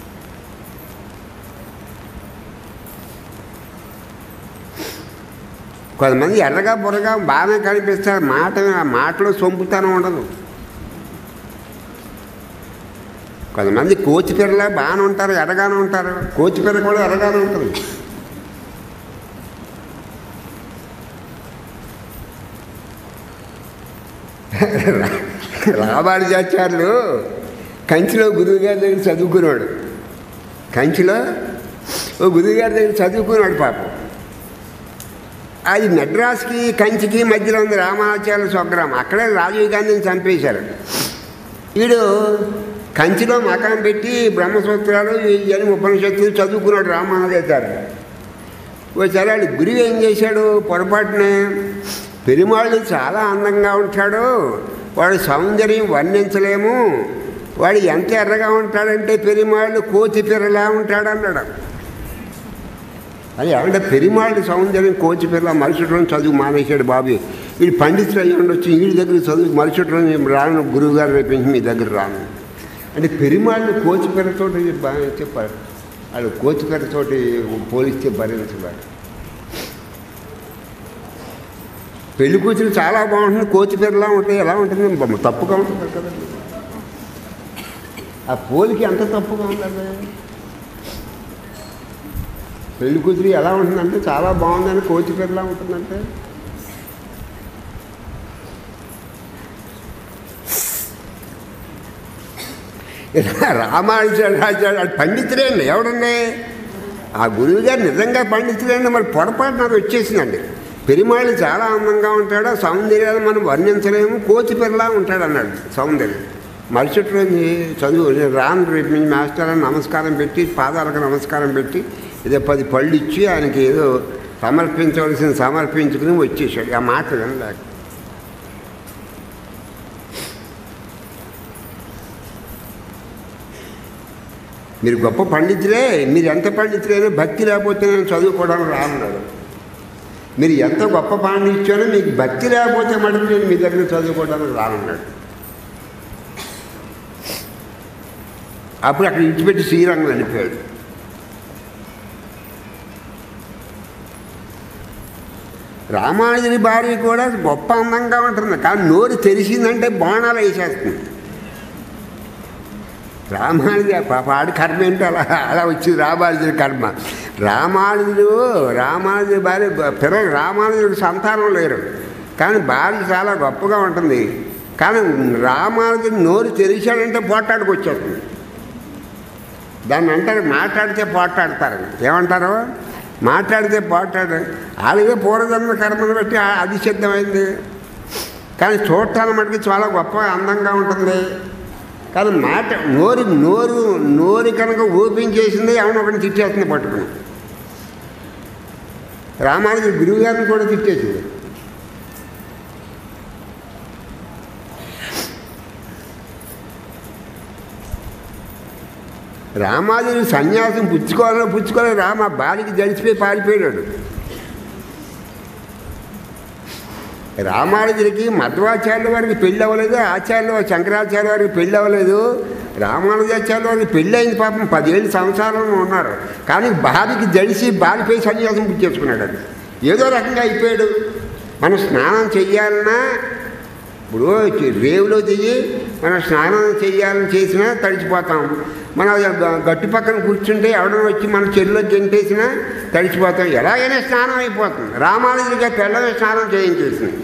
కొంతమంది ఎర్రగా బుర్రగా బాగానే కనిపిస్తారు మాట ఆ మాటలో సొంపుతనం ఉండదు కొంతమంది కోచిపిర్రలా బాగానే ఉంటారు ఎర్రగానే ఉంటారు కోచిపిర్ర కూడా ఎర్రగానే ఉంటుంది రాబాడిచాచార్యులు కంచిలో గురువు గారి దగ్గర చదువుకున్నాడు కంచిలో ఓ గురువు గారి దగ్గర చదువుకున్నాడు పాపం అది మెడ్రాస్కి కంచికి మధ్యలో ఉంది రామాచార్య స్వగ్రామం అక్కడే రాజీవ్ గాంధీని చంపేశారు వీడు కంచిలో మకాం పెట్టి బ్రహ్మసూత్రాలు ఇవన్నీ ఉపనిషత్తులు చదువుకున్నాడు రామానుజాచార్య ఒకసారి వాడు గురువు ఏం చేశాడు పొరపాటునే పెరుమాళ్ళు చాలా అందంగా ఉంటాడు వాడు సౌందర్యం వర్ణించలేము వాడు ఎంత ఎర్రగా ఉంటాడంటే పెరుమాళ్ళు కోతి పిర్రలా ఉంటాడు అన్నాడు అది ఆవిడ పెరిమాళ్ళ సౌందర్యం కోచి పిల్ల మరుసటి రోజు చదువు మానేశాడు బాబు వీడు పండితులు అయ్యి ఉండొచ్చు వీడి దగ్గర చదువు మరుసటి రోజు నేను రాను గురువు గారు రేపించి మీ దగ్గర రాను అంటే పెరిమాళ్ళు కోచి పిల్లతోటి బాగా చెప్పారు వాళ్ళు కోచి పిల్లతోటి పోలిస్తే భరించలేరు పెళ్లి కూతురు చాలా బాగుంటుంది కోచి పిల్లలా ఉంటాయి ఎలా ఉంటుంది బొమ్మ తప్పుగా ఉంటుంది కదండి ఆ పోలికి ఎంత తప్పుగా ఉందండి పెళ్లి కూతురు ఎలా ఉంటుందంటే చాలా బాగుందని కోచి పిల్లలా ఉంటుందంటే రామానుజాడు రాశాడు అది పండితులే అండి ఎవడండి ఆ గురువు గారు నిజంగా పండితులే అండి మరి పొరపాటు నాకు వచ్చేసిందండి పెరిమాళ్ళు చాలా అందంగా ఉంటాడు ఆ సౌందర్యాన్ని మనం వర్ణించలేము కోతి పిల్లలా ఉంటాడు అన్నాడు సౌందర్యం మరుసటి రోజు చదువు నేను రాను రేపు మీ మాస్టర్ అని నమస్కారం పెట్టి పాదాలకు నమస్కారం పెట్టి ఏదో పది పళ్ళు ఇచ్చి ఆయనకి ఏదో సమర్పించవలసిన సమర్పించుకుని వచ్చేసాడు ఆ మాట వినలేక మీరు గొప్ప పండితులే మీరు ఎంత పండితులైనా భక్తి లేకపోతే నేను చదువుకోవడానికి రానున్నాడు మీరు ఎంత గొప్ప పాండిత్యానో మీకు భక్తి లేకపోతే మటుకు నేను మీ దగ్గర చదువుకోవడానికి రానున్నాడు అప్పుడు అక్కడ ఇచ్చిపెట్టి శ్రీరంగం వెళ్ళిపోయాడు రామానుజుని భార్య కూడా గొప్ప అందంగా ఉంటుంది కానీ నోరు తెరిచిందంటే బాణాలు వేసేస్తుంది రామానుజు పాప ఆడి కర్మ ఏంటో అలా అలా వచ్చింది రామానుజుడి కర్మ రామానుజుడు రామానుజుడి భార్య గొ- పిల్లలు రామానుజుడికి సంతానం లేరు కానీ భార్య చాలా గొప్పగా ఉంటుంది కానీ రామానుజుడు నోరు తెరిచాడంటే పోట్లాడికి వచ్చేస్తుంది దాన్ని అంటారు మాట్లాడితే పోట్లాడతారు ఏమంటారు మాట్లాడితే పోట్లాడు అలాగే పూర్వజన్మ కర్మను బట్టి ఆ- అది సిద్ధమైంది కానీ చూడటానికి మటుకు చాలా గొప్ప అందంగా ఉంటుంది కానీ మాట నోరు నోరు నోరు కనుక ఓపెన్ చేసింది ఎవరిని ఒకరిని తిట్టేస్తుంది పట్టుకుని రామానుజు గురువు గారిని కూడా తిట్టేసింది రామానుజుడు సన్యాసం పుచ్చుకోవాలని పుచ్చుకోవాలి రామ బాలికి జడిచిపోయి పారిపోయాడు రామానుజుడికి మధ్వాచార్యుల వారికి పెళ్ళి అవ్వలేదు ఆచార్యుల శంకరాచార్య వారికి పెళ్ళి అవ్వలేదు రామానుజాచార్యుల వారికి పెళ్ళి అయింది పాపం పదిహేడు సంవత్సరాలు ఉన్నారు కానీ భార్యకి జడిసి బాలిపోయి సన్యాసం పుచ్చేసుకున్నాడు అది ఏదో రకంగా అయిపోయాడు మనం స్నానం చెయ్యాలన్నా ఇప్పుడు చి- రేవులో దిగి మనం స్నానం చెయ్యాలని చేసినా తడిచిపోతాం మన గ- గట్టు పక్కన కూర్చుంటే ఎవడన్నా వచ్చి మన చెరువులో గెంటేసినా తడిచిపోతాం ఎలాగైనా స్నానం అయిపోతుంది రామానుజుడిగా పిల్లమే స్నానం చేయించేసింది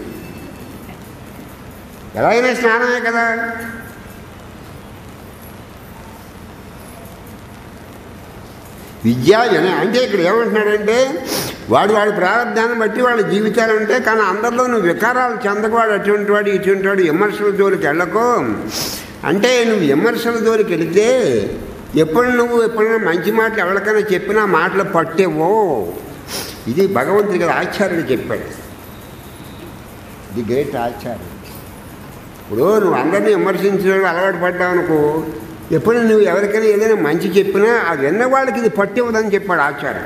ఎలాగైనా స్నానమే కదా విద్య వినయం అంటే ఇక్కడ ఏమంటున్నాడంటే వాడు వాడి ప్రారంధాన్ని బట్టి వాళ్ళ జీవితాలు ఉంటాయి కానీ అందరిలో నువ్వు వికారాలు చెందకవాడు అటువంటి వాడు ఇటువంటి వాడు విమర్శల జోలికి వెళ్ళకు అంటే నువ్వు విమర్శల జోలికి వెళితే ఎప్పుడు నువ్వు ఎప్పుడైనా మంచి మాటలు ఎవరికైనా చెప్పినా మాటలు పట్టేవో ఇది భగవంతుడి కదా ఆచార్యుడు చెప్పాడు ఇది గ్రేట్ ఆచార్యుడు ఇప్పుడు నువ్వు అందరినీ విమర్శించడం అలవాటు పడ్డావు అనుకో ఎప్పుడు నువ్వు ఎవరికైనా ఏదైనా మంచి చెప్పినా ఆ విన్న వాళ్ళకి ఇది పట్టివ్వదని చెప్పాడు ఆచార్య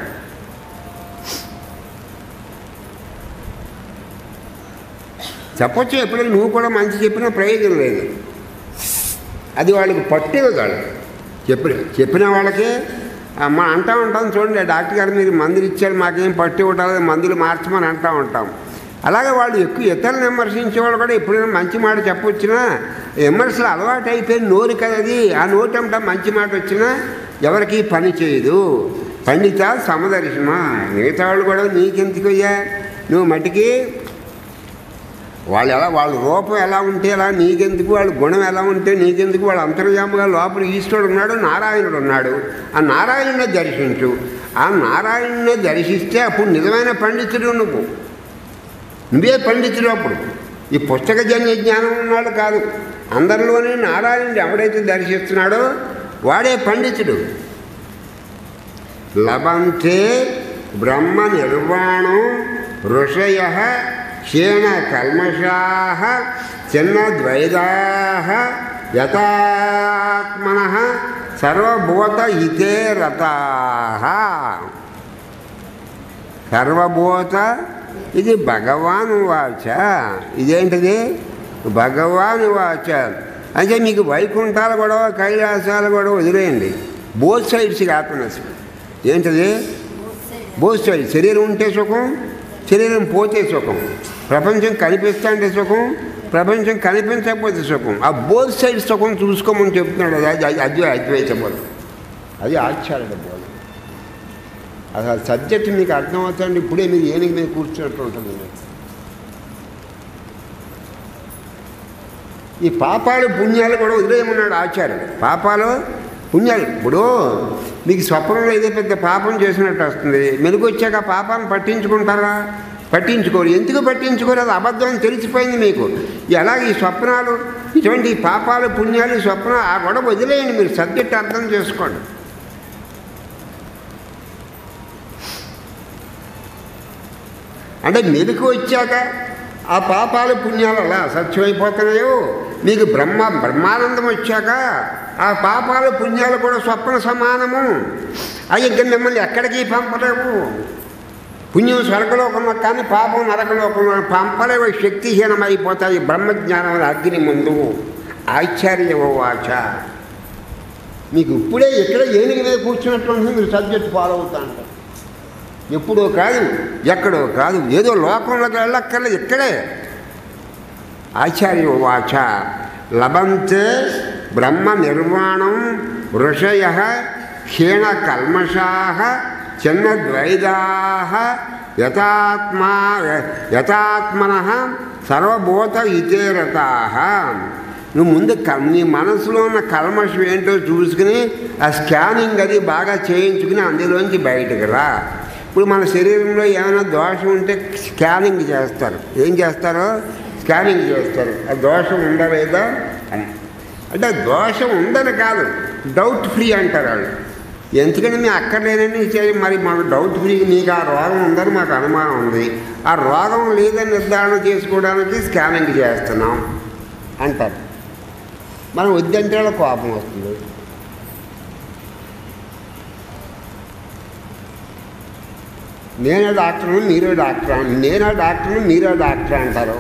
చెప్పొచ్చు ఎప్పుడైనా నువ్వు కూడా మంచి చెప్పినా ప్రయోజనం లేదు అది వాళ్ళకి పట్టేది వాళ్ళు చెప్పిన చెప్పిన వాళ్ళకి అమ్మ అంటా ఉంటాం చూడండి డాక్టర్ గారు మీరు మందులు ఇచ్చారు మాకేం పట్టి ఉండాలి మందులు మార్చమని అంటా ఉంటాం అలాగే వాళ్ళు ఎక్కువ ఇతరులను విమర్శించే వాళ్ళు కూడా ఎప్పుడైనా మంచి మాట చెప్పొచ్చినా విమర్శలు అలవాటు అయిపోయి నోరు కదా అది ఆ నోటంట మంచి మాట వచ్చినా ఎవరికి పని చేయదు పండిత సమదర్శన మిగతా వాళ్ళు కూడా నీకెందుకయ్యా నువ్వు మట్టికి వాళ్ళు ఎలా వాళ్ళ రూపం ఎలా ఉంటే ఎలా నీకెందుకు వాళ్ళ గుణం ఎలా ఉంటే నీకెందుకు వాళ్ళ అంతర్యాముగా లోపల ఈశ్వరుడు ఉన్నాడు నారాయణుడు ఉన్నాడు ఆ నారాయణుని దర్శించు ఆ నారాయణుని దర్శిస్తే అప్పుడు నిజమైన పండితుడు నువ్వు నువ్వే పండితుడు అప్పుడు ఈ పుస్తకజన్య జ్ఞానం ఉన్నాడు కాదు అందరిలోనే నారాయణుడు ఎవడైతే దర్శిస్తున్నాడో వాడే పండితుడు లభంతే బ్రహ్మ నిర్వాణం ఋషయ క్షీణ కల్మషా చిన్నద్వైదా యథాత్మన సర్వభూత హితే రతా సర్వభూత ఇది భగవాన్ వాచ ఇదేంటిది భగవాన్ వాచ అంటే మీకు వైకుంఠాలు గొడవ కైలాసాలు గొడవ వదిలేయండి బోత్ సైడ్స్ హ్యాపీనెస్ ఏంటిది బోత్ సైడ్ శరీరం ఉంటే సుఖం శరీరం పోతే సుఖం ప్రపంచం కనిపిస్తుంటే సుఖం ప్రపంచం కనిపించకపోతే సుఖం ఆ బోత్ సైడ్ సుఖం చూసుకోమని చెప్తున్నాడు అది అది అది అద్వైత బోధ అది ఆచార్యుడు బోధ అసలు సబ్జెక్ట్ మీకు అర్థమవుతుంది ఇప్పుడే మీరు ఏనుగు మీద కూర్చున్నట్టు ఉంటుంది మీకు. ఈ పాపాలు పుణ్యాలు కూడా వదిలేయమన్నాడు ఆచార్యుడు పాపాలు పుణ్యాలు ఇప్పుడు మీకు స్వప్నంలో ఏదో పెద్ద పాపం చేసినట్టు వస్తుంది మెరుగు వచ్చాక ఆ పాపాన్ని పట్టించుకుంటారా పట్టించుకోరు ఎందుకు పట్టించుకోరు అది అబద్ధం అని తెలిసిపోయింది మీకు ఎలాగ ఈ స్వప్నాలు ఇటువంటి పాపాలు పుణ్యాలు స్వప్నం ఆ గొడవ వదిలేయండి మీరు సబ్జెక్ట్ అర్థం చేసుకోండి అంటే మెలకు వచ్చాక ఆ పాపాలు పుణ్యాలు అలా సత్యమైపోతున్నాయో మీకు బ్రహ్మ బ్రహ్మానందం వచ్చాక ఆ పాపాలు పుణ్యాలు కూడా స్వప్న సమానము అవి ఇంకా మిమ్మల్ని ఎక్కడికి పంపలేవు పుణ్యం స్వర్గలోకంలో కానీ పాపం నరకలోకంలో పంపలేవు శక్తిహీనమైపోతాయి బ్రహ్మజ్ఞానం అగ్ని ముందు ఆశ్చర్యవ వాచ మీకు ఇప్పుడే ఇక్కడ ఏనుగు మీద కూర్చున్నట్టు ఉంటుంది, మీరు సబ్జెక్ట్ ఫాలో అవుతా ఉంటారు ఎప్పుడో కాదు ఎక్కడో కాదు ఏదో లోకంలోకి వెళ్ళక్కర్లేదు ఇక్కడే ఆచార్య వాచ లభంతే బ్రహ్మ నిర్మాణం ఋషయ క్షీణ కల్మషా చిన్నద్వైదా యథాత్మా యథాత్మన సర్వభూత ఇతేరతా నువ్వు ముందు క- నీ మనసులో ఉన్న కల్మషం ఏంటో చూసుకుని ఆ స్కానింగ్ అది బాగా చేయించుకుని అందులోంచి బయటకు రా ఇప్పుడు మన శరీరంలో ఏమైనా దోషం ఉంటే స్కానింగ్ చేస్తారు ఏం చేస్తారు స్కానింగ్ చేస్తారు ఆ దోషం ఉందా లేదా అని అంటే దోషం ఉందని కాదు డౌట్ ఫ్రీ అంటారు వాళ్ళు ఎందుకంటే మేము అక్కర్లేనని చే- మరి మాకు డౌట్ ఫ్రీ నీకు ఆ రోగం ఉందని మాకు అనుమానం ఉంది ఆ రోగం లేదని నిర్ధారణ చేసుకోవడానికి స్కానింగ్ చేస్తున్నాం అంటారు మనం వద్దంటే వాళ్ళ కోపం వస్తుంది నేనే డాక్టర్ను మీరే డాక్టర్ నేనే డాక్టర్ను మీరే డాక్టర్ అంటారు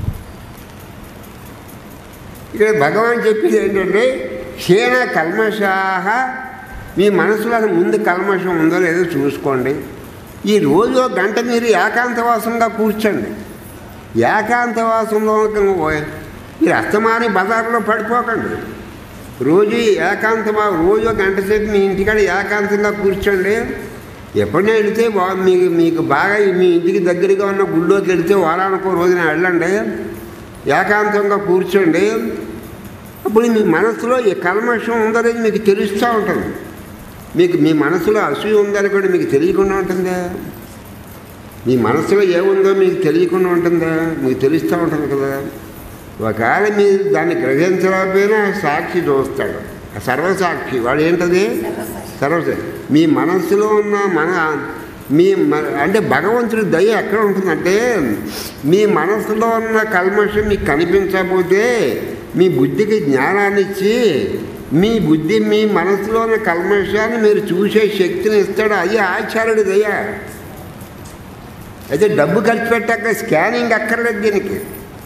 ఇక్కడ భగవాన్ చెప్పేది ఏంటంటే క్షీణ కల్మషాహ మీ మనసులో అసలు ముందు కల్మషం ఉందో లేదో చూసుకోండి ఈ రోజు ఒక గంట మీరు ఏకాంతవాసంగా కూర్చోండి ఏకాంతవాసంలో మీరు అస్తమాని బజార్లో పడిపోకండి రోజు ఏకాంతమా రోజు ఒక గంట సేపు మీ ఇంటికాడ ఏకాంతంగా కూర్చోండి ఎప్పుడైనా వెళితే బా- మీకు మీకు బాగా మీ ఇంటికి దగ్గరగా ఉన్న గుళ్ళోకి వెళితే వారానికి రోజున వెళ్ళండి ఏకాంతంగా కూర్చోండి అప్పుడు మీ మనసులో ఈ కల్మషం ఉందనేది మీకు తెలుస్తూ ఉంటుంది మీకు మీ మనసులో అసూయ ఉందని కూడా మీకు తెలియకుండా ఉంటుందా మీ మనసులో ఏముందో మీకు తెలియకుండా ఉంటుందా మీకు తెలుస్తూ ఉంటుంది కదా ఒకవేళ మీరు దాన్ని గ్రహించలేకపోయినా సాక్షి చూస్తాడు ఆ సర్వసాక్షి వాడు ఏంటది సర్వసాక్షి మీ మనస్సులో ఉన్న మన మీ మ- అంటే భగవంతుడి దయ ఎక్కడ ఉంటుందంటే మీ మనసులో ఉన్న కల్మషం మీకు కనిపించకపోతే మీ బుద్ధికి జ్ఞానాన్ని ఇచ్చి మీ బుద్ధి మీ మనసులో ఉన్న కల్మషాన్ని మీరు చూసే శక్తిని ఇస్తాడు అది ఆచార్యుడి దయ అయితే డబ్బు ఖర్చు పెట్టాక స్కానింగ్ అక్కర్లేదు దీనికి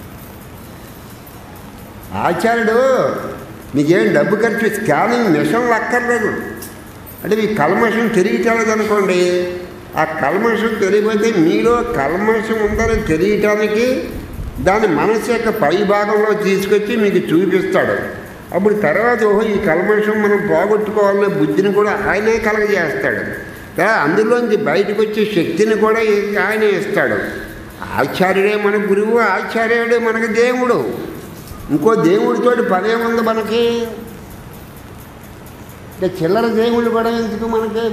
ఆచార్యుడు మీకేం డబ్బు ఖర్చు స్కానింగ్ మిషన్లు అక్కర్లేదు అంటే మీ కల్మషం తెలియటలేదు అనుకోండి ఆ కల్మషం తెలియకపోతే మీలో కల్మషం ఉందని తెలియటానికి దాని మనసు యొక్క పై భాగంలో తీసుకొచ్చి మీకు చూపిస్తాడు అప్పుడు తర్వాత ఓహో ఈ కల్మషం మనం పోగొట్టుకోవాలనే బుద్ధిని కూడా ఆయనే కలగజేస్తాడు కదా అందులోంచి బయటకు వచ్చే శక్తిని కూడా ఆయనే ఇస్తాడు ఆచార్యుడే మన గురువు ఆచార్యుడే మనకి దేవుడు ఇంకో దేవుడితోటి పనేముంది మనకి ఇంకా చిల్లర దేవుళ్ళు కూడా ఎందుకు మనకి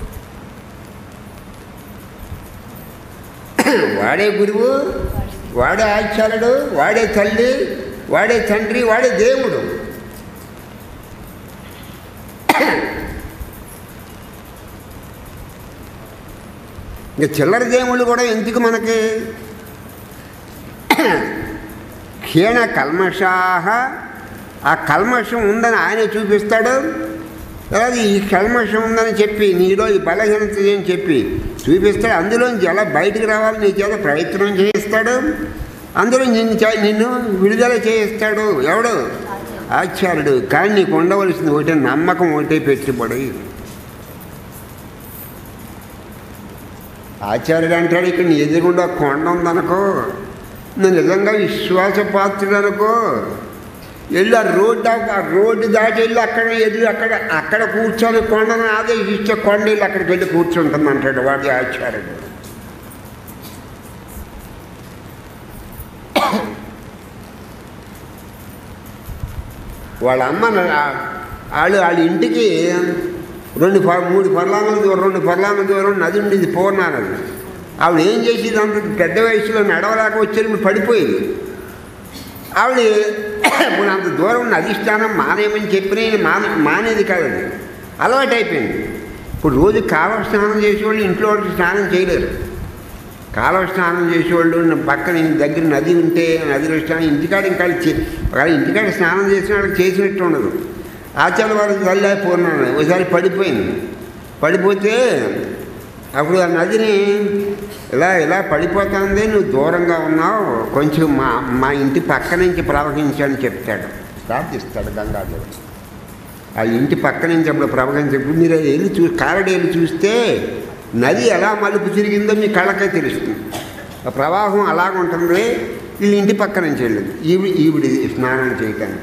వాడే గురువు వాడే ఆచార్యుడు వాడే తల్లి వాడే తండ్రి వాడే దేవుడు ఇంకా చిల్లర దేవుళ్ళు కూడా ఎందుకు మనకి క్షీణ కల్మషాహ ఆ కల్మషం ఉందని ఆయన చూపిస్తాడు తర్వాత ఈ కల్మషం ఉందని చెప్పి నీలో ఈ బలహీనత అని చెప్పి చూపిస్తాడు అందులోంచి ఎలా బయటికి రావాలని నీ చేత ప్రయత్నం చేయిస్తాడు అందులో నిన్ను చే- నిన్ను విడుదల చేయిస్తాడు ఎవడు ఆచార్యుడు కానీ నీకు ఉండవలసింది ఒకటే నమ్మకం ఒకటే పెట్టుబడి ఆచార్యుడు అంటాడు ఇక్కడ నీ ఎదురుగుండా కొండ ఉందనుకో నువ్వు నిజంగా విశ్వాసపాత్రుడు అనుకో వెళ్ళి ఆ రోడ్డు ఆ రోడ్డు దాటి వెళ్ళి అక్కడ ఎదురు అక్కడ అక్కడ కూర్చొని కొండను ఆదేశిస్తే కొండ వెళ్ళి అక్కడికి వెళ్ళి కూర్చుంటుంది అంటాడు వాడి ఆచార్యుడు వాళ్ళ అమ్మ నా- వాళ్ళు వాళ్ళ ఇంటికి రెండు ప- మూడు పర్లాంగుల దూరం రెండు పర్లాంగుల దూరం నది ఉండేది పూర్ణ నది ఆవిడ ఏం చేసేది అంత పెద్ద వయసులో నడవలేక వచ్చేది పడిపోయింది ఆవిడ ఇప్పుడు అంత దూరం నది స్నానం మానేయమని చెప్పిన మానే మానేది కాదండి అలవాటు అయిపోయింది ఇప్పుడు రోజు కాలువ స్నానం చేసేవాళ్ళు ఇంట్లో వాళ్ళు స్నానం చేయలేరు కాలువ స్నానం చేసేవాళ్ళు నా పక్కన ఇంటి దగ్గర నది ఉంటే నదిలో స్నానం ఇంటికాడ ఇంకా చే- ఒకవేళ ఇంటికాడ స్నానం చేసిన వాళ్ళకి చేసినట్టు ఉండదు ఆచార్య వారు చల్లారిపోయినాడు ఒకసారి పడిపోయింది పడిపోతే అప్పుడు ఆ నదిని ఇలా ఇలా పడిపోతుంది నువ్వు దూరంగా ఉన్నావు కొంచెం మా మా ఇంటి పక్క నుంచి ప్రవహించని చెప్తాడు ప్రార్థిస్తాడు గంగాదేవుడు ఆ ఇంటి పక్క నుంచి అప్పుడు ప్రవహించినప్పుడు మీరు వెళ్ళి చూ కారడి వెళ్ళి చూస్తే నది ఎలా మలుపు తిరిగిందో మీ కళ్ళకే తెలుస్తుంది ఆ ప్రవాహం అలాగ ఉంటుంది వీళ్ళు ఇంటి పక్క నుంచి వెళ్ళింది ఈవి ఈవిడి స్నానం చేయటానికి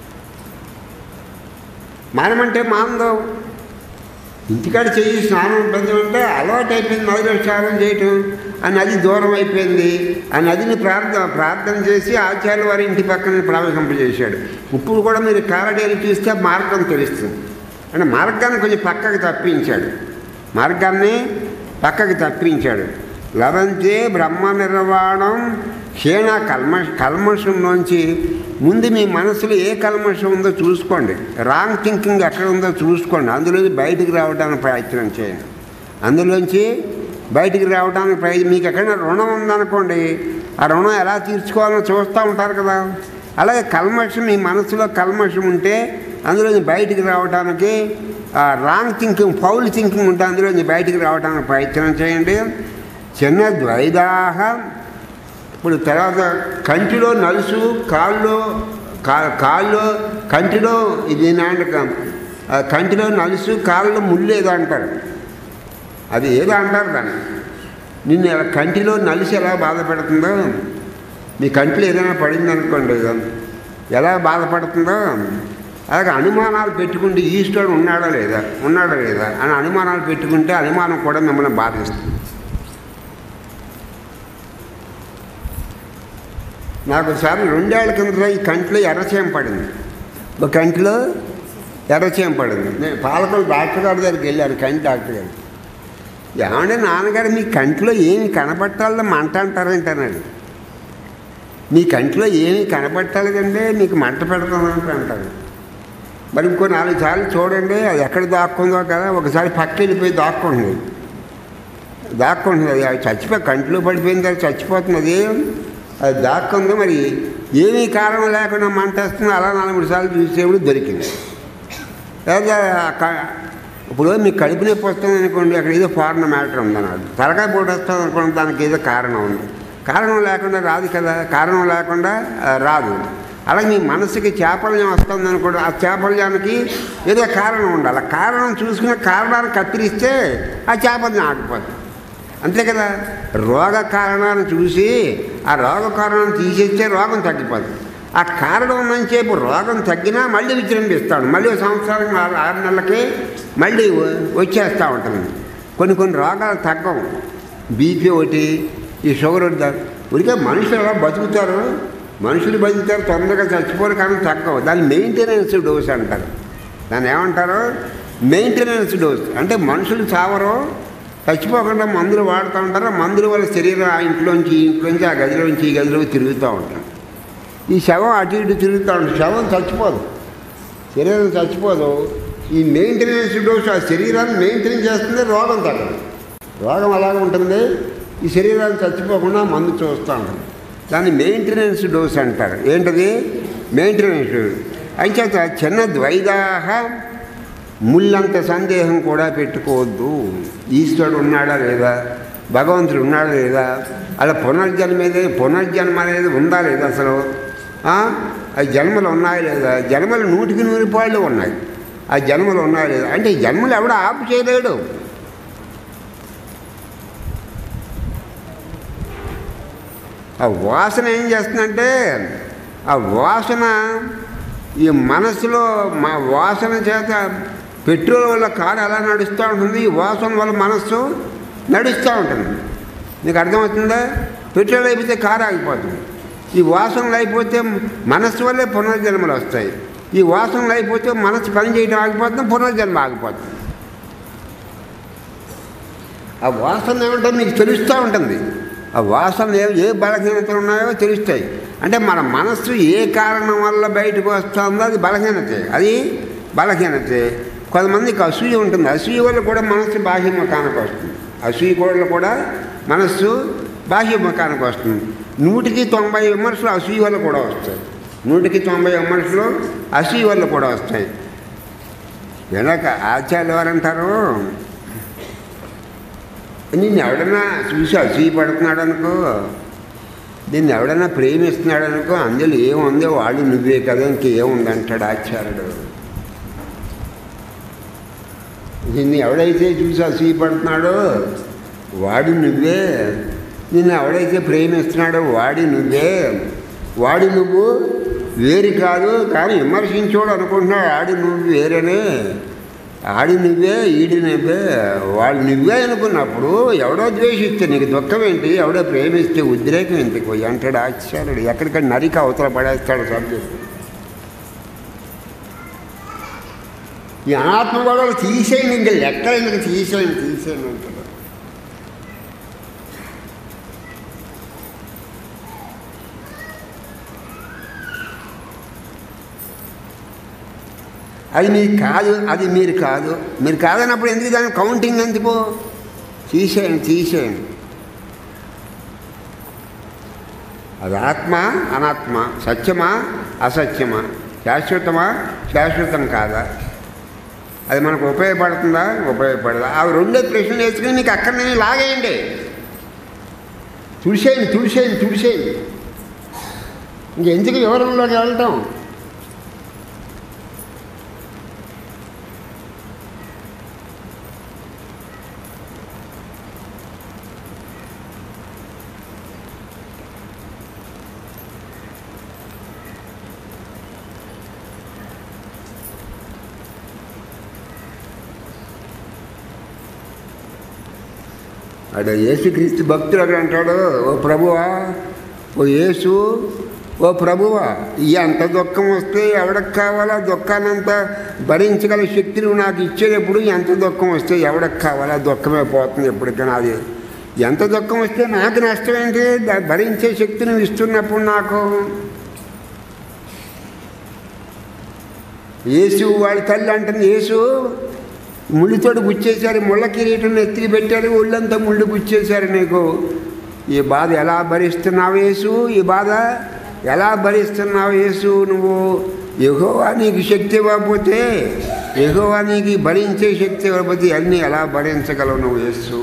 మానమంటే మాందో ఇంటికాడ చెయ్యి స్నానం పెంచమంటే అలవాటు అయిపోయింది నదిలో స్నానం చేయటం ఆ నది దూరం అయిపోయింది ఆ నదిని ప్రార్థన ప్రార్థన చేసి ఆచార్య వారి ఇంటి పక్కన ప్రవేశింపజేశాడు ఇప్పుడు కూడా మీరు కారడేలు చూస్తే మార్గం తెలుస్తుంది అంటే మార్గాన్ని కొంచెం పక్కకి తప్పించాడు మార్గాన్ని పక్కకి తప్పించాడు లభంతే బ్రహ్మ నిర్వాణం క్షీణ కల్మ కల్మషంలోంచి ముందు మీ మనసులో ఏ కల్మషం ఉందో చూసుకోండి రాంగ్ థింకింగ్ ఎక్కడ ఉందో చూసుకోండి అందులోంచి బయటికి రావడానికి ప్రయత్నం చేయండి అందులోంచి బయటికి రావడానికి ప్రయత్నం మీకు ఎక్కడైనా రుణం ఉందనుకోండి ఆ రుణం ఎలా తీర్చుకోవాలో చూస్తూ ఉంటారు కదా అలాగే కల్మషం మీ మనసులో కల్మషం ఉంటే అందులోంచి బయటికి రావడానికి రాంగ్ థింకింగ్ ఫౌల్ థింకింగ్ ఉంటే అందులోంచి బయటికి రావడానికి ప్రయత్నం చేయండి చిన్న ద్వైదాహ ఇప్పుడు తర్వాత కంటిలో నలుసు కాళ్ళు కా కాళ్ళు కంటిలో ఇది నాంట కంటిలో నలుసు కాళ్ళలో ముళ్ళు ఏదో అంటారు అది ఏదో అంటారు దాన్ని నిన్ను ఎలా కంటిలో నలుసు ఎలా బాధ పెడుతుందో మీ కంటిలో ఏదైనా పడింది అనుకోండి ఎలా బాధపడుతుందో అలాగే అనుమానాలు పెట్టుకుంటే ఈశ్వరుడు ఉన్నాడా లేదా ఉన్నాడా లేదా అని అనుమానాలు పెట్టుకుంటే అనుమానం కూడా మిమ్మల్ని బాధిస్తుంది నాకు ఒకసారి రెండేళ్ల కింద ఈ కంట్లో ఎర్రచేయం పడింది ఒక కంట్లో ఎర్రచేయం పడింది నేను పాలకొల్లు డాక్టర్ గారి దగ్గరికి వెళ్ళాను కంటి డాక్టర్ గారు ఏమంటే నాన్నగారు మీ కంట్లో ఏమి కనపట్టాలో మంట అంటారేంటన్నాడు మీ కంట్లో ఏమి కనపట్టాలి కంటే మీకు మంట పెడతానంటే అంటారు మరి ఇంకో నాలుగు సార్లు చూడండి అది ఎక్కడ దాక్కుందో కదా ఒకసారి పక్క వెళ్ళిపోయి దాక్కుంటుంది దాక్కుంటుంది అది అది చచ్చిపోయి కంట్లో పడిపోయిన తర్వాత చచ్చిపోతున్నది అది దాక్కుంది మరి ఏమీ కారణం లేకుండా మంట వస్తుంది అలా నాలుగు మూడు సార్లు చూసేప్పుడు దొరికింది లేదా ఆ క- ఇప్పుడు మీకు కడుపు నొప్పి వస్తుంది అనుకోండి అక్కడ ఏదో ఫారెన్ మ్యాటర్ ఉందన్నాడు తలకాయ పోటీ వస్తుంది అనుకోండి దానికి ఏదో కారణం ఉంది కారణం లేకుండా రాదు కదా కారణం లేకుండా ఆ, రాదు అలాగే మీ మనసుకి చాపల్యం వస్తుంది అనుకోండి ఆ చాపల్యానికి ఏదో కారణం ఉండాలి ఆ కారణం చూసుకుని కారణాన్ని కత్తిరిస్తే ఆ చాపల్యం ఆగిపోతుంది అంతే కదా రోగ కారణాన్ని చూసి ఆ రోగ కారణాన్ని తీసేస్తే రోగం తగ్గిపోతుంది ఆ కారణం ఉన్నంతసేపు రోగం తగ్గినా మళ్ళీ విజృంభిస్తాడు మళ్ళీ ఒక సంవత్సరం ఆరు ఆరు నెలలకి మళ్ళీ వ- వచ్చేస్తూ ఉంటుంది కొన్ని కొన్ని రోగాలు తగ్గవు బీపీ ఒకటి ఈ షుగర్ ఒకటి దా- ఉరికే మనుషులు ఎలా బతుకుతారు మనుషులు బతుకుతారు తొందరగా చచ్చిపోరు కానీ తగ్గవు దాన్ని మెయింటెనెన్స్ డోస్ అంటారు దాన్ని ఏమంటారు మెయింటెనెన్స్ డోస్ అంటే మనుషులు చావరు చచ్చిపోకుండా మందులు వాడుతూ ఉంటారు ఆ మందుల వల్ల శరీరం ఆ ఇంట్లోంచి ఈ ఇంట్లోంచి ఆ గదిలోంచి ఈ గదిలోకి తిరుగుతూ ఉంటాం ఈ శవం అటు ఇటు తిరుగుతూ ఉంటుంది శవం చచ్చిపోదు శరీరం చచ్చిపోదు ఈ మెయింటెనెన్స్ డోస్ ఆ శరీరాన్ని మెయింటైన్ చేస్తుంది రోగం తగ్గదు రోగం అలాగే ఉంటుంది ఈ శరీరాన్ని చచ్చిపోకుండా మందు చూస్తూ ఉంటుంది దాన్ని మెయింటెనెన్స్ డోస్ అంటారు ఏంటది మెయింటెనెన్స్ డోస్ అంచేత చిన్న ద్వైదాహ ముళ్ళంత సందేహం కూడా పెట్టుకోవద్దు ఈశ్వరుడు ఉన్నాడా లేదా భగవంతుడు ఉన్నాడా లేదా అలా పునర్జన్మ ఏది పునర్జన్మ అనేది ఉందా లేదా అసలు ఆ? ఆ జన్మలు ఉన్నాయా లేదా జన్మలు నూటికి నూరు పాళ్ళు ఉన్నాయి ఆ జన్మలు ఉన్నాయా లేదా అంటే ఈ జన్మలు ఎవడ ఆపు చేయలేడు ఆ వాసన ఏం చేస్తుందంటే ఆ వాసన ఈ మనసులో మా వాసన చేత పెట్రోల్ వల్ల కారు ఎలా నడుస్తూ ఉంటుంది ఈ వాసన వల్ల మనస్సు నడుస్తూ ఉంటుంది మీకు అర్థమవుతుందా పెట్రోల్ అయిపోతే కారు ఆగిపోతుంది ఈ వాసనలు అయిపోతే మనస్సు వల్లే పునర్జన్మలు వస్తాయి ఈ వాసనలు అయిపోతే మనసు పని చేయడం ఆగిపోతుంది పునర్జన్మ ఆగిపోతుంది ఆ వాసన ఏమిటో మీకు తెలుస్తూ ఉంటుంది ఆ వాసన ఏ ఏ బలహీనతలు ఉన్నాయో తెలుస్తాయి అంటే మన మనస్సు ఏ కారణం వల్ల బయటకు వస్తుందో అది బలహీనతే అది బలహీనతే కొంతమందికి అసూయ ఉంటుంది అసూయ వల్ల కూడా మనస్సు బాహ్యముఖానికి వస్తుంది అసూయ వల్ల కూడా మనస్సు బాహ్యముఖానికి వస్తుంది నూటికి తొంభై విమర్శలు అసూయ వల్ల కూడా వస్తాయి నూటికి తొంభై విమర్శలు అసూయ వల్ల కూడా వస్తాయి వెనక ఆచార్యులు ఎవరంటారు నిన్ను ఎవడన్నా చూసి అసూయ పడుతున్నాడు అనుకో నిన్ను ఎవడన్నా ప్రేమిస్తున్నాడు అనుకో అందులో ఏముందో వాడు నువ్వే కదా ఇంకేముంది అంటాడు ఆచార్యుడు నిన్ను ఎవడైతే చూసి అసూయ పడుతున్నాడో వాడు నువ్వే నిన్ను ఎవడైతే ప్రేమిస్తున్నాడో వాడి నువ్వే వాడి నువ్వు వేరు కాదు కానీ విమర్శించోడు అనుకుంటున్నాడు ఆడి నువ్వు వేరేనే ఆడి నువ్వే ఈడి నువ్వే వాళ్ళు నువ్వే అనుకున్నప్పుడు ఎవడో ద్వేషిస్తే నీకు దుఃఖం ఏంటి ఎవడో ప్రేమిస్తే ఉద్రేకం ఎందుకు అంటాడు ఆశ్చర్యుడు ఎక్కడికక్కడ నరికి అవతల పడేస్తాడు సబ్జెక్ట్ ఈ అనాత్మ గొడవలు తీసేయండి ఇంకా లెక్క ఎందుకు తీసేయండి తీసేయండి అంటాడు అది మీకు కాదు అది మీరు కాదు మీరు కాదన్నప్పుడు ఎందుకు దాని కౌంటింగ్ ఎందుకు తీసేయండి తీసేయండి అది ఆత్మ అనాత్మ సత్యమా అసత్యమా శాశ్వతమా శాశ్వతం కాదా అది మనకు ఉపయోగపడుతుందా ఉపయోగపడదా అవి రెండే ప్రశ్నలు వేసుకుని మీకు అక్కడ నేను లాగేయండి తుడిసేయండి తుడిసేయండి తుడిసేయండి ఇంకెందుకు వివరంలోకి వెళ్ళటం అక్కడ యేసుక్రీస్తు భక్తుడు అక్కడ అంటాడు ఓ ప్రభువా ఓ యేసు ఓ ప్రభువా ఎంత దుఃఖం వస్తే ఎవడకు కావాలా దుఃఖాన్నంతా భరించగల శక్తి నువ్వు నాకు ఇచ్చేటప్పుడు ఎంత దుఃఖం వస్తే ఎవడకు కావాలా దుఃఖమే పోతుంది ఎప్పటికైనా అది ఎంత దుఃఖం వస్తే నాకు నష్టం ఏంటి దా- భరించే శక్తి నువ్వు ఇస్తున్నప్పుడు నాకు యేసు వాడి తల్లి అంటుంది యేసు ముళ్ళుతోటి గుచ్చేశారు ముళ్ళ కిరీటం ఎత్తికి పెట్టారు ఒళ్ళంతా ముళ్ళు గుచ్చేశారు నీకు ఈ బాధ ఎలా భరిస్తున్నావు యేసు ఈ బాధ ఎలా భరిస్తున్నావు యేసు నువ్వు ఎగోవా నీకు శక్తి ఇవ్వకపోతే ఎగోవా నీకు ఈ భరించే శక్తి ఇవ్వకపోతే అన్నీ ఎలా భరించగలవు నువ్వు యేసు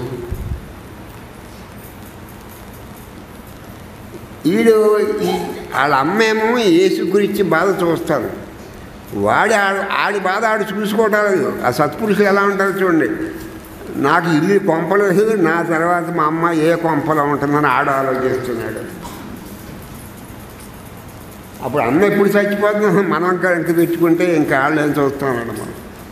వీడు ఈ- వాళ్ళ అమ్మేమో యేసు గురించి బాధ చూస్తారు వాడి ఆడు ఆడి బాధ ఆడు చూసుకోవటాలేదు ఆ సత్పురుషులు ఎలా ఉంటారో చూడండి నాకు ఇల్లు కొంపలేదు నా తర్వాత మా అమ్మ ఏ కొంపలో ఉంటుందని ఆడు ఆలోచిస్తున్నాడు అప్పుడు అమ్మ ఎప్పుడు చచ్చిపోతుందో మనం ఇంకా ఇంక తెచ్చుకుంటే ఇంకా వాళ్ళు ఏం చూస్తున్నాడు మనం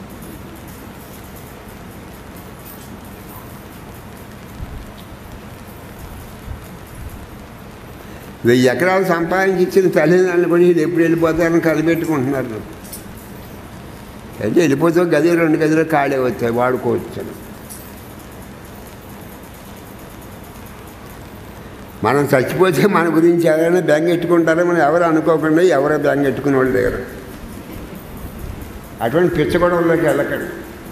వెయ్యి ఎకరాలు సంపాదించి ఇచ్చిన తల్లిదండ్రులు కూడా వీళ్ళు ఎప్పుడు వెళ్ళిపోతారని కలిపెట్టుకుంటున్నారు అయితే వెళ్ళిపోతే గది రెండు గదిలో ఖాళీ వచ్చాయి వాడుకోవచ్చు మనం చచ్చిపోతే మన గురించి ఎవరైనా బెంగెట్టుకుంటారో మనం ఎవరు అనుకోకుండా ఎవరో బెంగెట్టుకునే వాళ్ళు దగ్గర అటువంటి పిచ్చ గొడవల్లోకి వెళ్ళకండి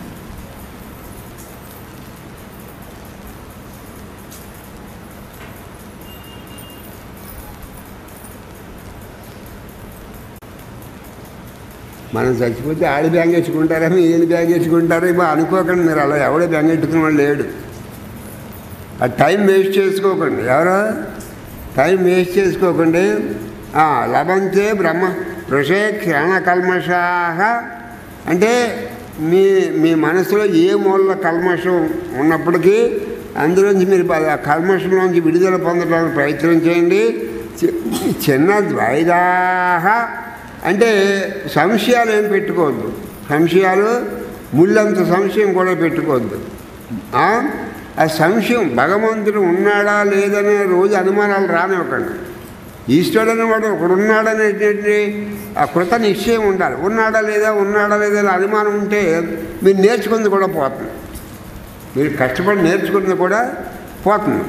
మనం చచ్చిపోతే ఆడి బ్యాంక్ ఎట్టుకుంటారేమో ఈయన బ్యాంక్ ఎట్టుకుంటారేమో అనుకోకండి మీరు అలా ఎవడో బ్యాంక్ ఎట్టుకున్న వాళ్ళు లేడు ఆ టైం వేస్ట్ చేసుకోకండి ఎవరో టైం వేస్ట్ చేసుకోకండి ఆ, లభంతే బ్రహ్మ వృషే క్షణ కల్మషాహ అంటే మీ మీ మనసులో ఏ మూల కల్మషం ఉన్నప్పటికీ అందులోంచి మీరు ఆ కల్మషంలోంచి విడుదల పొందడానికి ప్రయత్నం చేయండి చి- చిన్న ద్వైదాహ అంటే సంశయాలు ఏం పెట్టుకోవద్దు సంశయాలు ముళ్ళంత సంశయం కూడా పెట్టుకోవద్దు ఆ ఆ సంశయం భగవంతుడు ఉన్నాడా లేదనే రోజు అనుమానాలు రానివ్వకండి ఈశ్వరుడు అనేవాడు ఒకడు ఉన్నాడనేటువంటి ఆ కృత నిశ్చయం ఉండాలి ఉన్నాడా లేదా ఉన్నాడా లేదా అనే అనుమానం ఉంటే మీరు నేర్చుకుంది కూడా పోతుంది మీరు కష్టపడి నేర్చుకున్నది కూడా పోతుంది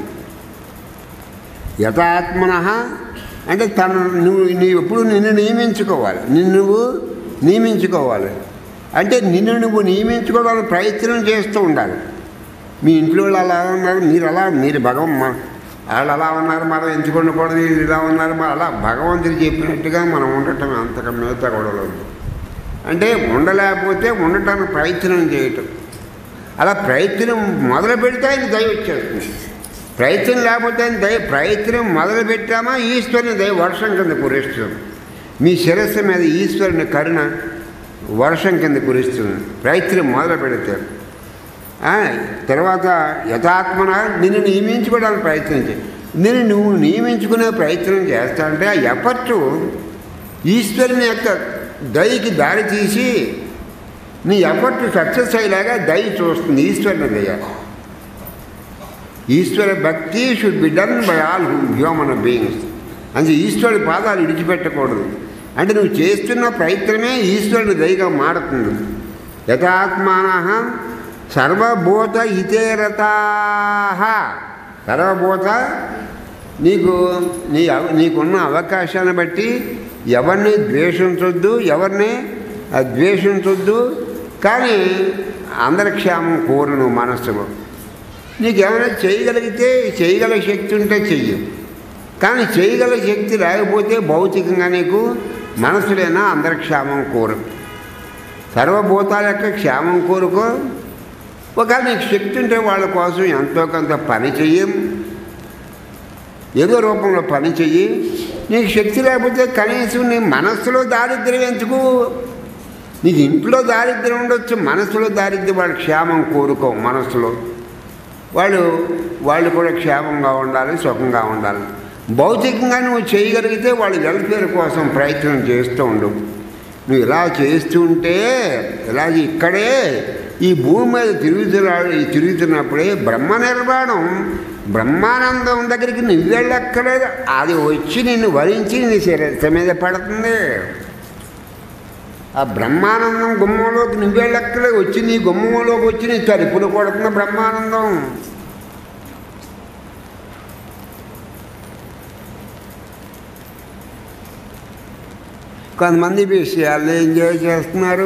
యథాత్మన అంటే తను నువ్వు నీవు ఎప్పుడు నిన్ను నియమించుకోవాలి నిన్ను నువ్వు నియమించుకోవాలి అంటే నిన్ను నువ్వు నియమించుకోవడానికి ప్రయత్నం చేస్తూ ఉండాలి మీ ఇంట్లో వాళ్ళు అలా ఉన్నారు మీరు అలా మీరు భగవన్ వాళ్ళు అలా ఉన్నారు మనం ఎంచుకోకూడదు వీళ్ళు ఇలా ఉన్నారు మరి అలా భగవంతుడు చెప్పినట్టుగా మనం ఉండటం అంతగా మిగతా గొడవలు ఉంది అంటే ఉండలేకపోతే ఉండటానికి ప్రయత్నం చేయటం అలా ప్రయత్నం మొదలు పెడితే ఆయన దయ వచ్చేస్తుంది ప్రయత్నం లేకపోతే ఆయన దయ ప్రయత్నం మొదలు పెట్టామా ఈశ్వరుని దయ వర్షం కింద కురిస్తుంది మీ శిరస్సు మీద ఈశ్వరుని కరుణ వర్షం కింద కురిస్తుంది ప్రయత్నం మొదలు పెడితే ఆ, తర్వాత యథాత్మన నిన్ను నియమించుకోవడానికి ప్రయత్నం చేయి నిన్ను నువ్వు నియమించుకునే ప్రయత్నం చేస్తా అంటే ఆ ఎఫర్టు ఈశ్వరుని యొక్క దయకి దారి తీసి నీ ఎఫర్ట్ సక్సెస్ అయ్యేలాగా దయ చూస్తుంది ఈశ్వరుని దయ ఈశ్వర భక్తి should be done by all human beings అంటే ఈశ్వరుడి పాదాలు విడిచిపెట్టకూడదు అంటే నువ్వు చేస్తున్న ప్రయత్నమే ఈశ్వరుని దయగా మారుతుంది యథాత్మాన సర్వభూత హితేరతా సర్వభూత నీకు నీ అవ- నీకున్న అవకాశాన్ని బట్టి ఎవరిని ద్వేషించొద్దు ఎవరిని ఆ, ద్వేషించొద్దు కానీ అందరి క్షేమం కోరును మనస్సులో నీకు ఏమైనా చేయగలిగితే చేయగల శక్తి ఉంటే చెయ్యి కానీ చేయగల శక్తి లేకపోతే భౌతికంగా నీకు మనసులైనా అందరి క్షేమం కోరు సర్వభూతాల యొక్క క్షేమం కోరుకో ఒకవేళ నీకు శక్తి ఉంటే వాళ్ళ కోసం ఎంతో కొంత పని చెయ్యం ఏదో రూపంలో పని చెయ్యి నీకు శక్తి లేకపోతే కనీసం నీ మనస్సులో దారిద్ర్యం ఎందుకు నీకు ఇంట్లో దారిద్ర్యం ఉండొచ్చు మనసులో దారిద్ర్యం వాళ్ళ క్షేమం కోరుకో మనస్సులో వాళ్ళు వాళ్ళు కూడా క్షేమంగా ఉండాలి సుఖంగా ఉండాలి భౌతికంగా నువ్వు చేయగలిగితే వాళ్ళ వెల్ఫేర్ కోసం ప్రయత్నం చేస్తూ ఉండు నువ్వు ఇలా చేస్తూ ఉంటే ఇలా ఇక్కడే ఈ భూమి మీద తిరుగుతున్నా తిరుగుతున్నప్పుడే బ్రహ్మ నిర్మాణం బ్రహ్మానందం దగ్గరికి నువ్వు వెళ్ళక్కర్లేదు అది వచ్చి నిన్ను వరించి నీ శరీరం మీద పడుతుంది ఆ బ్రహ్మానందం గుమ్మంలోకి నువ్వు వెళ్ళక్కలే వచ్చి నీ గుమ్మంలోకి వచ్చి నీ తలుపులు కొడుతున్న బ్రహ్మానందం కొంతమంది విషయాలు ఎంజాయ్ చేస్తున్నారు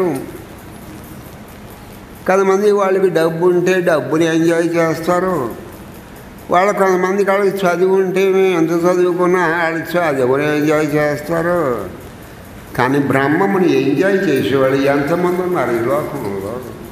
కొంతమంది వాళ్ళకి డబ్బు ఉంటే డబ్బుని ఎంజాయ్ చేస్తారు వాళ్ళ కొంతమంది వాళ్ళకి చదువు ఉంటే మేము ఎంత చదువుకున్నా వాళ్ళకి చదువుని ఎంజాయ్ చేస్తారు కానీ బ్రహ్మముని ఎంజాయ్ చేసేవాళ్ళు ఎంతమంది ఉన్నారు ఈ లోకంలో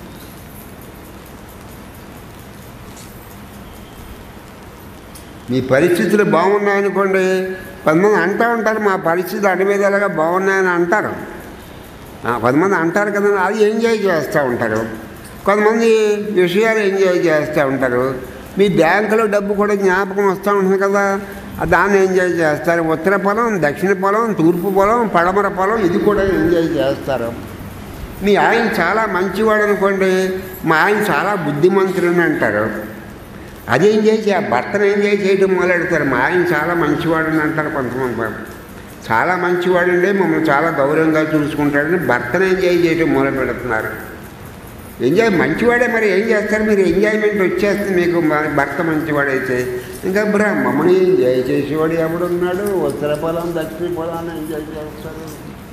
మీ పరిస్థితులు బాగున్నాయనుకోండి కొంతమంది అంటూ ఉంటారు మా పరిస్థితులు అన్ని విధాలుగా బాగున్నాయని అంటారు ఆ, కొంతమంది అంటారు కదా అది ఎంజాయ్ చేస్తూ ఉంటారు కొంతమంది విషయాలు ఎంజాయ్ చేస్తూ ఉంటారు మీ బ్యాంకులో డబ్బు కూడా జ్ఞాపకం వస్తూ ఉంటుంది కదా ఆ దాన్ని ఎంజాయ్ చేస్తారు ఉత్తర పొలం దక్షిణ పొలం తూర్పు పొలం పడమర పొలం ఇది కూడా ఎంజాయ్ చేస్తారు మీ ఆయన చాలా మంచివాడు అనుకోండి మా ఆయన చాలా బుద్ధిమంతుడు అంటారు అది ఎంజాయ్ చే భర్తను ఎంజాయ్ చేయడం మొదలెడతారు మా ఆయన చాలా మంచివాడు అని అంటారు కొంతమంది పాపం. చాలా మంచివాడండి మమ్మల్ని చాలా గౌరవంగా చూసుకుంటాడని భర్తను ఎంజాయ్ చేయడం మొదలు పెడుతున్నారు ఎంజాయ్ మంచివాడే మరి ఏం చేస్తారు మీరు ఎంజాయ్మెంట్ వచ్చేస్తుంది మీకు మ- భర్త మంచివాడైతే ఇంకా బ్రహ్మని ఎంజాయ్ చేసేవాడు ఎవడున్నాడు ఉత్తర పొలం దక్షిణ పొలాన్ని ఎంజాయ్ చేస్తారు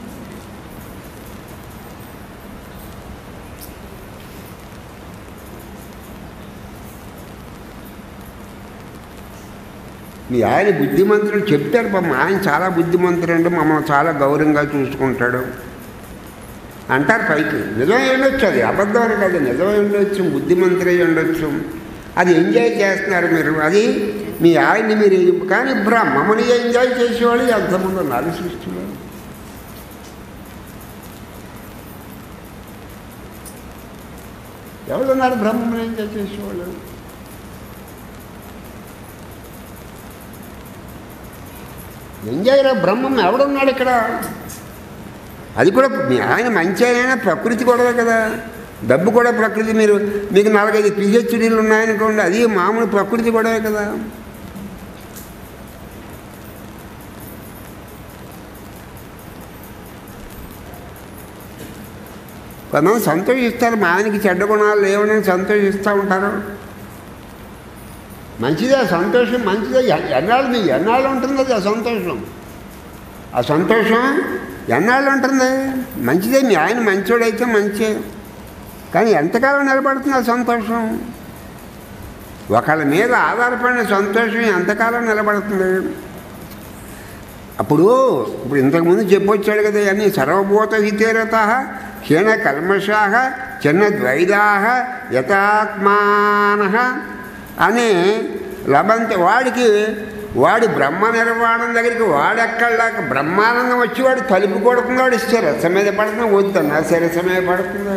మీ ఆయన బుద్ధిమంతుడు చెప్తారు పాపం ఆయన చాలా బుద్ధిమంతుడు అంటే మమ్మల్ని చాలా గౌరవంగా చూసుకుంటాడు అంటారు పైకి నిజమై ఉండొచ్చు అది అబద్ధం అని కాదు నిజమై ఉండొచ్చు బుద్ధిమంతులై ఉండొచ్చు అది ఎంజాయ్ చేస్తున్నారు మీరు అది మీ ఆయన్ని మీరు కానీ బ్రహ్మముని ఎంజాయ్ చేసేవాళ్ళు ఎంతమంది ఉన్నారు సృష్టిలో ఎవరున్నారు బ్రహ్మముని ఎంజాయ్ చేసేవాళ్ళు ఎంజాయ్ రా బ్రహ్మం ఎవడున్నాడు ఇక్కడ అది కూడా మీ ఆయన మంచి అయినా ప్రకృతి కూడా కదా డబ్బు కూడా ప్రకృతి మీరు మీకు నాలుగైదు పిహెచ్డీలు ఉన్నాయనుకోండి అది మామూలు ప్రకృతి కూడా కదా కొంతమంది సంతోషిస్తారు మా ఆయనకి చెడ్డ గుణాలు లేవని సంతోషిస్తూ ఉంటారు మంచిదే ఆ సంతోషం మంచిదే ఎ- ఎన్నాళ్ళు మీ ఎన్నాళ్ళు ఉంటుంది అది ఆ సంతోషం ఆ సంతోషం ఎన్నాళ్ళు ఉంటుంది మంచిదే మీ ఆయన మంచోడైతే మంచి కానీ ఎంతకాలం నిలబడుతుంది ఆ సంతోషం ఒకళ్ళ మీద ఆధారపడిన సంతోషం ఎంతకాలం నిలబడుతుంది అప్పుడు ఇప్పుడు ఇంతకుముందు చెప్పొచ్చాడు కదా అన్ని సర్వభూత హితేరత క్షీణ కల్మషాహ చిన్న ద్వైదాహ యథాత్మాన అని లభంతి వాడికి వాడి బ్రహ్మ నిర్వాణం దగ్గరికి వాడెక్కడలాక బ్రహ్మానందం వచ్చి వాడు తలుపు కొడుతుంది వాడు శిరస మీద పడుతుంది వద్దన్నా శిరస మీద పడుతుంది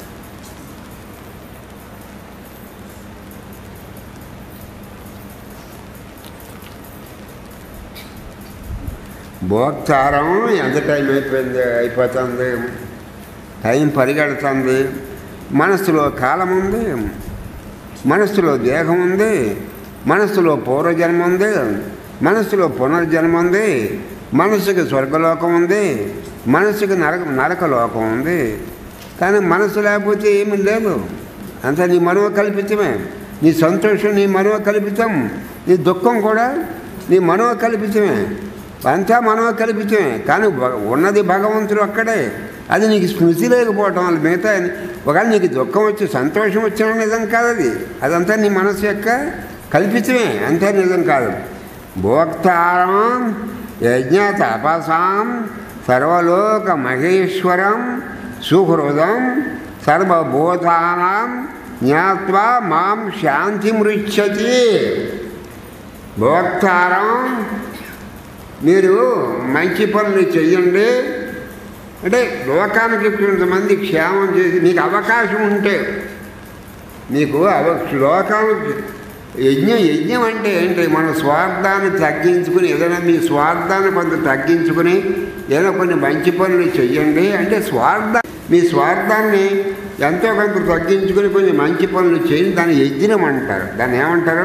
భోక్తారం ఎంత టైం అయిపోయింది అయిపోతుంది టైం పరిగెడుతుంది మనస్సులో కాలం ఉంది మనస్సులో దేహం ఉంది మనస్సులో పూర్వజన్మ ఉంది మనస్సులో పునర్జన్మ ఉంది మనస్సుకి స్వర్గలోకం ఉంది మనస్సుకి నరక నరకలోకం ఉంది కానీ మనస్సు లేకపోతే ఏమీ లేదు అంతా నీ మనో కల్పితమే నీ సంతోషం నీ మనో కల్పితం నీ దుఃఖం కూడా నీ మనో కల్పితమే అంతా మనో కల్పితమే కానీ భ- ఉన్నది భగవంతుడు అక్కడే అది నీకు స్మృతి లేకపోవటం వల్ల మిగతా ఒకవేళ నీకు దుఃఖం వచ్చి సంతోషం వచ్చిన నిజం కాదు అది అదంతా నీ మనసు యొక్క కల్పితమే అంతే నిజం కాదు భోక్తారం యజ్ఞ తపసాం సర్వలోక మహేశ్వరం సుహృదం సర్వభూతానాం జ్ఞాత్వా మాం శాంతి మృచ్చతి భోక్తారం మీరు మంచి పనులు చెయ్యండి అంటే లోకానికి కొంతమంది క్షేమం చేసి మీకు అవకాశం ఉంటే మీకు అవ లోకానికి యజ్ఞం యజ్ఞం అంటే ఏంటి మన స్వార్థాన్ని తగ్గించుకుని ఏదైనా మీ స్వార్థాన్ని కొంత తగ్గించుకుని ఏదైనా కొన్ని మంచి పనులు చెయ్యండి అంటే స్వార్థ మీ స్వార్థాన్ని ఎంతో కొంత తగ్గించుకుని కొన్ని మంచి పనులు చేయండి దాన్ని యజ్ఞం అంటారు దాన్ని ఏమంటారు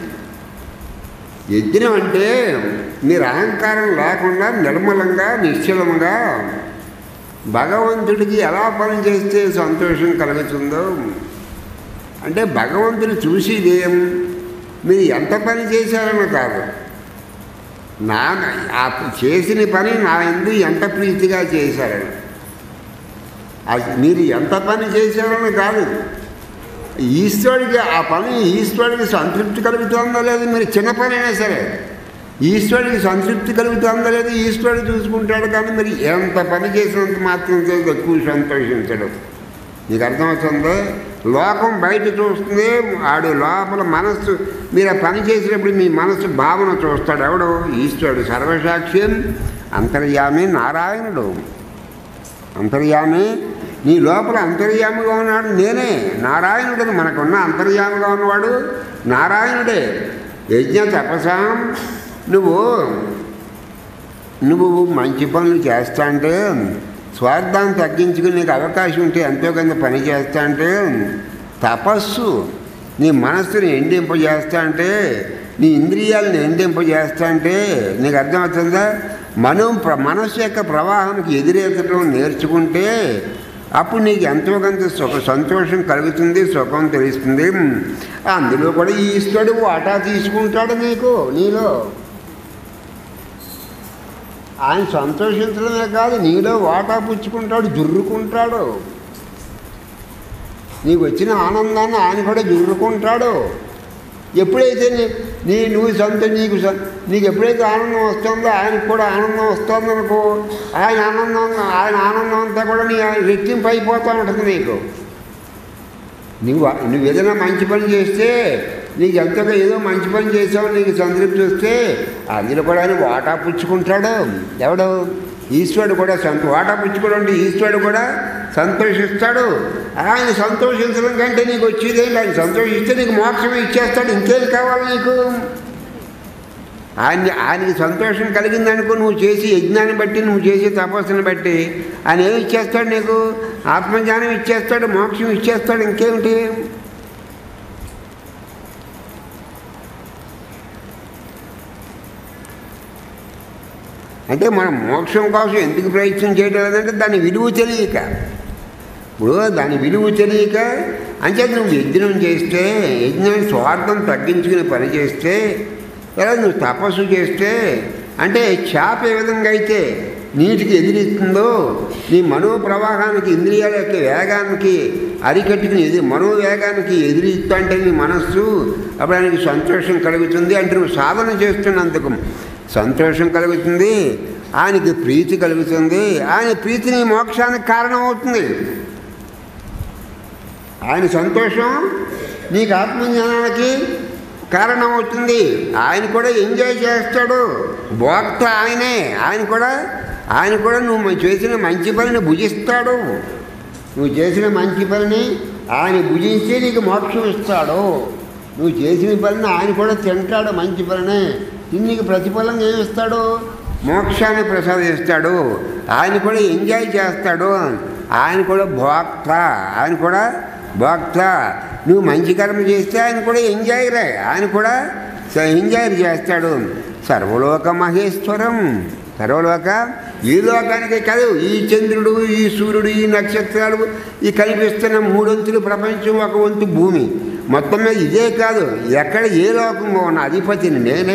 యజ్ఞం అంటే మీరు అహంకారం లేకుండా నిర్మలంగా నిశ్చలంగా భగవంతుడికి ఎలా పని చేస్తే సంతోషం కలుగుతుందో అంటే భగవంతుడు చూసేదేం మీరు ఎంత పని చేశారని కాదు నా ఆ చేసిన పని నా ఎందు ఎంత ప్రీతిగా చేశారని అది మీరు ఎంత పని చేశారని కాదు ఈశ్వరుడికి ఆ పని ఈశ్వరుడికి సంతృప్తి కలుగుతుందో లేదు మీరు చిన్న పని అయినా సరే ఈశ్వరుడికి సంతృప్తి కలుగుతుందో లేదు ఈశ్వరుడు చూసుకుంటాడు కానీ మీరు ఎంత పని చేసినంత మాత్రం చేసి ఎక్కువ సంతోషించడు నీకు అర్థమవుతుందో లోకం బయట చూస్తుంది ఆడు లోపల మనస్సు మీరు ఆ పని చేసినప్పుడు మీ మనస్సు భావన చూస్తాడు ఎవడు ఈశ్వరుడు సర్వసాక్ష్యం అంతర్యామి నారాయణుడు అంతర్యామి నీ లోపల అంతర్యామిగా ఉన్నాడు నేనే నారాయణుడని మనకున్న అంతర్యామిగా ఉన్నవాడు నారాయణుడే యజ్ఞ తపసాం నువ్వు నువ్వు మంచి పనులు చేస్తా అంటే స్వార్థాన్ని తగ్గించుకుని నీకు అవకాశం ఉంటే ఎంతో కొంత పని చేస్తా అంటే తపస్సు నీ మనస్సుని ఎండింపజేస్తా అంటే నీ ఇంద్రియాలను ఎండింపజేస్తా అంటే నీకు అర్థమవుతుందా మనం ప్ర మనస్సు యొక్క ప్రవాహానికి ఎదురెత్తడం నేర్చుకుంటే అప్పుడు నీకు ఎంతో కొంత సుఖ సంతోషం కలుగుతుంది సుఖం తెలుస్తుంది అందులో కూడా ఈశ్వరుడు వాటా తీసుకుంటాడు నీకు నీలో ఆయన సంతోషించడమే కాదు నీలో వాటా పుచ్చుకుంటాడు జుర్రుకుంటాడు నీకు వచ్చిన ఆనందాన్ని ఆయన కూడా జుర్రుకుంటాడు ఎప్పుడైతే నీ నీ నువ్వు సొంత నీకు సొ- నీకు ఎప్పుడైతే ఆనందం వస్తుందో ఆయనకు కూడా ఆనందం వస్తుందనుకో ఆయన ఆనందం ఆయన ఆనందం అంతా కూడా నీ రెట్టింపు అయిపోతూ ఉంటుంది నీకు నువ్వు నువ్వు ఏదైనా మంచి పని చేస్తే నీకు ఎంతగా ఏదో మంచి పని చేసావు నీకు సంతృప్తి వస్తే అందులో కూడా ఆయన వాటా పుచ్చుకుంటాడు ఎవడు ఈశ్వరుడు కూడా సంత వాటా పుచ్చుకోవడం అంటే ఈశ్వరుడు కూడా సంతోషిస్తాడు ఆయన సంతోషించడం కంటే నీకు వచ్చేదే ఆయన సంతోషిస్తే నీకు మోక్షం ఇచ్చేస్తాడు ఇంకేం కావాలి నీకు ఆయన ఆయనకి సంతోషం కలిగిందనుకో నువ్వు చేసి యజ్ఞాన్ని బట్టి నువ్వు చేసే తపస్సుని బట్టి ఆయన ఏమి ఇచ్చేస్తాడు నీకు ఆత్మజ్ఞానం ఇచ్చేస్తాడు మోక్షం ఇచ్చేస్తాడు ఇంకేమిటి అంటే మనం మోక్షం కోసం ఎందుకు ప్రయత్నం చేయడం లేదంటే దాని విలువ తెలియక ఇప్పుడు దాని విలువ తెలియక అంచేత నువ్వు యజ్ఞం చేస్తే యజ్ఞం స్వార్థం తగ్గించుకుని పని చేస్తే లేదా నువ్వు తపస్సు చేస్తే అంటే చేప ఏ విధంగా అయితే నీటికి ఎదిరిస్తుందో నీ మనో ప్రవాహానికి ఇంద్రియాల యొక్క వేగానికి అరికట్టుకుని ఎది మనోవేగానికి ఎదిరిస్తా అంటే నీ మనస్సు అప్పుడు ఆయనకి సంతోషం కలుగుతుంది అంటే నువ్వు సాధన చేస్తున్నందుకు సంతోషం కలుగుతుంది ఆయనకి ప్రీతి కలుగుతుంది ఆయన ప్రీతి నీ మోక్షానికి కారణం అవుతుంది ఆయన సంతోషం నీకు ఆత్మజ్ఞానానికి కారణం అవుతుంది ఆయన కూడా ఎంజాయ్ చేస్తాడు భోక్త ఆయనే ఆయన కూడా ఆయన కూడా నువ్వు చేసిన మంచి పనిని భుజిస్తాడు నువ్వు చేసిన మంచి పనిని ఆయన భుజించి నీకు మోక్షం ఇస్తాడు నువ్వు చేసిన పనిని ఆయన కూడా తింటాడు మంచి పనిని నీకు ప్రతిఫలం ఏమిస్తాడు మోక్షాన్ని ప్రసాదిస్తాడు ఆయన కూడా ఎంజాయ్ చేస్తాడు ఆయన కూడా భోక్త ఆయన కూడా భోక్త నువ్వు మంచి కర్మ చేస్తే ఆయన కూడా ఎంజాయ్ రే ఆయన కూడా స- ఎంజాయ్ చేస్తాడు సర్వలోక మహేశ్వరం సర్వలోక ఈ లోకానికే కాదు ఈ చంద్రుడు ఈ సూర్యుడు ఈ నక్షత్రాలు ఈ కనిపిస్తున్న మూడొంతులు ప్రపంచం ఒక వంతు భూమి మొత్తం మీద ఇదే కాదు ఎక్కడ ఏ లోకంలో ఉన్న అధిపతిని నేనే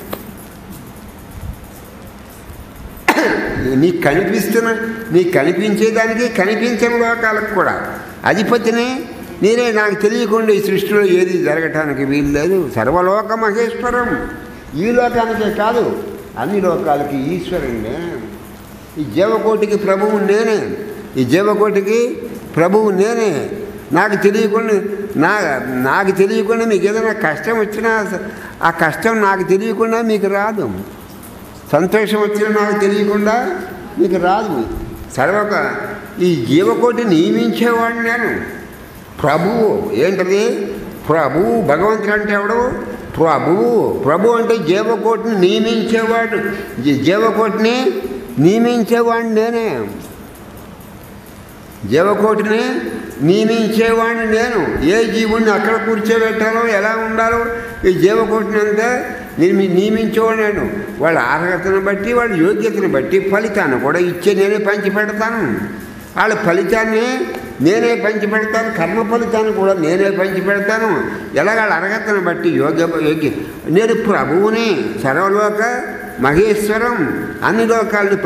నీకు కనిపిస్తున్న నీకు కనిపించేదానికి కనిపించని లోకాలకు కూడా అధిపతిని నేనే నాకు తెలియకుండా ఈ సృష్టిలో ఏది జరగటానికి వీలు లేదు సర్వలోక మహేశ్వరం ఈ లోకానికే కాదు అన్ని లోకాలకి ఈశ్వరుణ్ణే ఈ జీవకోటికి ప్రభువు నేనే ఈ జీవకోటికి ప్రభువు నేనే నాకు తెలియకుండా నా నాకు తెలియకుండా మీకు ఏదైనా కష్టం వచ్చినా ఆ కష్టం నాకు తెలియకుండా మీకు రాదు సంతోషం వచ్చినా నాకు తెలియకుండా మీకు రాదు సర్వక ఈ జీవకోటి నియమించేవాడిని నేను ప్రభువు ఏంటది ప్రభువు భగవంతుడు అంటే ఎవడు ప్రభువు ప్రభు అంటే జీవకోటిని నియమించేవాడు జీ- జీవకోటిని నియమించేవాడిని నేనే జీవకోటిని నియమించేవాడిని నేను ఏ జీవుడిని అక్కడ కూర్చోబెట్టాలో ఎలా ఉండాలో ఈ జీవకోటిని అంతా నియమి నియమించేవాడు నేను వాళ్ళ అర్హతను బట్టి వాళ్ళ యోగ్యతను బట్టి ఫలితాన్ని కూడా ఇచ్చే నేనే పంచి పెడతాను వాళ్ళ ఫలితాన్ని నేనే పంచి పెడతాను కర్మ ఫలితాన్ని కూడా నేనే పంచి పెడతాను ఎలాగ వాళ్ళ అర్హతను బట్టి యోగ్య యోగ్య నేను ప్రభువుని సర్వలోక మహేశ్వరం అన్ని లోకాలను